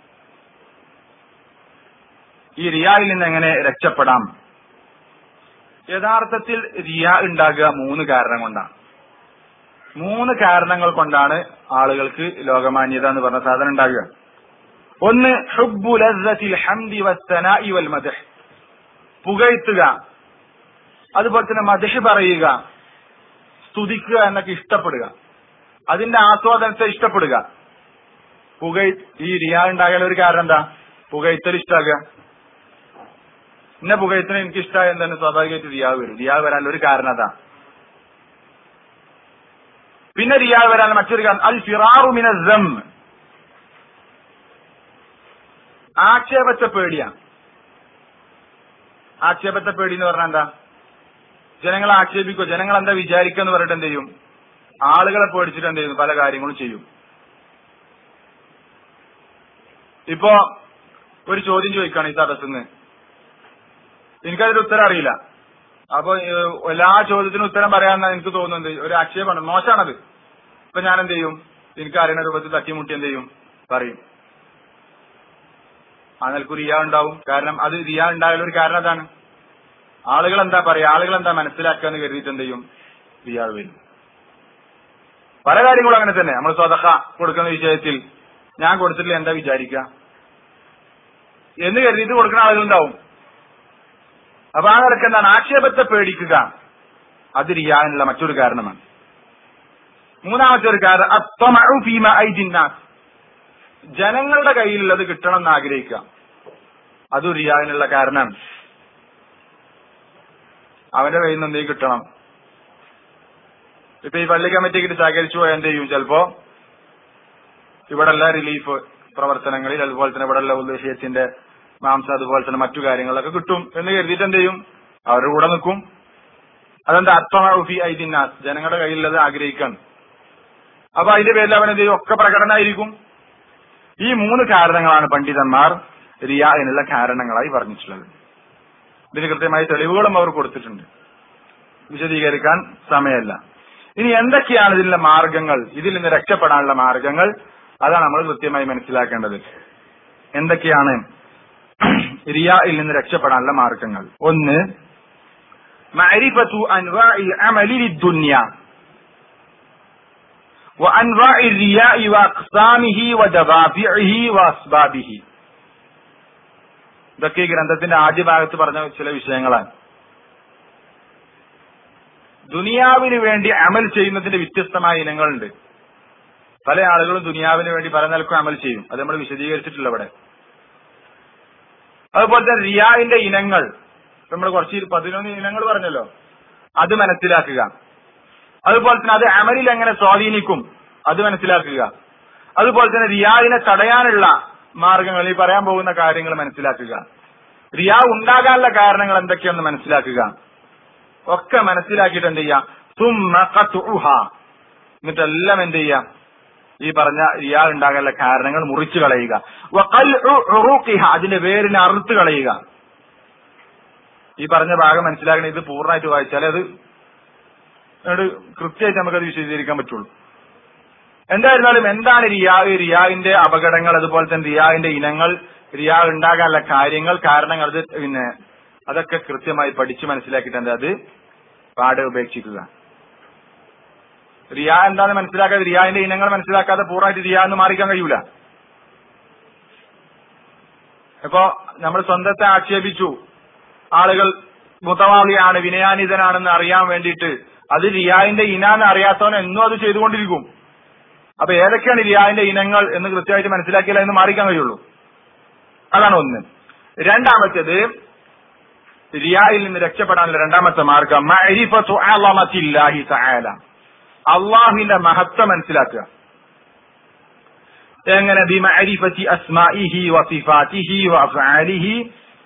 ഈ റിയായിൽ നിന്ന് എങ്ങനെ രക്ഷപ്പെടാം യഥാർത്ഥത്തിൽ റിയ ഉണ്ടാകുക മൂന്ന് കാരണം കൊണ്ടാണ് മൂന്ന് കാരണങ്ങൾ കൊണ്ടാണ് ആളുകൾക്ക് ലോകമാന്യത എന്ന് പറഞ്ഞ സാധനം ഉണ്ടാകുക ഒന്ന് ഹുബ്ബു ലസ്സത്തിൽ ഹംദി വസ്സനാഇ വൽ മദ്ഹ് പുകഴ്ത്തുക അതുപോലെ തന്നെ മദ്ഹ് പറയുക സ്തുതിക്കുക എന്നൊക്കെ ഇഷ്ടപ്പെടുക അതിന്റെ ആസ്വാദനത്തെ ഇഷ്ടപ്പെടുക പുകഴ് ഈ റിയ ഉണ്ടാകാൻ ഒരു കാരണം എന്താ പുകഴ്ത്തൽ ഇഷ്ടാകുക ഇന്ന പുകഴ്ത്തിന് എനിക്ക് ഇഷ്ടമായ എന്താണ് സ്വാഭാവികമായിട്ട് റിയാവ് വരും റിയാവ് വരാനുള്ള ഒരു കാരണം അതാ പിന്നെ റിയാവ് വരാൻ മറ്റൊരു കാരണം അൽ ഫിറാറു മിന ദം ആക്ഷേപത്തെ പേടിയാ ആക്ഷേപത്തെ പേടി എന്ന് പറഞ്ഞാൽ എന്താ ജനങ്ങളെ ആക്ഷേപിക്കോ ജനങ്ങൾ എന്താ വിചാരിക്കുക എന്ന് പറഞ്ഞിട്ട് എന്ത് ചെയ്യും ആളുകളെ പേടിച്ചിട്ട് എന്ത് ചെയ്യുന്നു പല കാര്യങ്ങളും ചെയ്യും ഇപ്പോ ഒരു ചോദ്യം ചോദിക്കാണ് ഈ സദസ്സിന്ന് എനിക്കതിന്റെ ഉത്തരം അറിയില്ല അപ്പൊ ഏഹ്, എല്ലാ ചോദ്യത്തിനും ഉത്തരം പറയാമെന്ന് എനിക്ക് തോന്നുന്നത് ഒരു ആക്ഷേപമാണ് മോശമാണത് ഇപ്പൊ ഞാൻ എന്ത് ചെയ്യും എനിക്ക് അറിയുന്ന രൂപത്തിൽ തട്ടിമുട്ടി എന്ത് ചെയ്യും പറയും ആ നിലക്ക് റിയ ഉണ്ടാവും കാരണം അത് റിയ ഉണ്ടായാലും ഒരു കാരണം അതാണ് ആളുകൾ എന്താ പറയാ ആളുകൾ എന്താ മനസ്സിലാക്കുക എന്ന് കരുതിയിട്ട് എന്ത് ചെയ്യും റിയാൾ വരും പല കാര്യങ്ങളും അങ്ങനെ തന്നെ നമ്മൾ സ്വതഹ കൊടുക്കുന്ന വിഷയത്തിൽ ഞാൻ കൊടുത്തിട്ടില്ല എന്താ വിചാരിക്കുക എന്ന് കരുതിയിട്ട് കൊടുക്കുന്ന ആളുകളുണ്ടാവും അപ്പൊ ആ നിലക്ക് എന്താണ് ആക്ഷേപത്തെ പേടിക്കുക അത് റിയാനുള്ള മറ്റൊരു കാരണമാണ് മൂന്നാമത്തെ ഒരു കാരണം അത്വമഉ ഫീമ ഐദിന്നാസ് ജനങ്ങളുടെ കയ്യിലുള്ളത് കിട്ടണം എന്ന് ആഗ്രഹിക്കുക അത് റിയാവിനുള്ള കാരണമാണ് അവന്റെ കയ്യിൽ നിന്ന് എന്തെങ്കിലും കിട്ടണം ഇപ്പൊ ഈ പള്ളി കമ്മിറ്റിക്ക് സഹകരിച്ചു പോയാൽ എന്ത് ചെയ്യും ചിലപ്പോ ഇവിടെയുള്ള റിലീഫ് പ്രവർത്തനങ്ങളിൽ അതുപോലെ തന്നെ ഇവിടെയുള്ള ഉദ്ദേശത്തിന്റെ മാംസം അതുപോലെ തന്നെ മറ്റു കാര്യങ്ങളൊക്കെ കിട്ടും എന്ന് കരുതിയിട്ട് എന്ത് ചെയ്യും അവരുടെ കൂടെ നിൽക്കും അതെന്താ അത്വമി ഐദിന്നാസ് ജനങ്ങളുടെ കയ്യിലുള്ളത് ആഗ്രഹിക്കാണ് അപ്പൊ അതിന്റെ പേരിൽ അവൻ എന്ത് ചെയ്യും ഒക്കെ പ്രകടനമായിരിക്കും ഈ മൂന്ന് കാരണങ്ങളാണ് പണ്ഡിതന്മാർ റിയാനുള്ള കാരണങ്ങളായി പറഞ്ഞിട്ടുള്ളത് ഇതിന് കൃത്യമായ തെളിവുകളും അവർ കൊടുത്തിട്ടുണ്ട് വിശദീകരിക്കാൻ സമയമല്ല ഇനി എന്തൊക്കെയാണ് ഇതിനുള്ള മാർഗങ്ങൾ ഇതിൽ നിന്ന് രക്ഷപ്പെടാനുള്ള മാർഗങ്ങൾ അതാണ് നമ്മൾ കൃത്യമായി മനസ്സിലാക്കേണ്ടത് എന്തൊക്കെയാണ് റിയായിൽ നിന്ന് രക്ഷപ്പെടാനുള്ള മാർഗങ്ങൾ ഒന്ന് മഅരിഫത്തു അൻവാഇൽ അമലി ലിദ്ദുനിയ وأنواع الرياء وأقسامه ودوافعه وأسبابه ഇതൊക്കെ ഈ ഗ്രന്ഥത്തിന്റെ ആദ്യ ഭാഗത്ത് പറഞ്ഞ ചില വിഷയങ്ങളാണ് ദുനിയാവിന് വേണ്ടി അമൽ ചെയ്യുന്നതിന്റെ വ്യത്യസ്തമായ ഇനങ്ങളുണ്ട് പല ആളുകളും ദുനിയാവിന് വേണ്ടി പല നിലക്കും അമൽ ചെയ്യും അത് നമ്മൾ വിശദീകരിച്ചിട്ടില്ല ഇവിടെ അതുപോലെ തന്നെ റിയാവിന്റെ ഇനങ്ങൾ നമ്മൾ കുറച്ച് പതിനൊന്ന് ഇനങ്ങൾ പറഞ്ഞല്ലോ അത് മനസ്സിലാക്കുക അതുപോലെ തന്നെ അത് അമലിൽ എങ്ങനെ സ്വാധീനിക്കും അത് മനസ്സിലാക്കുക അതുപോലെ തന്നെ റിയാവിനെ തടയാനുള്ള മാർഗങ്ങൾ ഈ പറയാൻ പോകുന്ന കാര്യങ്ങൾ മനസ്സിലാക്കുക റിയാ ഉണ്ടാകാനുള്ള കാരണങ്ങൾ എന്തൊക്കെയെന്ന് മനസ്സിലാക്കുക ഒക്കെ മനസ്സിലാക്കിയിട്ട് എന്ത് ചെയ്യാം സുമ്മ ഖത്ഉഹ എന്നിട്ടെല്ലാം എന്ത് ചെയ്യാം ഈ പറഞ്ഞ റിയാ ഉണ്ടാകാനുള്ള കാരണങ്ങൾ മുറിച്ചു കളയുക വഖൽഉ ഉറൂഖിഹ അതിന്റെ വേരിനെ അറുത്ത് കളയുക ഈ പറഞ്ഞ ഭാഗം മനസ്സിലാക്കണ ഇത് പൂർണ്ണമായിട്ട് വായിച്ചാൽ അത് അങ്ങോട്ട് കൃത്യമായിട്ട് നമുക്കത് വിശദീകരിക്കാൻ പറ്റുള്ളൂ എന്തായിരുന്നാലും എന്താണ് റിയാ ഈ റിയാവിന്റെ അപകടങ്ങൾ അതുപോലെ തന്നെ റിയാവിന്റെ ഇനങ്ങൾ റിയാ ഉണ്ടാകാനുള്ള കാര്യങ്ങൾ കാരണങ്ങൾ അത് പിന്നെ അതൊക്കെ കൃത്യമായി പഠിച്ച് മനസ്സിലാക്കിയിട്ടുണ്ട് അത് പാടെ ഉപേക്ഷിക്കുക റിയ എന്താന്ന് മനസ്സിലാക്കാതെ റിയാവിന്റെ ഇനങ്ങൾ മനസ്സിലാക്കാതെ പൂർണ്ണമായിട്ട് റിയ എന്ന് മാറിക്കാൻ കഴിയൂല ഇപ്പോ നമ്മൾ സ്വന്തത്തെ ആക്ഷേപിച്ചു ആളുകൾ മുത്തവാളിയാണ് വിനയാനിതനാണെന്ന് അറിയാൻ വേണ്ടിയിട്ട് അത് റിയാവിന്റെ ഇനാന്ന് അറിയാത്തവൻ എന്നും അത് ചെയ്തുകൊണ്ടിരിക്കും അപ്പൊ ഏതൊക്കെയാണ് റിയാവിന്റെ ഇനങ്ങൾ എന്ന് കൃത്യമായിട്ട് മനസ്സിലാക്കിയാലേ എന്ന് മാറിക്കാൻ കഴിയുള്ളൂ അതാണ് ഒന്ന് രണ്ടാമത്തേത് റിയായിൽ നിന്ന് രക്ഷപ്പെടാനുള്ള രണ്ടാമത്തെ മാർഗം മഅരിഫത്തു അളമത്തില്ലാഹി തആല അള്ളാഹിന്റെ മഹത്വം മനസ്സിലാക്കുക എങ്ങനെ ബിമഅരിഫത്തി അസ്മാഇഹി വസിഫാത്തിഹി വഅഫ്ആലിഹി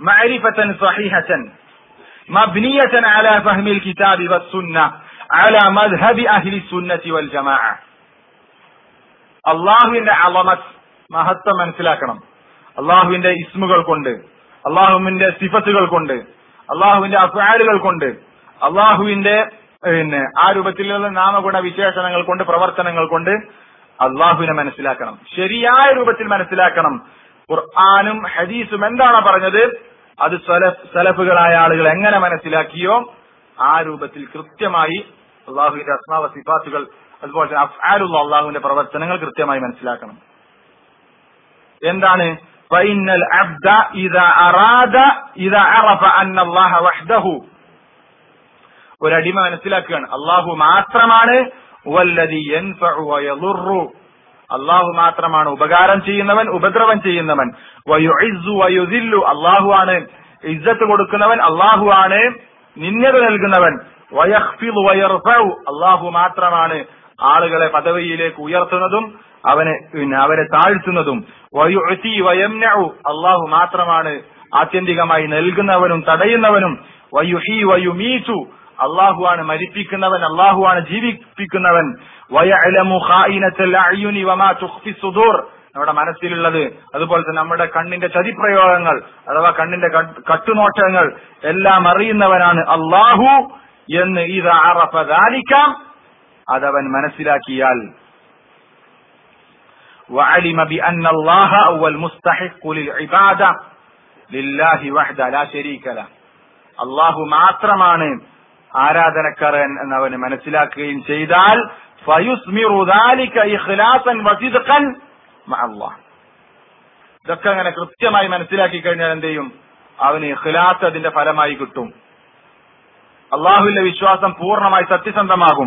മഅരിഫതൻ സഹീഹതൻ മബ്നിയതൻ അലാ ഫഹ്മിൽ കിതാബി വസ്സുന്ന അലാ മദ്ഹബി അഹ്ലി സുന്നത്തി വൽ ജമാഅ അള്ളാഹുവിന്റെ അളമത്ത് മഹത്വം മനസ്സിലാക്കണം അള്ളാഹുവിന്റെ ഇസ്മുകൾ കൊണ്ട് അള്ളാഹുവിന്റെ സിഫത്തുകൾ കൊണ്ട് അള്ളാഹുവിന്റെ അഫാലുകൾ കൊണ്ട് അള്ളാഹുവിന്റെ പിന്നെ ആ രൂപത്തിലുള്ള നാമഗുണ വിശേഷണങ്ങൾ കൊണ്ട് പ്രവർത്തനങ്ങൾ കൊണ്ട് അള്ളാഹുവിനെ മനസ്സിലാക്കണം ശരിയായ രൂപത്തിൽ മനസ്സിലാക്കണം ഖുർആാനും ഹദീസും എന്താണോ പറഞ്ഞത് അത് സലഫ് സലഫുകളായ ആളുകൾ എങ്ങനെ മനസ്സിലാക്കിയോ ആ രൂപത്തിൽ കൃത്യമായി അള്ളാഹുവിന്റെ അസ്മാവ സിഫാത്തുകൾ അതുപോലെ തന്നെ അഫ്ആലുള്ള അള്ളാഹുവിന്റെ പ്രവർത്തനങ്ങൾ കൃത്യമായി മനസ്സിലാക്കണം എന്താണ് فإن العبد إذا أراد إذا عرف أن الله وحده ഒരടിമ മനസ്സിലാക്കുകയാണ് അള്ളാഹു മാത്രമാണ് വല്ലതി യൻഫഉ വയളുറു അള്ളാഹു മാത്രമാണ് ഉപകാരം ചെയ്യുന്നവൻ ഉപദ്രവം ചെയ്യുന്നവൻ വയുഇസ്സു വയുദില്ലു അള്ളാഹു ആണ് ഇജ്ജത്ത് കൊടുക്കുന്നവൻ അള്ളാഹു ആണ് നിന്യത നൽകുന്നവൻ വയഖ്ഫിദു വയർഫഉ അള്ളാഹു മാത്രമാണ് ആളുകളെ പദവിയിലേക്ക് ഉയർത്തുന്നതും അവനെ പിന്നെ അവരെ താഴ്ത്തുന്നതും വയുഅതി വയംനഉ അള്ളാഹു മാത്രമാണ് ആത്യന്തികമായി നൽകുന്നവനും തടയുന്നവനും വയുഹി വയുമീതു അള്ളാഹുവാണ് മരിപ്പിക്കുന്നവൻ അള്ളാഹുവാണ് ജീവിപ്പിക്കുന്നവൻ വയഅലമു ഖായിനത്തൽ അഅ്യുനി വമാ തുഖ്ഫി സുദൂർ നമ്മുടെ മനസ്സിലുള്ളത് അതുപോലെ തന്നെ നമ്മുടെ കണ്ണിന്റെ ചതിപ്രയോഗങ്ങൾ അഥവാ കണ്ണിന്റെ കട്ട്- കട്ടുനോട്ടങ്ങൾ എല്ലാം അറിയുന്നവനാണ് അള്ളാഹു എന്ന് ഇത് അറഫ ദാലിക അതവൻ മനസ്സിലാക്കിയാൽ وعلم بأن الله هو المستحق للعبادة لله وحده لا شريك له അള്ളാഹു മാത്രമാണ് ആരാധനക്കാരൻ എന്നവന് മനസ്സിലാക്കുകയും ചെയ്താൽ ഫയുസ്മിറു ذلك ഇഖ്ലാസൻ വസിദ്ഖൻ മഅ അല്ലാഹ് ഇതൊക്കെ അങ്ങനെ കൃത്യമായി മനസ്സിലാക്കി കഴിഞ്ഞാൽ എന്ത് ചെയ്യും അവന് ഇഖ്ലാസ് അതിന്റെ ഫലമായി കിട്ടും അള്ളാഹുവിന്റെ വിശ്വാസം പൂർണ്ണമായി സത്യസന്ധമാകും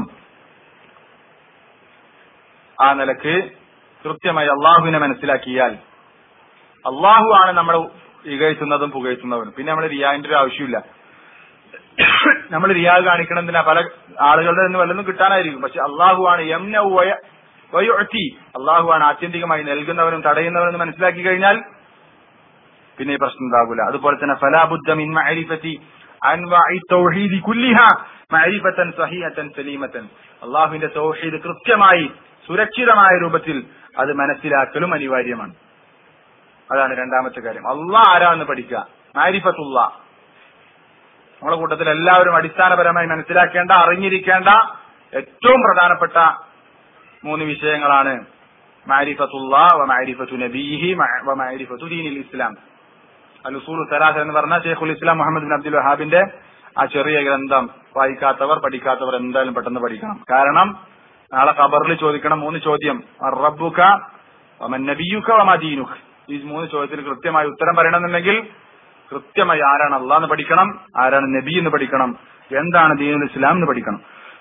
ആ നിലക്ക് കൃത്യമായി അള്ളാഹുവിനെ മനസ്സിലാക്കിയാൽ അള്ളാഹു ആണ് നമ്മളെ ഇകഴ്ത്തുന്നതും പുകഴ്ത്തുന്നവനും പിന്നെ നമ്മൾ റിയാന്റെ ഒരു ആവശ്യമില്ല നമ്മൾ റിയാ കാണിക്കണമെന്നില്ല പല ആളുകളുടെ നിന്ന് വല്ലതും കിട്ടാനായിരിക്കും പക്ഷെ അള്ളാഹു ആണ് യംന വയുഅത്തി അള്ളാഹു ആണ് ആത്യന്തികമായി നൽകുന്നവനും തടയുന്നവനും മനസ്സിലാക്കി കഴിഞ്ഞാൽ പിന്നെ ഈ പ്രശ്നം ഉണ്ടാകില്ല അതുപോലെ തന്നെ ഫലാബുദ്ധ മിൻ മഅരിഫത്തി അൻവാഇ തൗഹീദി കുല്ലിഹ മഅരിഫത്തൻ സഹീഹത്തൻ സലീമത്തൻ അള്ളാഹുവിന്റെ തൗഹീദ് കൃത്യമായി സുരക്ഷിതമായ രൂപത്തിൽ അത് മനസ്സിലാക്കലും അനിവാര്യമാണ് അതാണ് രണ്ടാമത്തെ കാര്യം അള്ളാഹ് ആരാന്ന് പഠിക്കുക മാരിഫത്തുള്ള നമ്മുടെ കൂട്ടത്തിൽ എല്ലാവരും അടിസ്ഥാനപരമായി മനസ്സിലാക്കേണ്ട അറിഞ്ഞിരിക്കേണ്ട ഏറ്റവും പ്രധാനപ്പെട്ട മൂന്ന് വിഷയങ്ങളാണ് മാരിഫത്തുള്ള വ മാരിഫത്തു നബീഹി വ മാരിഫത്തു ദീനിൽ ഇസ്ലാം അൽ ഉസൂൽ സലാഹ് എന്ന് പറഞ്ഞ ഷെയ്ഖുൽ ഇസ്ലാം മുഹമ്മദ് ബിൻ അബ്ദുൽ വഹാബിന്റെ ആ ചെറിയ ഗ്രന്ഥം വായിക്കാത്തവർ പഠിക്കാത്തവർ എന്തായാലും പെട്ടെന്ന് പഠിക്കണം കാരണം നാളെ ഖബറിൽ ചോദിക്കണം മൂന്ന് ചോദ്യം റബ്ബുക വമൻ നബിയുക വമാ ദീനുക ഈ മൂന്ന് ചോദ്യത്തിന് കൃത്യമായി ഉത്തരം പറയണമെന്നുണ്ടെങ്കിൽ കൃത്യമായി ആരാണ് അള്ളാഹ് എന്ന് പഠിക്കണം ആരാണ് നബി എന്ന് പഠിക്കണം എന്താണ് ദീനുൽ ഇസ്ലാം എന്ന് പഠിക്കണം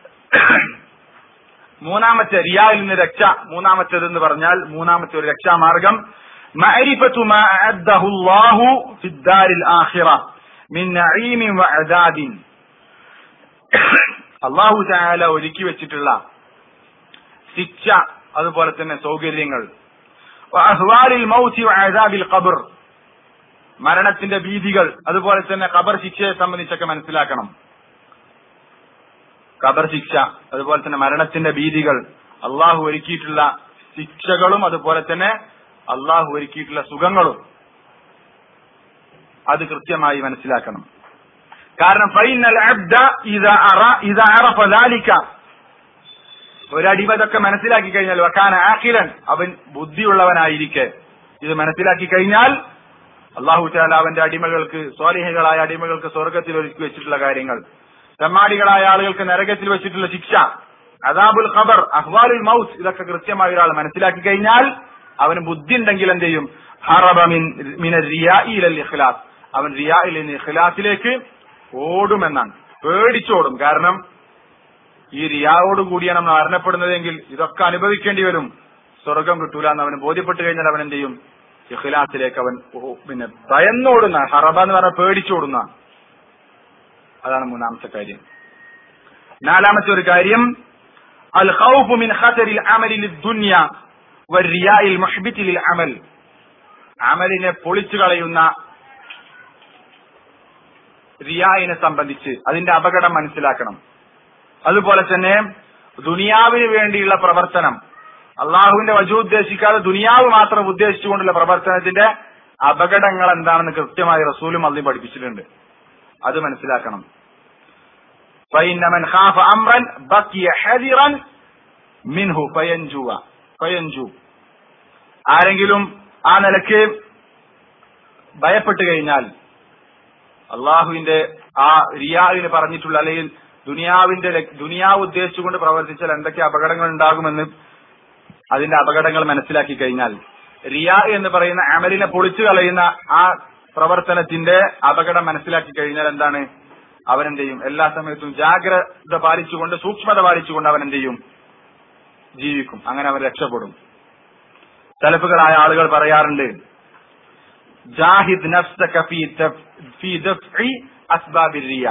മൂന്നാമത്തെ റിയായിൽ നിന്ന് രക്ഷ മൂന്നാമത്തേത് എന്ന് പറഞ്ഞാൽ മൂന്നാമത്തെ ഒരു രക്ഷാമാർഗം മഅരിഫത്തു മാ അഅദ്ദഹു അല്ലാഹു ഫിദ്ദാരിൽ ആഖിറ മിൻ നഈമിൻ വഅദാദിൻ അല്ലാഹു തആല ഒരുക്കി വെച്ചിട്ടുള്ള ശിക്ഷ അതുപോലെ തന്നെ സൗകര്യങ്ങൾ വഅഹ്വാലിൽ മൗതി വഅദാബിൽ ഖബർ മരണത്തിന്റെ ഭീതികൾ അതുപോലെ തന്നെ ഖബർ ശിക്ഷയെ സംബന്ധിച്ചൊക്കെ മനസ്സിലാക്കണം ഖബർ ശിക്ഷ അതുപോലെ തന്നെ മരണത്തിന്റെ ഭീതികൾ അള്ളാഹു ഒരുക്കിയിട്ടുള്ള ശിക്ഷകളും അതുപോലെ തന്നെ അള്ളാഹു ഒരുക്കിയിട്ടുള്ള സുഖങ്ങളും അത് കൃത്യമായി മനസ്സിലാക്കണം കാരണം ഫൈനൽ അബ്ദ ഇദാ അറ ഇദാ അറഫ ذلك ഒരടിമതൊക്കെ മനസ്സിലാക്കി കഴിഞ്ഞാൽ വക്കാന ആഖിലൻ അവൻ ബുദ്ധിയുള്ളവനായിരിക്കെ ഇത് മനസ്സിലാക്കി കഴിഞ്ഞാൽ അള്ളാഹു താല അവന്റെ അടിമകൾക്ക് സ്വാലിഹികളായ അടിമകൾക്ക് സ്വർഗത്തിൽ ഒരുക്കി വെച്ചിട്ടുള്ള കാര്യങ്ങൾ തെമ്മാടികളായ ആളുകൾക്ക് നരകത്തിൽ വെച്ചിട്ടുള്ള ശിക്ഷ അദാബുൽ ഖബർ അഹ്വാലുൽ മൗത്ത് ഇതൊക്കെ കൃത്യമായി ഒരാൾ മനസ്സിലാക്കി കഴിഞ്ഞാൽ അവന് ബുദ്ധി ഉണ്ടെങ്കിൽ എന്ത് ചെയ്യും ഹറബ മിൻ മിന റിയാഇലൽ ഇഖ്ലാസ് അവൻ റിയായിൽ നിന്ന് ഇഖ്ലാസിലേക്ക് ഓടുമെന്നാണ് പേടിച്ചോടും കാരണം ഈ റിയാവോട് കൂടിയാണ് നമ്മൾ മരണപ്പെടുന്നതെങ്കിൽ ഇതൊക്കെ അനുഭവിക്കേണ്ടി വരും സ്വർഗം കിട്ടൂല എന്ന് അവന് ബോധ്യപ്പെട്ട് കഴിഞ്ഞാൽ അവൻ എന്ത് ചെയ്യും ഇഖ്ലാസിലേക്ക് അവൻ ഓ- പിന്നെ ഭയന്നോടുന്ന ഹറബ എന്ന് പറഞ്ഞാൽ പേടിച്ചോടുന്ന അതാണ് മൂന്നാമത്തെ കാര്യം നാലാമത്തെ ഒരു കാര്യം അൽ ഖൗഫ് മിൻ ഖതരിൽ അമലി ലിദ്ദുനിയ വരിയായിൽ മുഹ്ബിതി ലിൽ അമൽ അമലിനെ പൊളിച്ചു കളയുന്ന റിയായിനെ സംബന്ധിച്ച് അതിന്റെ അപകടം മനസ്സിലാക്കണം അതുപോലെ തന്നെ ദുനിയാവിന് വേണ്ടിയുള്ള പ്രവർത്തനം അള്ളാഹുവിന്റെ വജു ഉദ്ദേശിക്കാതെ ദുനിയാവ് മാത്രം ഉദ്ദേശിച്ചുകൊണ്ടുള്ള പ്രവർത്തനത്തിന്റെ അപകടങ്ങൾ എന്താണെന്ന് കൃത്യമായി റസൂലും അള്ളി പഠിപ്പിച്ചിട്ടുണ്ട് അത് മനസ്സിലാക്കണം ഫൈനമൻ ഖാഫ അംറൻ ബക്കിയ ഹദിറൻ മിൻഹു ഫയൻജുവ ഫയൻജു ആരെങ്കിലും ആ നിലക്ക് ഭയപ്പെട്ടു കഴിഞ്ഞാൽ അള്ളാഹുവിന്റെ ആ റിയാവിന് പറഞ്ഞിട്ടുള്ള അല്ലെങ്കിൽ ദുനിയാവിന്റെ ലക്- ദുനിയാവ് ഉദ്ദേശിച്ചുകൊണ്ട് പ്രവർത്തിച്ചാൽ എന്തൊക്കെ അപകടങ്ങൾ ഉണ്ടാകുമെന്ന് അതിന്റെ അപകടങ്ങൾ മനസ്സിലാക്കി കഴിഞ്ഞാൽ റിയാ എന്ന് പറയുന്ന അമലിനെ പൊളിച്ചു കളയുന്ന ആ പ്രവർത്തനത്തിന്റെ അപകടം മനസ്സിലാക്കി കഴിഞ്ഞാൽ എന്താണ് അവൻ എന്ത് ചെയ്യും എല്ലാ സമയത്തും ജാഗ്രത പാലിച്ചുകൊണ്ട് സൂക്ഷ്മത പാലിച്ചുകൊണ്ട് അവൻ എന്ത് ചെയ്യും ജീവിക്കും അങ്ങനെ അവൻ രക്ഷപ്പെടും തലപ്പുകളായ ആളുകൾ പറയാറുണ്ട് ജാഹിദ് നഫ്സക ഫീ തഫ്- ഫീ ദഫ്ഇ അസ്ബാബി റിയ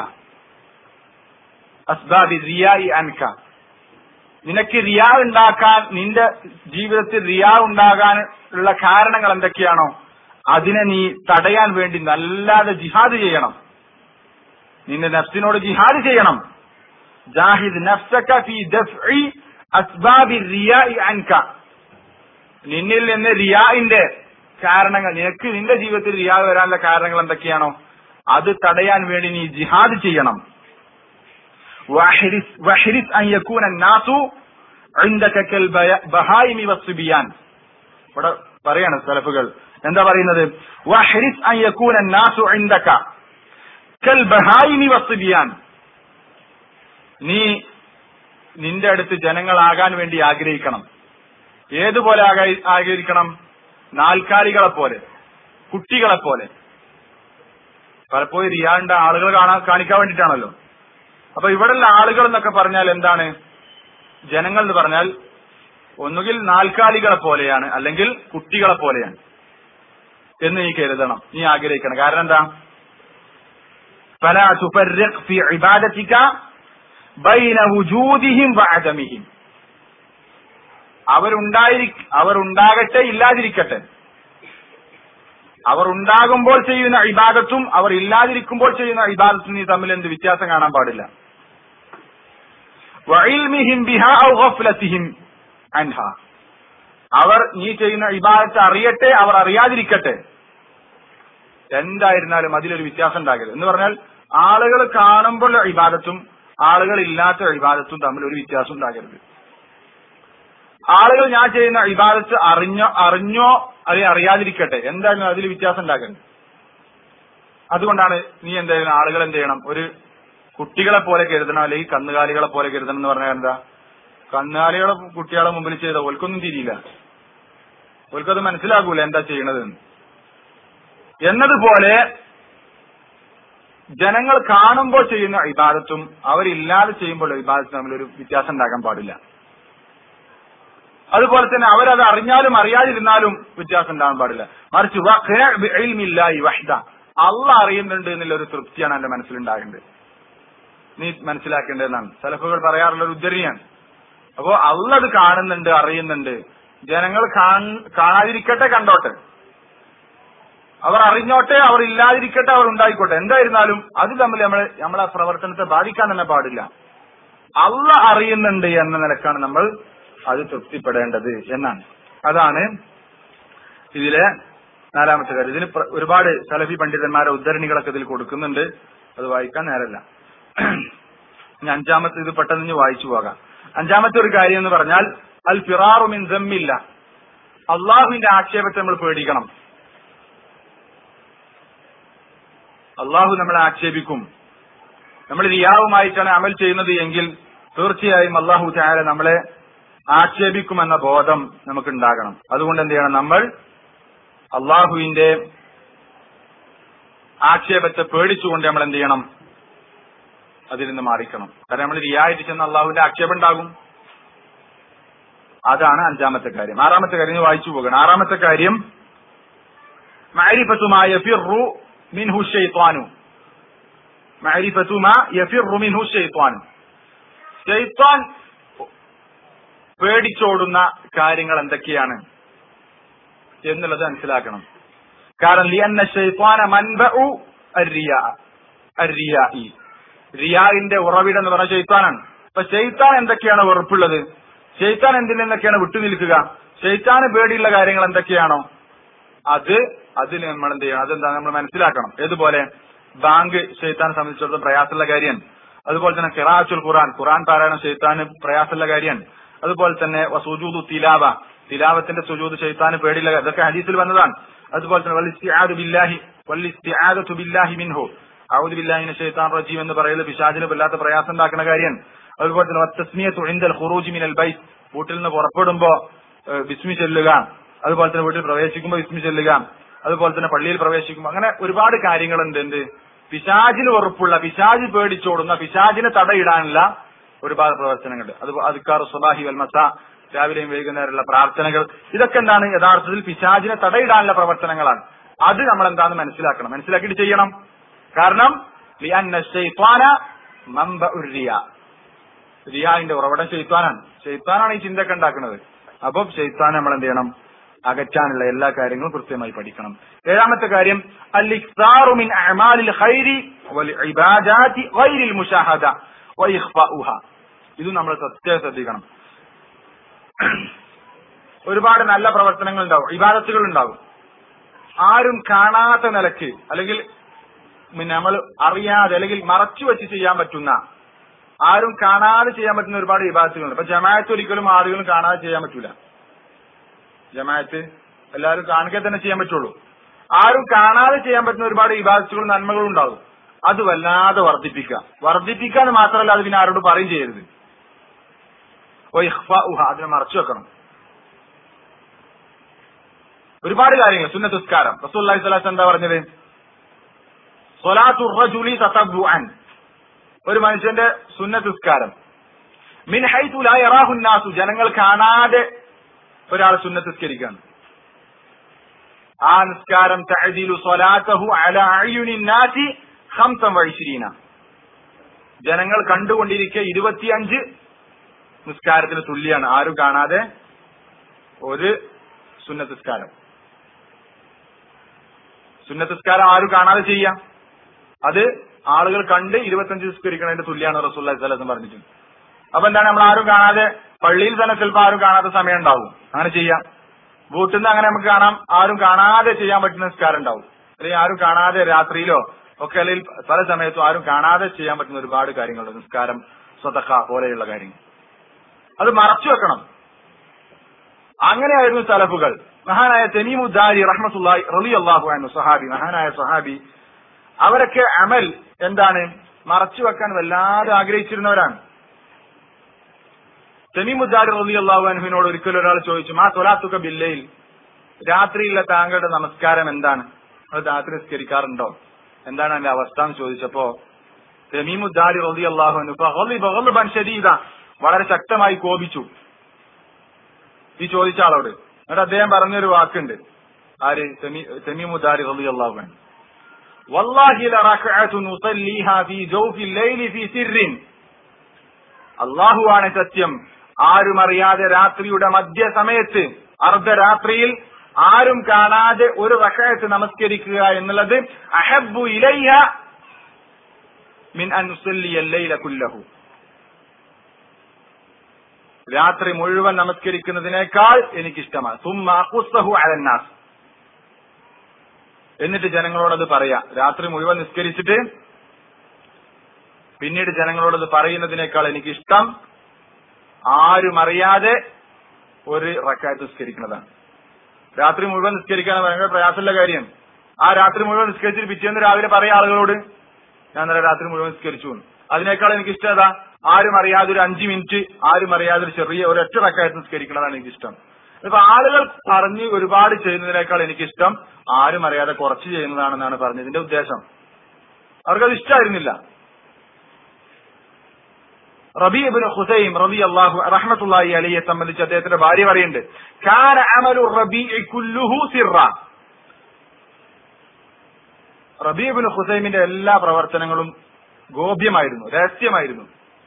അസ്ബാബി റിയായി അൻക നിനക്ക് റിയാ ഉണ്ടാക്കാൻ നിന്റെ ജീവിതത്തിൽ റിയാ ഉണ്ടാകാൻ ഉള്ള കാരണങ്ങൾ എന്തൊക്കെയാണോ അതിനെ നീ തടയാൻ വേണ്ടി നല്ലാതെ ജിഹാദ് ചെയ്യണം നിന്റെ നഫ്സിനോട് ജിഹാദ് ചെയ്യണം ജാഹിദ് നഫ്സക ഫീ ദഫ്ഇ അസ്ബാബി റിയായി അൻക നിന്നിൽ നിന്ന് റിയാഇന്റെ കാരണങ്ങൾ നിനക്ക് നിന്റെ ജീവിതത്തിൽ റിയാ വരാനുള്ള കാരണങ്ങൾ എന്തൊക്കെയാണോ അത് തടയാൻ വേണ്ടി നീ ജിഹാദ് ചെയ്യണം വഹരിസ് വഹരിസ് അൻ യകൂന നാസു عندك كالبهائم والصبيان ഇവിടെ പറയാണ് സലഫുകൾ എന്താ പറയുന്നത് വഹരിസ് അൻ യകൂന നാസു عندك كالبهائم والصبيان നീ നിന്റെ അടുത്ത് ജനങ്ങളാകാൻ വേണ്ടി ആഗ്രഹിക്കണം ഏതുപോലെ ആക- ആഗ്രഹിക്കണം നാൽക്കാലികളെ പോലെ കുട്ടികളെ പോലെ പലപ്പോഴും റിയാണ്ട ആളുകൾ കാണാൻ കാണിക്കാൻ വേണ്ടിയിട്ടാണല്ലോ അപ്പൊ ഇവിടെയുള്ള ആളുകൾ എന്നൊക്കെ പറഞ്ഞാൽ എന്താണ് ജനങ്ങൾ എന്ന് പറഞ്ഞാൽ ഒന്നുകിൽ നാൽക്കാലികളെ പോലെയാണ് അല്ലെങ്കിൽ കുട്ടികളെ പോലെയാണ് എന്ന് നീ കരുതണം നീ ആഗ്രഹിക്കണം കാരണം എന്താ فلا تفرق في عبادتك بين وجودهم وعدمهم അവരുണ്ടായിരി അവർ ഉണ്ടാകട്ടെ ഇല്ലാതിരിക്കട്ടെ അവർ ഉണ്ടാകുമ്പോൾ ചെയ്യുന്ന ഇബാദത്തും അവർ ഇല്ലാതിരിക്കുമ്പോൾ ചെയ്യുന്ന ഇബാദത്തും നീ തമ്മിൽ എന്ത് വ്യത്യാസം കാണാൻ പാടില്ല വഇൽമിഹിം ബിഹാ ഔ ഗഫ്ലതിഹിം അൻഹാ അവർ നീ ചെയ്യുന്ന ഇബാദത്ത് അറിയട്ടെ അവർ അറിയാതിരിക്കട്ടെ എന്തായിരുന്നാലും അതിലൊരു വ്യത്യാസം ഉണ്ടാകരുത് എന്ന് പറഞ്ഞാൽ ആളുകൾ കാണുമ്പോൾ ഇബാദത്തും ആളുകൾ ഇല്ലാത്ത ഇബാദത്തും തമ്മിൽ ഒരു വ്യത്യാസം ഉണ്ടാകരുത് ആളുകൾ ഞാൻ ചെയ്യുന്ന ഇബാദത്ത് അറിഞ്ഞോ അറിഞ്ഞോ അല്ലെങ്കിൽ അറിയാതിരിക്കട്ടെ എന്തായാലും അതിൽ വ്യത്യാസം ഉണ്ടാകരുത് അതുകൊണ്ടാണ് നീ എന്ത് ചെയ്യണം ആളുകൾ എന്ത് ചെയ്യണം ഒരു കുട്ടികളെ പോലെ കരുതണം അല്ലെങ്കിൽ കന്നുകാലികളെ പോലെ കരുതണം എന്ന് പറഞ്ഞാൽ എന്താ കന്നുകാലികളെ കുട്ടികളെ മുമ്പിൽ ചെയ്ത ഓൽക്കൊന്നും തിരിയില്ല ഓൽക്കത് മനസ്സിലാകൂല എന്താ ചെയ്യണതെന്ന് എന്നതുപോലെ ജനങ്ങൾ കാണുമ്പോൾ ചെയ്യുന്ന ഇബാദത്തും അവരില്ലാതെ ചെയ്യുമ്പോൾ ഇബാദത്തും തമ്മിലൊരു വ്യത്യാസം ഉണ്ടാകാൻ പാടില്ല അതുപോലെ തന്നെ അവരത് അറിഞ്ഞാലും അറിയാതിരുന്നാലും വ്യത്യാസം ഉണ്ടാകാൻ പാടില്ല മറിച്ച് ഇൽമില്ലായി വഹ്ദ അള്ള അറിയുന്നുണ്ട് എന്നുള്ള ഒരു തൃപ്തിയാണ് എന്റെ മനസ്സിലുണ്ടാകേണ്ടത് നീ മനസ്സിലാക്കേണ്ടതെന്നാണ് സലഫുകൾ പറയാറുള്ള ഒരു ഉദ്ധരണിയാണ് അപ്പോ അള്ള അത് കാണുന്നുണ്ട് അറിയുന്നുണ്ട് ജനങ്ങൾ കാൺ- കാണാതിരിക്കട്ടെ കണ്ടോട്ടെ അവർ അറിഞ്ഞോട്ടെ അവർ ഇല്ലാതിരിക്കട്ടെ അവർ ഉണ്ടായിക്കോട്ടെ എന്തായിരുന്നാലും അത് തമ്മിൽ നമ്മളെ നമ്മളെ പ്രവർത്തനത്തെ ബാധിക്കാൻ തന്നെ പാടില്ല അള്ള അറിയുന്നുണ്ട് എന്ന നിലക്കാണ് നമ്മൾ അത് തൃപ്തിപ്പെടേണ്ടത് എന്നാണ് അതാണ് ഇതിലെ നാലാമത്തെ കാര്യം ഇതിന് പ്ര- ഒരുപാട് സലഫി പണ്ഡിതന്മാരെ ഉദ്ധരണികളൊക്കെ ഇതിൽ കൊടുക്കുന്നുണ്ട് അത് വായിക്കാൻ നേരല്ല ഇനി അഞ്ചാമത്തെ ഇത് പെട്ടെന്ന് ഇനി വായിച്ചു പോകാം അഞ്ചാമത്തെ ഒരു കാര്യം എന്ന് പറഞ്ഞാൽ അൽ ഫിറാറു മിൻ ദമ്മില്ല അള്ളാഹുവിന്റെ ആക്ഷേപത്തെ നമ്മൾ പേടിക്കണം അള്ളാഹു നമ്മളെ ആക്ഷേപിക്കും നമ്മൾ റിയാവുമായിട്ടാണ് അമൽ ചെയ്യുന്നത് എങ്കിൽ തീർച്ചയായും അള്ളാഹു ചായ നമ്മളെ ആക്ഷേപിക്കുമെന്ന ബോധം നമുക്കുണ്ടാകണം അതുകൊണ്ട് എന്ത് ചെയ്യണം നമ്മൾ അള്ളാഹുവിന്റെ ആക്ഷേപത്തെ പേടിച്ചുകൊണ്ട് നമ്മൾ എന്ത് ചെയ്യണം അതിൽ നിന്ന് മാറിക്കണം കാരണം നമ്മൾ റിയായിട്ട് ചെന്ന് അള്ളാഹുവിന്റെ ആക്ഷേപം ഉണ്ടാകും അതാണ് അഞ്ചാമത്തെ കാര്യം ആറാമത്തെ കാര്യം ഇനി വായിച്ചു പോകണം ആറാമത്തെ കാര്യം മഅരിഫത്തുമായ യഫിറു മിൻഹു ഷൈത്വാനു മഅരിഫത്തു മാ യഫിറു മിൻഹു ഷൈത്വാനു ഷൈത്വാൻ പേടിച്ചോടുന്ന കാര്യങ്ങൾ എന്തൊക്കെയാണ് എന്നുള്ളത് മനസ്സിലാക്കണം കാരണം ലിയന്ന ഷൈത്വാന മൻബഉ അരിയ അരിയായി റിയായിന്റെ ഉറവിടം എന്ന് പറഞ്ഞ ഷെയ്ത്താനാണ് അപ്പൊ ഷെയ്ത്താൻ എന്തൊക്കെയാണ് വെറുപ്പുള്ളത് ഷെയ്ത്താൻ എന്തിൽ നിന്നൊക്കെയാണ് വിട്ടുനിൽക്കുക ഷെയ്ത്താന് പേടിയുള്ള കാര്യങ്ങൾ എന്തൊക്കെയാണോ അത് അതിൽ നമ്മൾ എന്ത് ചെയ്യണം അതെന്താ നമ്മൾ മനസ്സിലാക്കണം ഏതുപോലെ ബാങ്ക് ഷെയ്ത്താനെ സംബന്ധിച്ചിടത്തോളം പ്രയാസമുള്ള കാര്യമാണ് അതുപോലെ തന്നെ കിറാച്ചുൽ ഖുറാൻ ഖുറാൻ പാരായണം ഷെയ്ത്താന് പ്രയാസമുള്ള കാര്യമാണ് അതുപോലെ തന്നെ സുജൂദു തിലാവ തിലാവത്തിന്റെ സുജൂദ് ഷെയ്ത്താന് പേടിയുള്ള കാര്യം. ഇതൊക്കെ ഹദീസിൽ വന്നതാണ് അതുപോലെ തന്നെ വല്ലിസ്തിആദു ബില്ലാഹി വല്ലിസ്തിആദതു ബില്ലാഹി മിൻഹു ഔദു ബില്ലാഹിന ഷെയ്ത്താൻ റജീം എന്ന് പറയുന്നത് പിശാചിന് വല്ലാത്ത പ്രയാസം ഉണ്ടാക്കുന്ന കാര്യമാണ് അതുപോലെ തന്നെ വത്തസ്മിയത്തു ഇൻദൽ ഖുറൂജി മിനൽ ബൈത്ത് വീട്ടിൽ നിന്ന് പുറപ്പെടുമ്പോ ഏഹ്, ബിസ്മി ചെല്ലുക അതുപോലെ തന്നെ വീട്ടിൽ പ്രവേശിക്കുമ്പോൾ ബിസ്മി ചെല്ലുക അതുപോലെ തന്നെ പള്ളിയിൽ പ്രവേശിക്കുമ്പോൾ അങ്ങനെ ഒരുപാട് കാര്യങ്ങളുണ്ട് എന്ത് പിശാചിന് ഉറപ്പുള്ള പിശാജ് പേടിച്ചോടുന്ന പിശാചിനെ തടയിടാനുള്ള ഒരുപാട് പ്രവർത്തനങ്ങളുണ്ട് അത് അധികാർ സുബാഹി വൽമസ രാവിലെയും വൈകുന്നേരമുള്ള പ്രാർത്ഥനകൾ ഇതൊക്കെ എന്താണ് യഥാർത്ഥത്തിൽ പിശാചിനെ തടയിടാനുള്ള പ്രവർത്തനങ്ങളാണ് അത് നമ്മൾ എന്താണെന്ന് മനസ്സിലാക്കണം മനസ്സിലാക്കിയിട്ട് ചെയ്യണം കാരണം ലിഅന്ന ശൈത്വാന മൻബഉർ റിയാ റിയാന്റെ ഉറവിടം ഷെയ്ത്താനാണ് ഷെയ്ത്താനാണ് ഈ ചിന്തയൊക്കെ ഉണ്ടാക്കുന്നത് അപ്പം ഷെയ്ത്താൻ നമ്മൾ എന്ത് ചെയ്യണം അകറ്റാനുള്ള എല്ലാ കാര്യങ്ങളും കൃത്യമായി പഠിക്കണം ഏഴാമത്തെ കാര്യം അൽ മിൻ അഅമാലിൽ ഖൈരി വൽ ഇബാദാതി ഗൈരിൽ മുശാഹദ വ ഇഖ്ഫാഉഹ ഇത് നമ്മൾ സത്യം ശ്രദ്ധിക്കണം ഒരുപാട് നല്ല പ്രവർത്തനങ്ങൾ ഉണ്ടാവും ഇബാദത്തുകൾ ഉണ്ടാവും ആരും കാണാത്ത നിലക്ക് അല്ലെങ്കിൽ പിന്നെ നമ്മൾ അറിയാതെ അല്ലെങ്കിൽ മറച്ചു വെച്ച് ചെയ്യാൻ പറ്റുന്ന ആരും കാണാതെ ചെയ്യാൻ പറ്റുന്ന ഒരുപാട് വിഭാഗത്തുകളുണ്ട് ഇപ്പൊ ജമാഅത്ത് ഒരിക്കലും ആളുകളും കാണാതെ ചെയ്യാൻ പറ്റൂല ജമാഅത്ത് എല്ലാവരും കാണുക തന്നെ ചെയ്യാൻ പറ്റുള്ളൂ ആരും കാണാതെ ചെയ്യാൻ പറ്റുന്ന ഒരുപാട് വിഭാഗത്തുകളും നന്മകളും ഉണ്ടാകും അത് വല്ലാതെ വർദ്ധിപ്പിക്കുക വർദ്ധിപ്പിക്കുക എന്ന് മാത്രമല്ല അത് പിന്നെ ആരോട് പറയും ചെയ്യരുത് ഓ ഇഹ്ഫാഉഹ അതിനെ മറച്ചു വെക്കണം ഒരുപാട് കാര്യങ്ങൾ സുന്നത്തുസ്കാരം റസൂല്ലി സ്വലാസ് എന്താ പറഞ്ഞത് സ്വലാത്തു റജുലി തതബ്ബുഅൻ ഒരു മനുഷ്യന്റെ സുന്നത്തുസ്കാരം മിൻ ഹൈതു ലാ യറാഹു നാസു ജനങ്ങൾ കാണാതെ ഒരാൾ സുന്നത്തുസ്കരിക്കുകയാണ് ആ നിസ്കാരം തഅദീലു സ്വലാത്തഹു അല അയ്യുനി നാസി ഖംസൻ വഇശ്രീന ജനങ്ങൾ കണ്ടുകൊണ്ടിരിക്കെ ഇരുപത്തിയഞ്ച് നിസ്കാരത്തിന് തുല്യാണ് ആരും കാണാതെ ഒരു സുന്നത്തുസ്കാരം സുന്നത്തുസ്കാരം ആരും കാണാതെ ചെയ്യാം അത് ആളുകൾ കണ്ട് ഇരുപത്തഞ്ച് നിസ്കരിക്കണതിന്റെ തുല്യാണ് റസൂല്ലി സ്വലം പറഞ്ഞിട്ടുണ്ട് അപ്പൊ എന്താണ് നമ്മൾ ആരും കാണാതെ പള്ളിയിൽ തന്നെ ചിലപ്പോൾ ആരും കാണാത്ത സമയം ഉണ്ടാവും അങ്ങനെ ചെയ്യാം വീട്ടിൽ നിന്ന് അങ്ങനെ നമുക്ക് കാണാം ആരും കാണാതെ ചെയ്യാൻ പറ്റുന്ന നിസ്കാരം ഉണ്ടാവും അല്ലെങ്കിൽ ആരും കാണാതെ രാത്രിയിലോ ഒക്കെ അല്ലെങ്കിൽ പല സമയത്തും ആരും കാണാതെ ചെയ്യാൻ പറ്റുന്ന ഒരുപാട് കാര്യങ്ങളുണ്ട് നിസ്കാരം സ്വതക്ക പോലെയുള്ള കാര്യങ്ങൾ അത് മറച്ചു വെക്കണം അങ്ങനെയായിരുന്നു സലഫുകൾ മഹാനായ തെനീമുദ്ദാരി റഹ്മത്തുല്ലാഹി റലി അള്ളാഹു ആയിരുന്നു സഹാബി മഹാനായ സഹാബി അവരൊക്കെ അമൽ എന്താണ് മറച്ചു വെക്കാൻ വല്ലാതെ ആഗ്രഹിച്ചിരുന്നവരാണ് തെമീമുദ്ദാരി റലി അള്ളാഹു അനുവിനോട് ഒരിക്കലും ഒരാൾ ചോദിച്ചു മാ തൊലാത്തുക ബില്ലയിൽ രാത്രിയിലെ താങ്കളുടെ നമസ്കാരം എന്താണ് അത് രാത്രി നിസ്കരിക്കാറുണ്ടോ എന്താണ് അതിന്റെ അവസ്ഥ എന്ന് ചോദിച്ചപ്പോ തെമീമുദ്ദാരി റലി അള്ളാഹു അനു ശരീത വളരെ ശക്തമായി കോപിച്ചു ഈ ചോദിച്ച ആളോട് എന്നിട്ട് അദ്ദേഹം പറഞ്ഞൊരു വാക്കുണ്ട് ആര് തെമീമുദ്ദാരി റലി അള്ളാഹു അനു والله لركعة نصليها في جوف الليل في سر അള്ളാഹുവാണ് സത്യം ആരും അറിയാതെ രാത്രിയുടെ മധ്യസമയത്ത് അർദ്ധരാത്രിയിൽ ആരും കാണാതെ ഒരു റക്കയത്ത് നമസ്കരിക്കുക എന്നുള്ളത് അഹബു ഇലയ്യ മിൻ അൻസുല്ലിയല്ലയില കുല്ലഹു രാത്രി മുഴുവൻ നമസ്കരിക്കുന്നതിനേക്കാൾ എനിക്കിഷ്ടമാണ് സുമ്മ അഖുസ്സഹു അലന്നാസ് എന്നിട്ട് ജനങ്ങളോടത് പറയാ രാത്രി മുഴുവൻ നിസ്കരിച്ചിട്ട് പിന്നീട് ജനങ്ങളോടത് പറയുന്നതിനേക്കാൾ എനിക്കിഷ്ടം ആരും അറിയാതെ ഒരു റക്കായത്ത് നിസ്കരിക്കുന്നതാണ് രാത്രി മുഴുവൻ നിസ്കരിക്കാൻ ഭയങ്കര പ്രയാസമുള്ള കാര്യം ആ രാത്രി മുഴുവൻ നിസ്കരിച്ചിട്ട് പിറ്റേന്ന് രാവിലെ പറയാം ആളുകളോട് ഞാൻ ഇന്നലെ രാത്രി മുഴുവൻ നിസ്കരിച്ചു എന്ന്. അതിനേക്കാൾ എനിക്കിഷ്ടം ഏതാ ആരും അറിയാതെ ഒരു അഞ്ച് മിനിറ്റ് ആരും അറിയാതെ ഒരു ചെറിയ ഒരൊറ്റ റക്കായത്ത് നിസ്കരിക്കുന്നതാണ് എനിക്കിഷ്ടം ഇപ്പൊ ആളുകൾ പറഞ്ഞ് ഒരുപാട് ചെയ്യുന്നതിനേക്കാൾ എനിക്കിഷ്ടം ആരും അറിയാതെ കുറച്ച് ചെയ്യുന്നതാണെന്നാണ് പറഞ്ഞത് ഇതിന്റെ ഉദ്ദേശം അവർക്കത് ഇഷ്ടമായിരുന്നില്ല റബീബിന് ഹുസൈം റബി അള്ളാഹു റഹ്മത്തുള്ളാഹി അലിയെ സംബന്ധിച്ച് അദ്ദേഹത്തിന്റെ ഭാര്യ പറയുന്നുണ്ട് കാന അമലു റബീ കുല്ലുഹു സിറ റബീബിന് ഹുസൈമിന്റെ എല്ലാ പ്രവർത്തനങ്ങളും ഗോപ്യമായിരുന്നു രഹസ്യമായിരുന്നു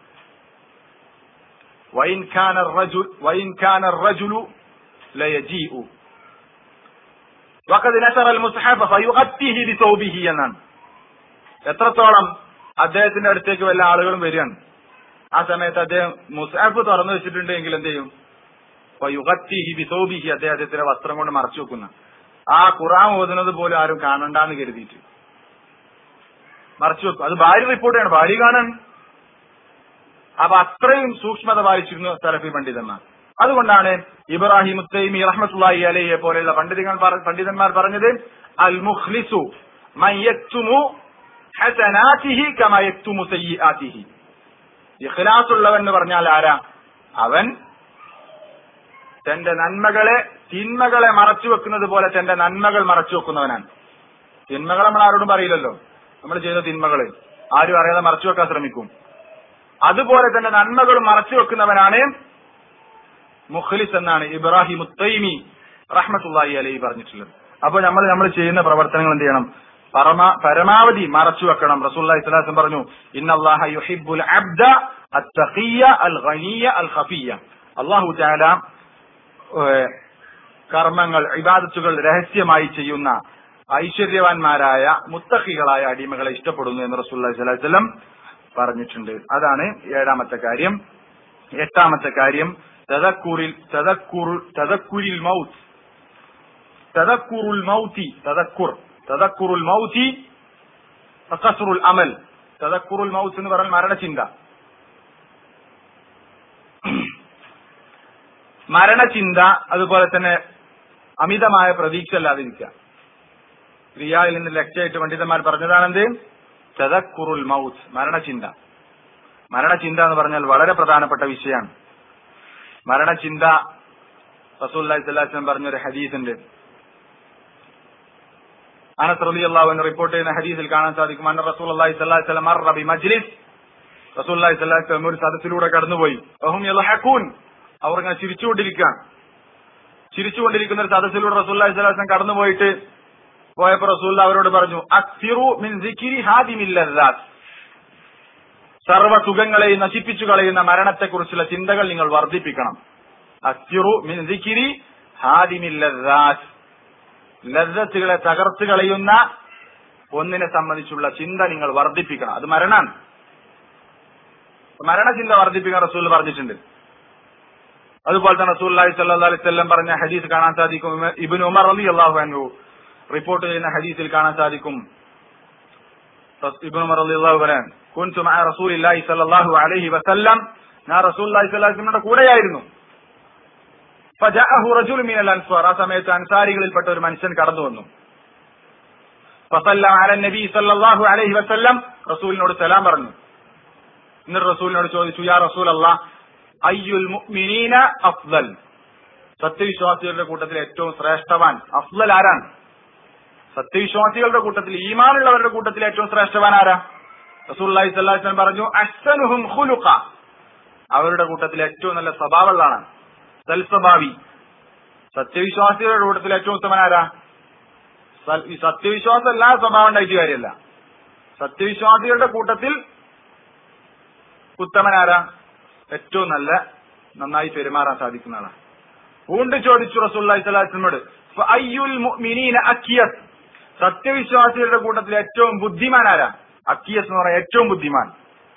വൈൻ ഖാന റജുൽ വൈൻ ഖാന റജുലു ലയജീഉ വഖദ് നശറ അൽ മുസ്ഹഫ ഫയുഗത്തിഹി ബിതൗബിഹി എന്നാണ് എത്രത്തോളം അദ്ദേഹത്തിന്റെ അടുത്തേക്ക് വല്ല ആളുകളും വരികയാണ് ആ സമയത്ത് അദ്ദേഹം മുസാഫ് തുറന്നു വെച്ചിട്ടുണ്ടെങ്കിൽ എന്ത് ചെയ്യും യുഗത്തിഹി ബിസോബിഹി അദ്ദേഹത്തിന്റെ വസ്ത്രം കൊണ്ട് മറച്ചു വെക്കുന്ന ആ ഖുറാൻ ഓതുന്നത് പോലും ആരും കാണണ്ടാന്ന് കരുതിയിട്ട് മറച്ചു വെക്കും അത് ഭാര്യ റിപ്പോർട്ട് ചെയ്യണം ഭാര്യ കാണാൻ അപ്പൊ അത്രയും സൂക്ഷ്മത പാലിച്ചിരുന്നു സലഫി പണ്ഡിതന്മാർ അതുകൊണ്ടാണ് ഇബ്രാഹിം ഉത്തൈമി റഹ്മത്തുള്ളാഹി അലയെ പോലെയുള്ള പണ്ഡിതങ്ങൾ പറ- പണ്ഡിതന്മാർ പറഞ്ഞത് അൽ മുഖ്ലിസു മൻ യക്തുമു ഹസനാതിഹി കമാ യക്തുമു സയ്യിആതിഹി ഇഖ്ലാസ് ഉള്ളവൻ എന്ന് പറഞ്ഞാൽ ആരാ അവൻ തന്റെ നന്മകളെ തിന്മകളെ മറച്ചു വെക്കുന്നത് പോലെ തന്റെ നന്മകൾ മറച്ചു വെക്കുന്നവനാണ് തിന്മകൾ നമ്മൾ ആരോടും പറയില്ലല്ലോ നമ്മൾ ചെയ്ത തിന്മകൾ ആരും അറിയാതെ മറച്ചു വെക്കാൻ ശ്രമിക്കും അതുപോലെ തന്നെ നന്മകൾ മറച്ചു വെക്കുന്നവനാണ് മുഖ്ലിസ് എന്നാണ് ഇബ്രാഹിം ഉത്തൈമി റഹ്മത്തുള്ളാഹി അലൈഹി പറഞ്ഞിട്ടുള്ളത് അപ്പോൾ നമ്മൾ നമ്മൾ ചെയ്യുന്ന പ്രവർത്തനങ്ങൾ എന്ത് ചെയ്യണം പരമാ പരമാവധി മറച്ചു വെക്കണം റസൂല്ലി സ്വലാസം പറഞ്ഞു ഇന്നല്ലാഹ യുഹിബ്ബുൽ അബ്ദ അത്തഖിയ അൽ ഖനിയ അൽ ഖഫിയ അല്ലാഹു തആല ഏഹ്, കർമ്മങ്ങൾ ഇബാദത്തുകൾ രഹസ്യമായി ചെയ്യുന്ന ഐശ്വര്യവാന്മാരായ മുത്തഖികളായ അടിമകളെ ഇഷ്ടപ്പെടുന്നു എന്ന് റസൂല്ലി സ്വലാഹു വസല്ലം പറഞ്ഞിട്ടുണ്ട് അതാണ് ഏഴാമത്തെ കാര്യം എട്ടാമത്തെ കാര്യം തദക്കുറിൽ തദക്കുർ തദക്കുരിൽ മൗത്ത് തദക്കുറുൽ മൗത്തി തദക്കുർ തദക്കുറുൽ മൗത്തി കസറുൽ അമൽ തദക്കുറുൽ മൗത്ത് എന്ന് പറഞ്ഞാൽ മരണചിന്ത മരണചിന്ത അതുപോലെ തന്നെ അമിതമായ പ്രതീക്ഷ അല്ലാതിരിക്കുക റിയായിൽ നിന്ന് ലക്ഷ്യമായിട്ട് പണ്ഡിതന്മാർ പറഞ്ഞതാണെന്ത് തദക്കുറുൽ മൗത്ത് മരണചിന്ത മരണചിന്ത എന്ന് പറഞ്ഞാൽ വളരെ പ്രധാനപ്പെട്ട വിഷയമാണ് മരണചിന്ത റസൂല്ലി സ്വല്ലാസ്ലം പറഞ്ഞൊരു ഹദീസുണ്ട് അനസ് റളിയല്ലാഹു അൻഹു റിപ്പോർട്ട് ചെയ്യുന്ന ഹദീസിൽ കാണാൻ സാധിക്കും അന്ന റസൂൽ അള്ളാഹി സ്വല്ലല്ലാഹി അലൈഹി വസല്ലം മർറ ബി മജ്ലിസ് റസൂലുള്ളാഹി സ്വല്ലല്ലാഹി അലൈഹി വസല്ലം ഒരു സദസ്സിലൂടെ കടന്നുപോയി വഹും യൽഹഖൂൻ അവർ ഇങ്ങനെ ചിരിച്ചുകൊണ്ടിരിക്കുകയാണ് ചിരിച്ചുകൊണ്ടിരിക്കുന്ന ഒരു സദസ്സിലൂടെ റസൂലുള്ളാഹി സ്വല്ലല്ലാഹി അലൈഹി വസല്ലം കടന്നുപോയിട്ട് പോയപ്പോ റസൂൽ അവരോട് പറഞ്ഞു അക്സിറു മിൻ സിക്രി ഹാദിമിൽ ലദ്ദാത്ത് സർവ്വ സുഖങ്ങളെയും നശിപ്പിച്ചു കളയുന്ന മരണത്തെക്കുറിച്ചുള്ള ചിന്തകൾ നിങ്ങൾ വർദ്ധിപ്പിക്കണം അക്സിറു മിൻ സിക്രി ഹാദിമിൽ ലദ്ദാത്ത് ലദ്ദത്തുകളെ തകർത്ത് കളയുന്ന ഒന്നിനെ സംബന്ധിച്ചുള്ള ചിന്ത നിങ്ങൾ വർദ്ധിപ്പിക്കണം അത് മരണാണ് മരണചിന്ത വർദ്ധിപ്പിക്കാൻ റസൂൽ പറഞ്ഞിട്ടുണ്ട് അതുപോലെ തന്നെ റസൂൽ സല്ലല്ലാഹു അലൈഹി വസല്ലം പറഞ്ഞ ഹദീസ് കാണാൻ സാധിക്കും ഇബ്നു ഉമർ റളിയല്ലാഹു അൻഹു റിപ്പോർട്ട് ചെയ്യുന്ന ഹദീസിൽ കാണാൻ സാധിക്കും ഇബ്നു ഉമർ റളിയല്ലാഹു പറയാൻ കുൻതു മഅ റസൂലില്ലാഹി സല്ലല്ലാഹു അലൈഹി വസല്ലം ഞാൻ റസൂലുള്ളാഹി സ്വല്ലല്ലാഹു അലൈഹി വസല്ലമയുടെ കൂടെയായിരുന്നു ഫജഅഹു റജുൽ മിനൽ അൻസ്വാർ ആ സമയത്ത് അൻസാരികളിൽപ്പെട്ട ഒരു മനുഷ്യൻ കടന്നു വന്നു ഫസല്ല അല നബി സല്ലല്ലാഹു അലൈഹി വസല്ലം റസൂലിനോട് സലാം പറഞ്ഞു എന്നിട്ട് റസൂലിനോട് ചോദിച്ചു യാ റസൂൽ അല്ലാഹ് അയ്യുൽ മുഅ്മിനീന അഫ്ദൽ സത്യവിശ്വാസികളുടെ കൂട്ടത്തിൽ ഏറ്റവും ശ്രേഷ്ഠവാൻ അഫ്ദൽ ആരാണ് സത്യവിശ്വാസികളുടെ കൂട്ടത്തിൽ ഈമാനുള്ളവരുടെ കൂട്ടത്തിൽ ഏറ്റവും ശ്രേഷ്ഠവാൻ ആരാ റസൂലുള്ളാഹി സ്വല്ലല്ലാഹു അലൈഹി വസല്ലം പറഞ്ഞു അഹ്സനുഹും ഖുലുഖ അവരുടെ കൂട്ടത്തിൽ ഏറ്റവും നല്ല സ്വഭാവമുള്ളതാണ് സൽസ്വഭാവി സത്യവിശ്വാസികളുടെ കൂട്ടത്തിൽ ഏറ്റവും ഉത്തമൻ ആരാ സൽ- ഈ സത്യവിശ്വാസം എല്ലാ സ്വഭാവം ഉണ്ടായിട്ട് കാര്യമല്ല സത്യവിശ്വാസികളുടെ കൂട്ടത്തിൽ ഉത്തമനാരാ ഏറ്റവും നല്ല നന്നായി പെരുമാറാൻ സാധിക്കുന്ന ആളാണ് വീണ്ടും ചോദിച്ചു റസൂല്ലി സ്വലാസ്ലമോട് അയ്യുൽ മുഅ്മിനീന അക്കിയസ് സത്യവിശ്വാസികളുടെ കൂട്ടത്തിൽ ഏറ്റവും ബുദ്ധിമാൻ ആരാ അക്കിയസ് എന്ന് പറയാൻ ഏറ്റവും ബുദ്ധിമാൻ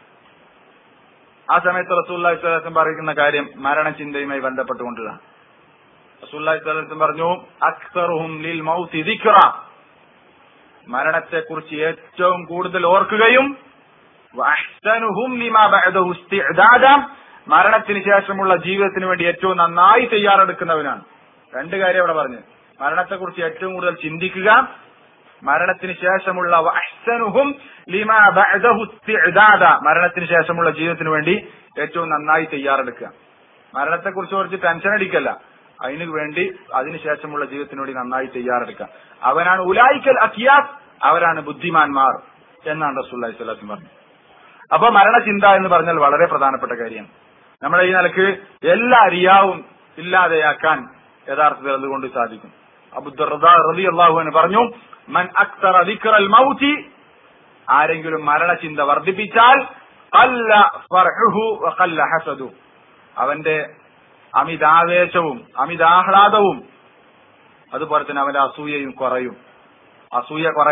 ആ സമയത്ത് റസൂല്ലി സ്വലാസ്ലം പറയുന്ന കാര്യം മരണചിന്തയുമായി ബന്ധപ്പെട്ടുകൊണ്ടുള്ള റസൂല്ലി സ്വലാസ്ലം പറഞ്ഞു അക്സറുഹും ലിൽ മൗത്തി ദിക്റ മരണത്തെക്കുറിച്ച് ഏറ്റവും കൂടുതൽ ഓർക്കുകയും വഅഹ്സനുഹും ലിമാ ബഅദഹു ഇസ്തിഅദാദ മരണത്തിന് ശേഷമുള്ള ജീവിതത്തിന് വേണ്ടി ഏറ്റവും നന്നായി തയ്യാറെടുക്കുന്നവനാണ് രണ്ട് കാര്യം അവിടെ പറഞ്ഞു മരണത്തെക്കുറിച്ച് ഏറ്റവും കൂടുതൽ ചിന്തിക്കുക മരണത്തിന് ശേഷമുള്ള വഅഹ്സനുഹും ലിമാ ബഅദഹു ഇസ്തിഅദാദ മരണത്തിന് ശേഷമുള്ള ജീവിതത്തിന് വേണ്ടി ഏറ്റവും നന്നായി തയ്യാറെടുക്കുക മരണത്തെക്കുറിച്ച് കുറച്ച് ടെൻഷൻ അടിക്കല്ല അതിനു വേണ്ടി അതിനുശേഷമുള്ള ജീവിതത്തിന് വേണ്ടി നന്നായി തയ്യാറെടുക്കുക അവനാണ് ഉലായിക്കൽ അക്കിയാസ് അവരാണ് ബുദ്ധിമാന്മാർ എന്നാണ് റസൂല്ലി സ്വലാസ്ലം പറഞ്ഞത് അപ്പൊ മരണചിന്ത എന്ന് പറഞ്ഞാൽ വളരെ പ്രധാനപ്പെട്ട കാര്യമാണ് നമ്മുടെ ഈ നിലക്ക് എല്ലാ റിയാവും ഇല്ലാതെയാക്കാൻ യഥാർത്ഥത്തിൽ അതുകൊണ്ട് സാധിക്കും അബുദി അള്ളാഹുവിന് പറഞ്ഞു മൻ അക്തർ ദിക്റൽ മൗതി ആരെങ്കിലും മരണചിന്ത വർദ്ധിപ്പിച്ചാൽ ഖല്ല ഫർഹുഹു വഖല്ല ഹസദു അവന്റെ അമിതാവേശവും അമിതാഹ്ലാദവും അതുപോലെ തന്നെ അവന്റെ അസൂയയും കുറയും അസൂയ കുറയാൻ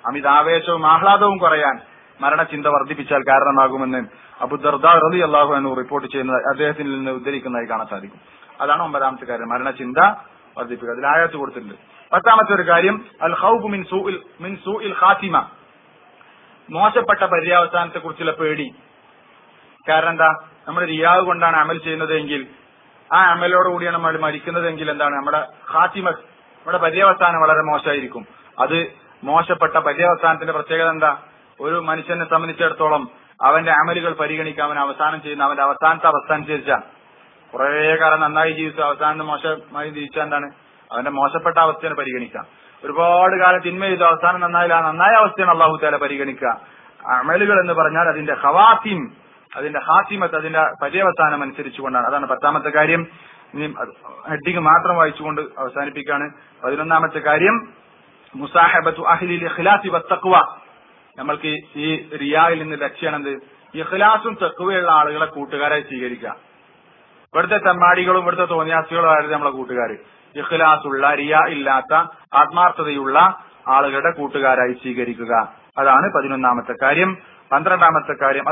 അമിതാവേശവും ആഹ്ലാദവും കുറയാൻ മരണചിന്ത വർദ്ധിപ്പിച്ചാൽ കാരണമാകുമെന്ന് അബുദർദ റതി അള്ളാഹു എന്ന് റിപ്പോർട്ട് ചെയ്യുന്നത് അദ്ദേഹത്തിൽ നിന്ന് ഉദ്ധരിക്കുന്നതായി കാണാൻ സാധിക്കും അതാണ് ഒമ്പതാമത്തെ കാര്യം മരണചിന്ത വർദ്ധിപ്പിക്കുക അതിൽ ആയത്ത് കൊടുത്തിട്ടുണ്ട് പത്താമത്തെ ഒരു കാര്യം അൽ ഹൗബ് മിൻ സൂഇൽ മിൻ സൂഇൽ ഖാത്തിമ മോശപ്പെട്ട പര്യാവസാനത്തെ കുറിച്ചുള്ള പേടി കാരണം എന്താ നമ്മൾ റിയാവ് കൊണ്ടാണ് അമൽ ചെയ്യുന്നതെങ്കിൽ ആ അമലോടുകൂടിയാണ് നമ്മൾ മരിക്കുന്നതെങ്കിൽ എന്താണ് നമ്മുടെ ഖാത്തിമ നമ്മുടെ പര്യവസാനം വളരെ മോശമായിരിക്കും അത് മോശപ്പെട്ട പര്യവസാനത്തിന്റെ പ്രത്യേകത എന്താ ഒരു മനുഷ്യനെ സംബന്ധിച്ചിടത്തോളം അവന്റെ അമലുകൾ പരിഗണിക്കാൻ അവൻ അവസാനം ചെയ്യുന്ന അവന്റെ അവസാനത്തെ അവസ്ഥ അനുസരിച്ച കുറെ കാലം നന്നായി ജീവിച്ചു അവസാനം മോശമായി ജീവിച്ച എന്താണ് അവന്റെ മോശപ്പെട്ട അവസ്ഥയാണ് പരിഗണിക്കുക ഒരുപാട് കാലം തിന്മ ചെയ്തു അവസാനം നന്നായില്ല ആ നന്നായ അവസ്ഥയാണ് അള്ളാഹു താല പരിഗണിക്കുക അമലുകൾ എന്ന് പറഞ്ഞാൽ അതിന്റെ ഹവാത്തിം അതിന്റെ ഹാത്തിമത്ത് അതിന്റെ പര്യവസാനം അനുസരിച്ചുകൊണ്ടാണ് അതാണ് പത്താമത്തെ കാര്യം ഇനി ഹെഡിങ് മാത്രം വായിച്ചുകൊണ്ട് അവസാനിപ്പിക്കുകയാണ് പതിനൊന്നാമത്തെ കാര്യം മുസാഹബത്തു അഹ്ലിൽ ഇഖ്ലാസി വത്തഖ്വ നമ്മൾക്ക് ഈ റിയായിൽ നിന്ന് ലക്ഷ്യമാണെന്ത് ഇഖ്ലാസും തെക്കുവയുള്ള ആളുകളെ കൂട്ടുകാരായി സ്വീകരിക്കുക ഇവിടുത്തെ തെമ്മാടികളും ഇവിടുത്തെ തോന്നിയാസികളും ആയിരുന്നു നമ്മളെ കൂട്ടുകാർ ഇഖ്ലാസുള്ള റിയ ഇല്ലാത്ത ആത്മാർത്ഥതയുള്ള ആളുകളുടെ കൂട്ടുകാരായി സ്വീകരിക്കുക അതാണ് പതിനൊന്നാമത്തെ കാര്യം പന്ത്രണ്ടാമത്തെ കാര്യം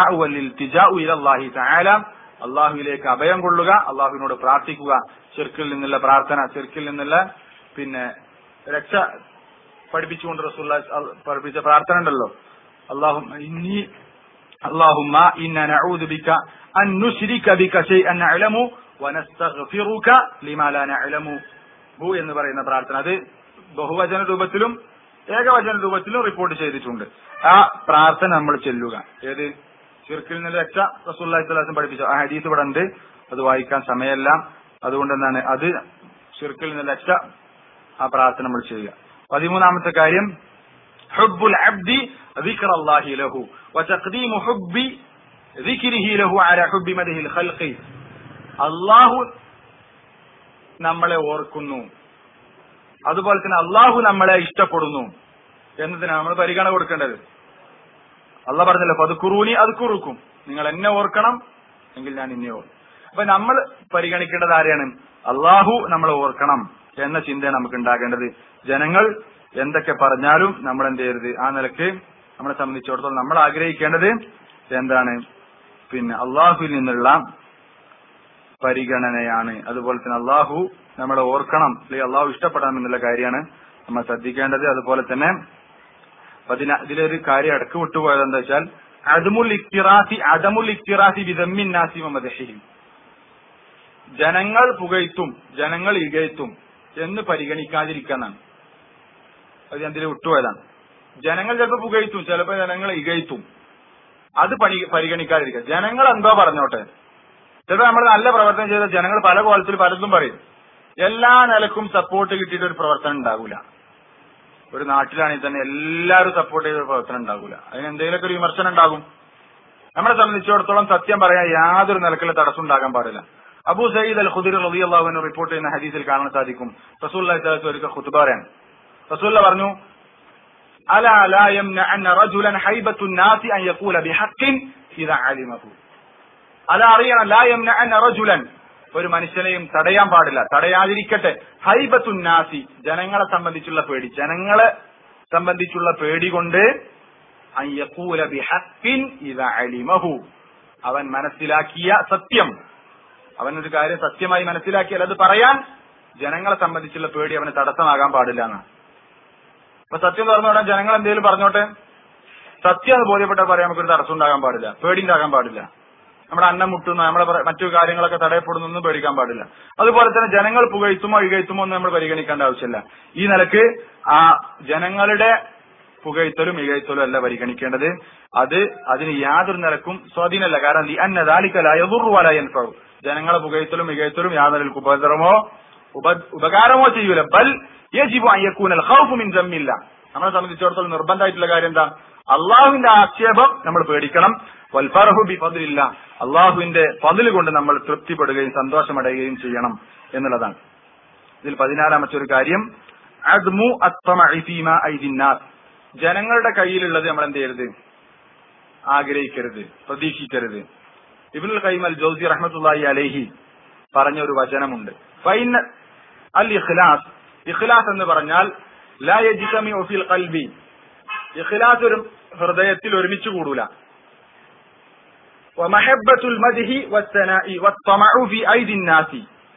അള്ളാഹുവിലേക്ക് അഭയം കൊള്ളുക അള്ളാഹുവിനോട് പ്രാർത്ഥിക്കുക ചെറുക്കിൽ നിന്നുള്ള പ്രാർത്ഥന ചെറുക്കിൽ നിന്നുള്ള പിന്നെ രക്ഷ പഠിപ്പിച്ചുകൊണ്ട് റസൂള്ള പഠിപ്പിച്ച പ്രാർത്ഥന ഉണ്ടല്ലോ അള്ളാഹു ഇനി اللهم إنا نعوذ بك أن نشرك بك شيئا نعلم ونستغفرك لما لا نعلم ഹു എന്ന് പറയുന്ന പ്രാർത്ഥന അത് ബഹുവചന രൂപത്തിലും ഏകവചന രൂപത്തിലും റിപ്പോർട്ട് ചെയ്തിട്ടുണ്ട് ആ പ്രാർത്ഥന നമ്മൾ ചെല്ലുക ഏത് ചിർക്കിൽ നിന്ന് രക്ഷ റസൂല്ലാസ്ലാസം പഠിപ്പിച്ചു ആ ഹദീസ് ഇവിടെ ഉണ്ട് അത് വായിക്കാൻ സമയമല്ല അതുകൊണ്ട് എന്താണ് അത് ചിർക്കിൽ നിന്ന് രക്ഷ ആ പ്രാർത്ഥന നമ്മൾ ചെയ്യുക പതിമൂന്നാമത്തെ കാര്യം ഹുബ്ബുൽ അബ്ദി ذكر الله له وتقديم حب ذكره له على حب مده الخلق അള്ളാഹു നമ്മളെ ഓർക്കുന്നു അതുപോലെ തന്നെ അള്ളാഹു നമ്മളെ ഇഷ്ടപ്പെടുന്നു എന്നതിനാണ് നമ്മൾ പരിഗണന കൊടുക്കേണ്ടത് അള്ള പറഞ്ഞല്ലോ പതുക്കുറൂനി അത് കുറുക്കും നിങ്ങൾ എന്നെ ഓർക്കണം എങ്കിൽ ഞാൻ എന്നെ ഓർക്കും അപ്പൊ നമ്മൾ പരിഗണിക്കേണ്ടത് ആരെയാണ് അള്ളാഹു നമ്മളെ ഓർക്കണം എന്ന ചിന്തയാണ് നമുക്ക് ഉണ്ടാകേണ്ടത് ജനങ്ങൾ എന്തൊക്കെ പറഞ്ഞാലും നമ്മൾ എന്ത് ചെയ്യരുത് ആ നിലക്ക് നമ്മളെ സംബന്ധിച്ചിടത്തോളം നമ്മൾ ആഗ്രഹിക്കേണ്ടത് എന്താണ് പിന്നെ അള്ളാഹുവിൽ നിന്നുള്ള പരിഗണനയാണ് അതുപോലെ തന്നെ അള്ളാഹു നമ്മളെ ഓർക്കണം അല്ലെങ്കിൽ അള്ളാഹു ഇഷ്ടപ്പെടണം എന്നുള്ള കാര്യമാണ് നമ്മൾ ശ്രദ്ധിക്കേണ്ടത് അതുപോലെ തന്നെ പതിന ഇതിലൊരു കാര്യം അടക്ക് വിട്ടുപോയത് എന്താ വെച്ചാൽ അദമുൽ ഇക്തിറാസി അദമുൽ ഇക്തിറാസി വിദമ്മിൻ നാസി മദഹിയും ജനങ്ങൾ പുകഴ്ത്തും ജനങ്ങൾ ഇകഴ്ത്തും എന്ന് പരിഗണിക്കാതിരിക്കാന്നാണ് അത് ഞാൻ ഇതിൽ വിട്ടുപോയതാണ് ജനങ്ങൾ ചിലപ്പോൾ പുകഴ്ത്തും ചിലപ്പോൾ ജനങ്ങൾ ഇകഴ്ത്തും അത് പണി പരിഗണിക്കാതിരിക്കുക ജനങ്ങൾ എന്തോ പറഞ്ഞോട്ടെ ചിലപ്പോൾ നമ്മൾ നല്ല പ്രവർത്തനം ചെയ്ത ജനങ്ങൾ പല കോലത്തിൽ പലതും പറയും എല്ലാ നിലക്കും സപ്പോർട്ട് കിട്ടിയിട്ട് ഒരു പ്രവർത്തനം ഉണ്ടാകൂല ഒരു നാട്ടിലാണെങ്കിൽ തന്നെ എല്ലാവരും സപ്പോർട്ട് ചെയ്ത ഒരു പ്രവർത്തനം ഉണ്ടാകൂല അതിന് എന്തെങ്കിലുമൊക്കെ ഒരു വിമർശനം ഉണ്ടാകും നമ്മളെ സംബന്ധിച്ചിടത്തോളം സത്യം പറയാൻ യാതൊരു നിലക്കുള്ള തടസ്സം ഉണ്ടാകാൻ പാടില്ല അബൂ സയ്യിദ് അൽ ഖുദിർ റബി അള്ളാഹുവിന് റിപ്പോർട്ട് ചെയ്യുന്ന ഹദീസിൽ കാണാൻ സാധിക്കും റസൂൽ ഒരിക്കൽ ഖുത്തുബാറാൻ റസൂല്ല പറഞ്ഞു അല ലാ യംനഅന്ന റജുലൻ ഹൈബത്തു നാസി അൻ യഖൂല ബിഹഖിൻ ഇദാ അലിമഹു അല അറിയണം ലാ യംനഅന്ന റജുലൻ ഒരു മനുഷ്യനെയും തടയാൻ പാടില്ല തടയാതിരിക്കട്ടെ ഹൈബത്തു നാസി ജനങ്ങളെ സംബന്ധിച്ചുള്ള പേടി ജനങ്ങളെ സംബന്ധിച്ചുള്ള പേടി കൊണ്ട് അൻ യഖൂല ബിഹഖിൻ ഇദാ അലിമഹു അവൻ മനസ്സിലാക്കിയ സത്യം അവനൊരു കാര്യം സത്യമായി മനസ്സിലാക്കിയാൽ അത് പറയാൻ ജനങ്ങളെ സംബന്ധിച്ചുള്ള പേടി അവന് തടസ്സമാകാൻ പാടില്ല എന്നാണ് അപ്പൊ സത്യം തുറന്നോട്ടെ ജനങ്ങൾ എന്തെങ്കിലും പറഞ്ഞോട്ടെ സത്യം എന്ന് ബോധ്യപ്പെട്ടാൽ പറയാൻ നമുക്കൊരു തടസ്സം ഉണ്ടാകാൻ പാടില്ല പേടി ഉണ്ടാകാൻ പാടില്ല നമ്മുടെ അന്നം മുട്ടുന്നു നമ്മുടെ പ്ര- മറ്റു കാര്യങ്ങളൊക്കെ തടയപ്പെടുന്നൊന്നും പേടിക്കാൻ പാടില്ല അതുപോലെ തന്നെ ജനങ്ങൾ പുകഴ്ത്തുമോ ഇകഴ്ത്തുമോ ഒന്നും നമ്മൾ പരിഗണിക്കേണ്ട ആവശ്യമില്ല ഈ നിലക്ക് ആ ജനങ്ങളുടെ പുകഴ്ത്തലും ഇകഴ്ത്തലും അല്ല പരിഗണിക്കേണ്ടത് അത് അതിന് യാതൊരു നിലക്കും സ്വാധീനമല്ല കാരണം ഈ അന്നദാലിക്കലായതുറുവലായൻഫു ജനങ്ങളെ പുകഴ്ത്തലും ഇകഴ്ത്തലും യാതൊരു നിലക്കും ഉപദ്രവമോ ഉപ ഉപകാരമോ ചെയ്യൂല ബൽ യജിബു അയ്യക്കൂനൽ ഖൗഫു മിൻ ജമ്മില്ല നമ്മളെ സംബന്ധിച്ചിടത്തോളം നിർബന്ധമായിട്ടുള്ള കാര്യം എന്താ അള്ളാഹുവിന്റെ ആക്ഷേപം നമ്മൾ പേടിക്കണം വൽഫറഹു ബി ഫദ്ലില്ല അള്ളാഹുവിന്റെ ഫതിൽ കൊണ്ട് നമ്മൾ തൃപ്തിപ്പെടുകയും സന്തോഷമടയുകയും ചെയ്യണം എന്നുള്ളതാണ് ഇതിൽ പതിനാലാമത്തെ ഒരു കാര്യം അദ്മു അത്തമഇ ഫീമാ ഐദിന്നാസ് ജനങ്ങളുടെ കയ്യിലുള്ളത് നമ്മൾ എന്ത് ചെയ്യരുത് ആഗ്രഹിക്കരുത് പ്രതീക്ഷിക്കരുത് ഇബ്നുൽ ഖൈം അൽ ജൗസി റഹ്മത്തുള്ളാഹി അലൈഹി പറഞ്ഞ ഒരു വചനമുണ്ട് ഫൈന അൽ ഇഖ്ലാസ് ഇഖ്ലാസ് എന്ന് പറഞ്ഞാൽ ലാ യജ്തമിഉ ഫിൽ ഖൽബി ഇഖ്ലാസ് ഒരു ഹൃദയത്തിൽ ഒരുമിച്ച് കൂടൂല ومحبة المدح والثناء والطمع في أيدي الناس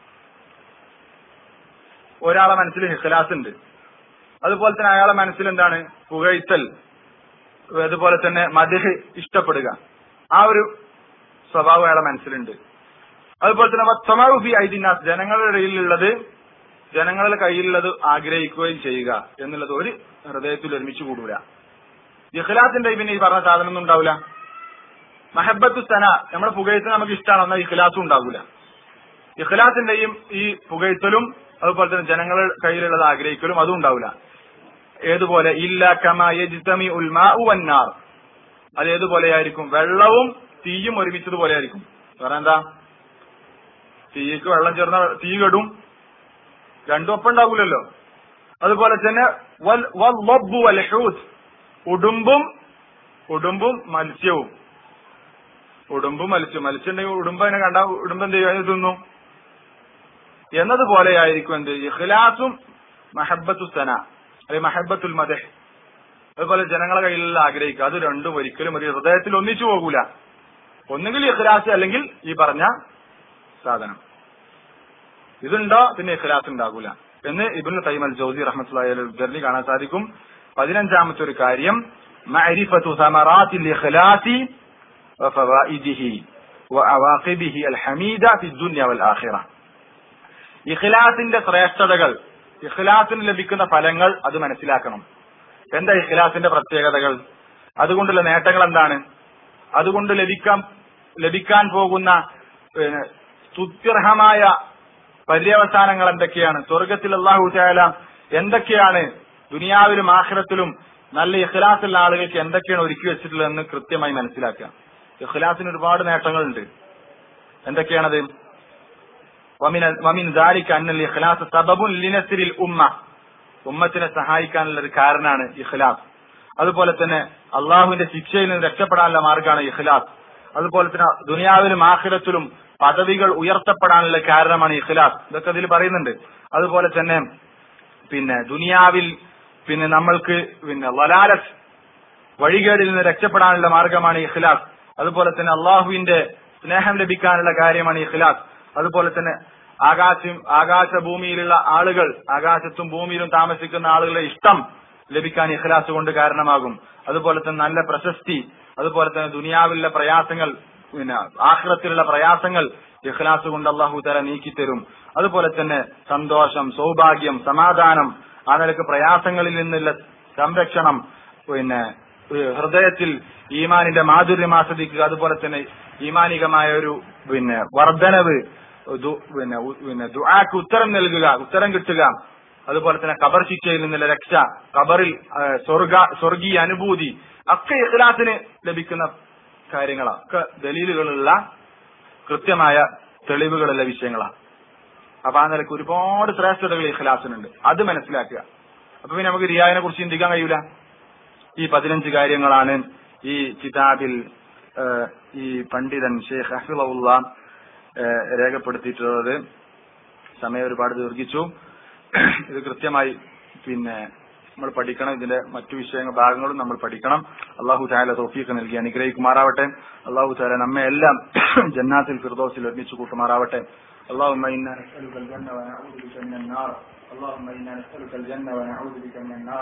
ഒരാളെ മനസ്സിൽ ഇഖ്ലാസ് ഉണ്ട് അതുപോലെ തന്നെ അയാളെ മനസ്സിൽ എന്താണ് പുകഴ്ത്തൽ അതുപോലെ തന്നെ മദഹ് ഇഷ്ടപ്പെടുക ആ ഒരു സ്വഭാവം അയാളെ മനസ്സിലുണ്ട് അതുപോലെ തന്നെ വത്തമാവു ഫി ഐദിനാസ് ജനങ്ങളുടെ ഇടയിലുള്ളത് ജനങ്ങളുടെ കയ്യിലുള്ളത് ആഗ്രഹിക്കുകയും ചെയ്യുക എന്നുള്ളത് ഒരു ഹൃദയത്തിൽ ഒരുമിച്ച് കൂടൂല ഇഖ്ലാസിന്റെ പിന്നെ ഈ പറഞ്ഞ സാധനമൊന്നും ഉണ്ടാവില്ല മഹബത്തു സന നമ്മുടെ പുകഴ്ത്തൽ നമുക്ക് ഇഷ്ടമാണ് എന്നാൽ ഇഖ്ലാസും ഉണ്ടാകൂല ഇഖ്ലാസിന്റെയും ഈ പുകഴ്ത്തലും അതുപോലെ തന്നെ ജനങ്ങളുടെ കയ്യിലുള്ളത് ആഗ്രഹിക്കലും അതും ഉണ്ടാവില്ല ഏതുപോലെ ഇല്ല കമ യജ്തമി ഉൽമാ വന്നാർ അത് ഏതുപോലെയായിരിക്കും വെള്ളവും തീയും ഒരുമിച്ചതുപോലെ ആയിരിക്കും കാരണം എന്താ തീക്ക് വെള്ളം ചേർന്ന തീ കെടും രണ്ടും ഒപ്പം ഉണ്ടാകൂലല്ലോ അതുപോലെ തന്നെ വൽ വൽ ലബ്ബു വൽ ഹൂത്ത് ഉടുമ്പും ഉടുമ്പും മത്സ്യവും ഉടുമ്പും മത്സ്യം മത്സ്യം ഉണ്ടെങ്കിൽ ഉടുമ്പ് അതിനെ കണ്ട ഉടുമ്പ് എന്ത് ചെയ്യും അതിനെ തിന്നു എന്നതുപോലെയായിരിക്കും എന്ത് ഇഖ്ലാസും മഹബത്തു സന അല്ലെങ്കിൽ മഹബത്തുൽ മദഹ് അതുപോലെ ജനങ്ങളെ കയ്യിലുള്ള ആഗ്രഹിക്കുക അത് രണ്ടും ഒരിക്കലും ഒരു ഹൃദയത്തിൽ ഒന്നിച്ചു പോകൂല ഒന്നുകിൽ ഇഖ്ലാസ് അല്ലെങ്കിൽ ഈ പറഞ്ഞ സാധനം ഇതുണ്ടോ പിന്നെ ഇഖ്ലാസ് ഉണ്ടാകൂല എന്ന് ഇബിന് തൈമൽ ജോസി റഹ്മത്തുള്ളി കാണാൻ സാധിക്കും പതിനഞ്ചാമത്തെ ഒരു കാര്യം മഅരിഫത്തു സമറാത്തിൽ ഇഖ്ലാസി وفوائده وعواقبه الحميدة في الدنيا والآخرة ഇഖ്ലാസിന്റെ ശ്രേഷ്ഠതകൾ ഇഖ്ലാസിന് ലഭിക്കുന്ന ഫലങ്ങൾ അത് മനസ്സിലാക്കണം എന്താ ഇഖ്ലാസിന്റെ പ്രത്യേകതകൾ അതുകൊണ്ടുള്ള നേട്ടങ്ങൾ എന്താണ് അതുകൊണ്ട് ലഭിക്കാൻ ലഭിക്കാൻ പോകുന്ന പിന്നെ, സ്തുത്യർഹമായ പര്യവസാനങ്ങൾ എന്തൊക്കെയാണ് സ്വർഗത്തിൽ അള്ളാഹു ചായാല എന്തൊക്കെയാണ് ദുനിയാവിലും ആഖിറത്തിലും നല്ല ഇഖ്ലാസുള്ള ആളുകൾക്ക് എന്തൊക്കെയാണ് ഒരുക്കി വെച്ചിട്ടുള്ളതെന്ന് കൃത്യമായി മനസ്സിലാക്കുക ഇഖ്ലാസിന് ഒരുപാട് നേട്ടങ്ങളുണ്ട് എന്തൊക്കെയാണത് വമിൻ വമിൻ ദാലിക അന്നൽ ഇഖ്ലാസ് സബബുൻ ലിനസ്രിൽ ഉമ്മ ഉമ്മത്തിനെ സഹായിക്കാനുള്ള ഒരു കാരണമാണ് ഇഖ്ലാസ് അതുപോലെ തന്നെ അള്ളാഹുവിന്റെ ശിക്ഷയിൽ നിന്ന് രക്ഷപ്പെടാനുള്ള മാർഗമാണ് ഇഖ്ലാസ് അതുപോലെ തന്നെ ദുനിയാവിലും ആഖിറത്തിലും പദവികൾ ഉയർത്തപ്പെടാനുള്ള കാരണമാണ് ഇഖ്ലാസ് ഇതൊക്കെ ഇതിൽ പറയുന്നുണ്ട് അതുപോലെ തന്നെ പിന്നെ ദുനിയാവിൽ പിന്നെ നമ്മൾക്ക് പിന്നെ വലാലത്ത് വഴികേടിൽ നിന്ന് രക്ഷപ്പെടാനുള്ള മാർഗമാണ് ഇഖ്ലാസ് അതുപോലെ തന്നെ അള്ളാഹുവിന്റെ സ്നേഹം ലഭിക്കാനുള്ള കാര്യമാണ് ഇഖ്ലാസ് അതുപോലെ തന്നെ ആകാശം ആകാശ ഭൂമിയിലുള്ള ആളുകൾ ആകാശത്തും ഭൂമിയിലും താമസിക്കുന്ന ആളുകളുടെ ഇഷ്ടം ലഭിക്കാൻ ഇഖ്ലാസ് കൊണ്ട് കാരണമാകും അതുപോലെ തന്നെ നല്ല പ്രശസ്തി അതുപോലെ തന്നെ ദുനിയാവിലെ പ്രയാസങ്ങൾ പിന്നെ ആഹ്റത്തിലുള്ള പ്രയാസങ്ങൾ ഇഖ്ലാസ് കൊണ്ട് അള്ളാഹു തല നീക്കിത്തരും അതുപോലെ തന്നെ സന്തോഷം സൗഭാഗ്യം സമാധാനം ആ നിലക്ക് പ്രയാസങ്ങളിൽ നിന്നുള്ള സംരക്ഷണം പിന്നെ ഏഹ് ഹൃദയത്തിൽ ഈമാനിന്റെ മാധുര്യം ആസ്വദിക്കുക അതുപോലെ തന്നെ ഈമാനികമായ ഒരു പിന്നെ വർധനവ് ദു- പിന്നെ ഉ- പിന്നെ ദുആക്ക് ഉത്തരം നൽകുക ഉത്തരം കിട്ടുക അതുപോലെ തന്നെ ഖബർ ശിക്ഷയിൽ നിന്നുള്ള രക്ഷ ഖബറിൽ ആ, സ്വർഗ സ്വർഗീയ അനുഭൂതി ഒക്കെ ഇഖ്ലാസിന് ലഭിക്കുന്ന കാര്യങ്ങളാണ് ഒക്കെ ദലീലുകളുള്ള കൃത്യമായ തെളിവുകളുള്ള വിഷയങ്ങളാണ് അപ്പൊ ആ നിലക്ക് ഒരുപാട് ശ്രേഷ്ഠതകൾ ഇഖ്ലാസിനുണ്ട് അത് മനസ്സിലാക്കുക അപ്പൊ പിന്നെ നമുക്ക് റിയാവിനെ കുറിച്ച് ചിന്തിക്കാൻ കഴിയൂല ഈ പതിനഞ്ച് കാര്യങ്ങളാണ് ഈ കിതാബിൽ ഏഹ്, ഈ പണ്ഡിതൻ ഷെയ്ഖ് അഹിലുള്ള രേഖപ്പെടുത്തിയിട്ടുള്ളത് സമയം ഒരുപാട് ദീർഘിച്ചു ഇത് കൃത്യമായി പിന്നെ നമ്മൾ പഠിക്കണം ഇതിന്റെ മറ്റു വിഷയങ്ങൾ ഭാഗങ്ങളും നമ്മൾ പഠിക്കണം അള്ളാഹു താല തോഫീക്ക് നൽകി അനുഗ്രഹിക്കുമാറാവട്ടെ അള്ളാഹു താല നമ്മെ എല്ലാം ജന്നാത്തിൽ ഫിർദോസിൽ ഒരുമിച്ച് കൂട്ടുമാറാവട്ടെ اللهم إنا نسألك الجنة ونعوذ بك من النار اللهم إنا نسألك الجنة ونعوذ بك من النار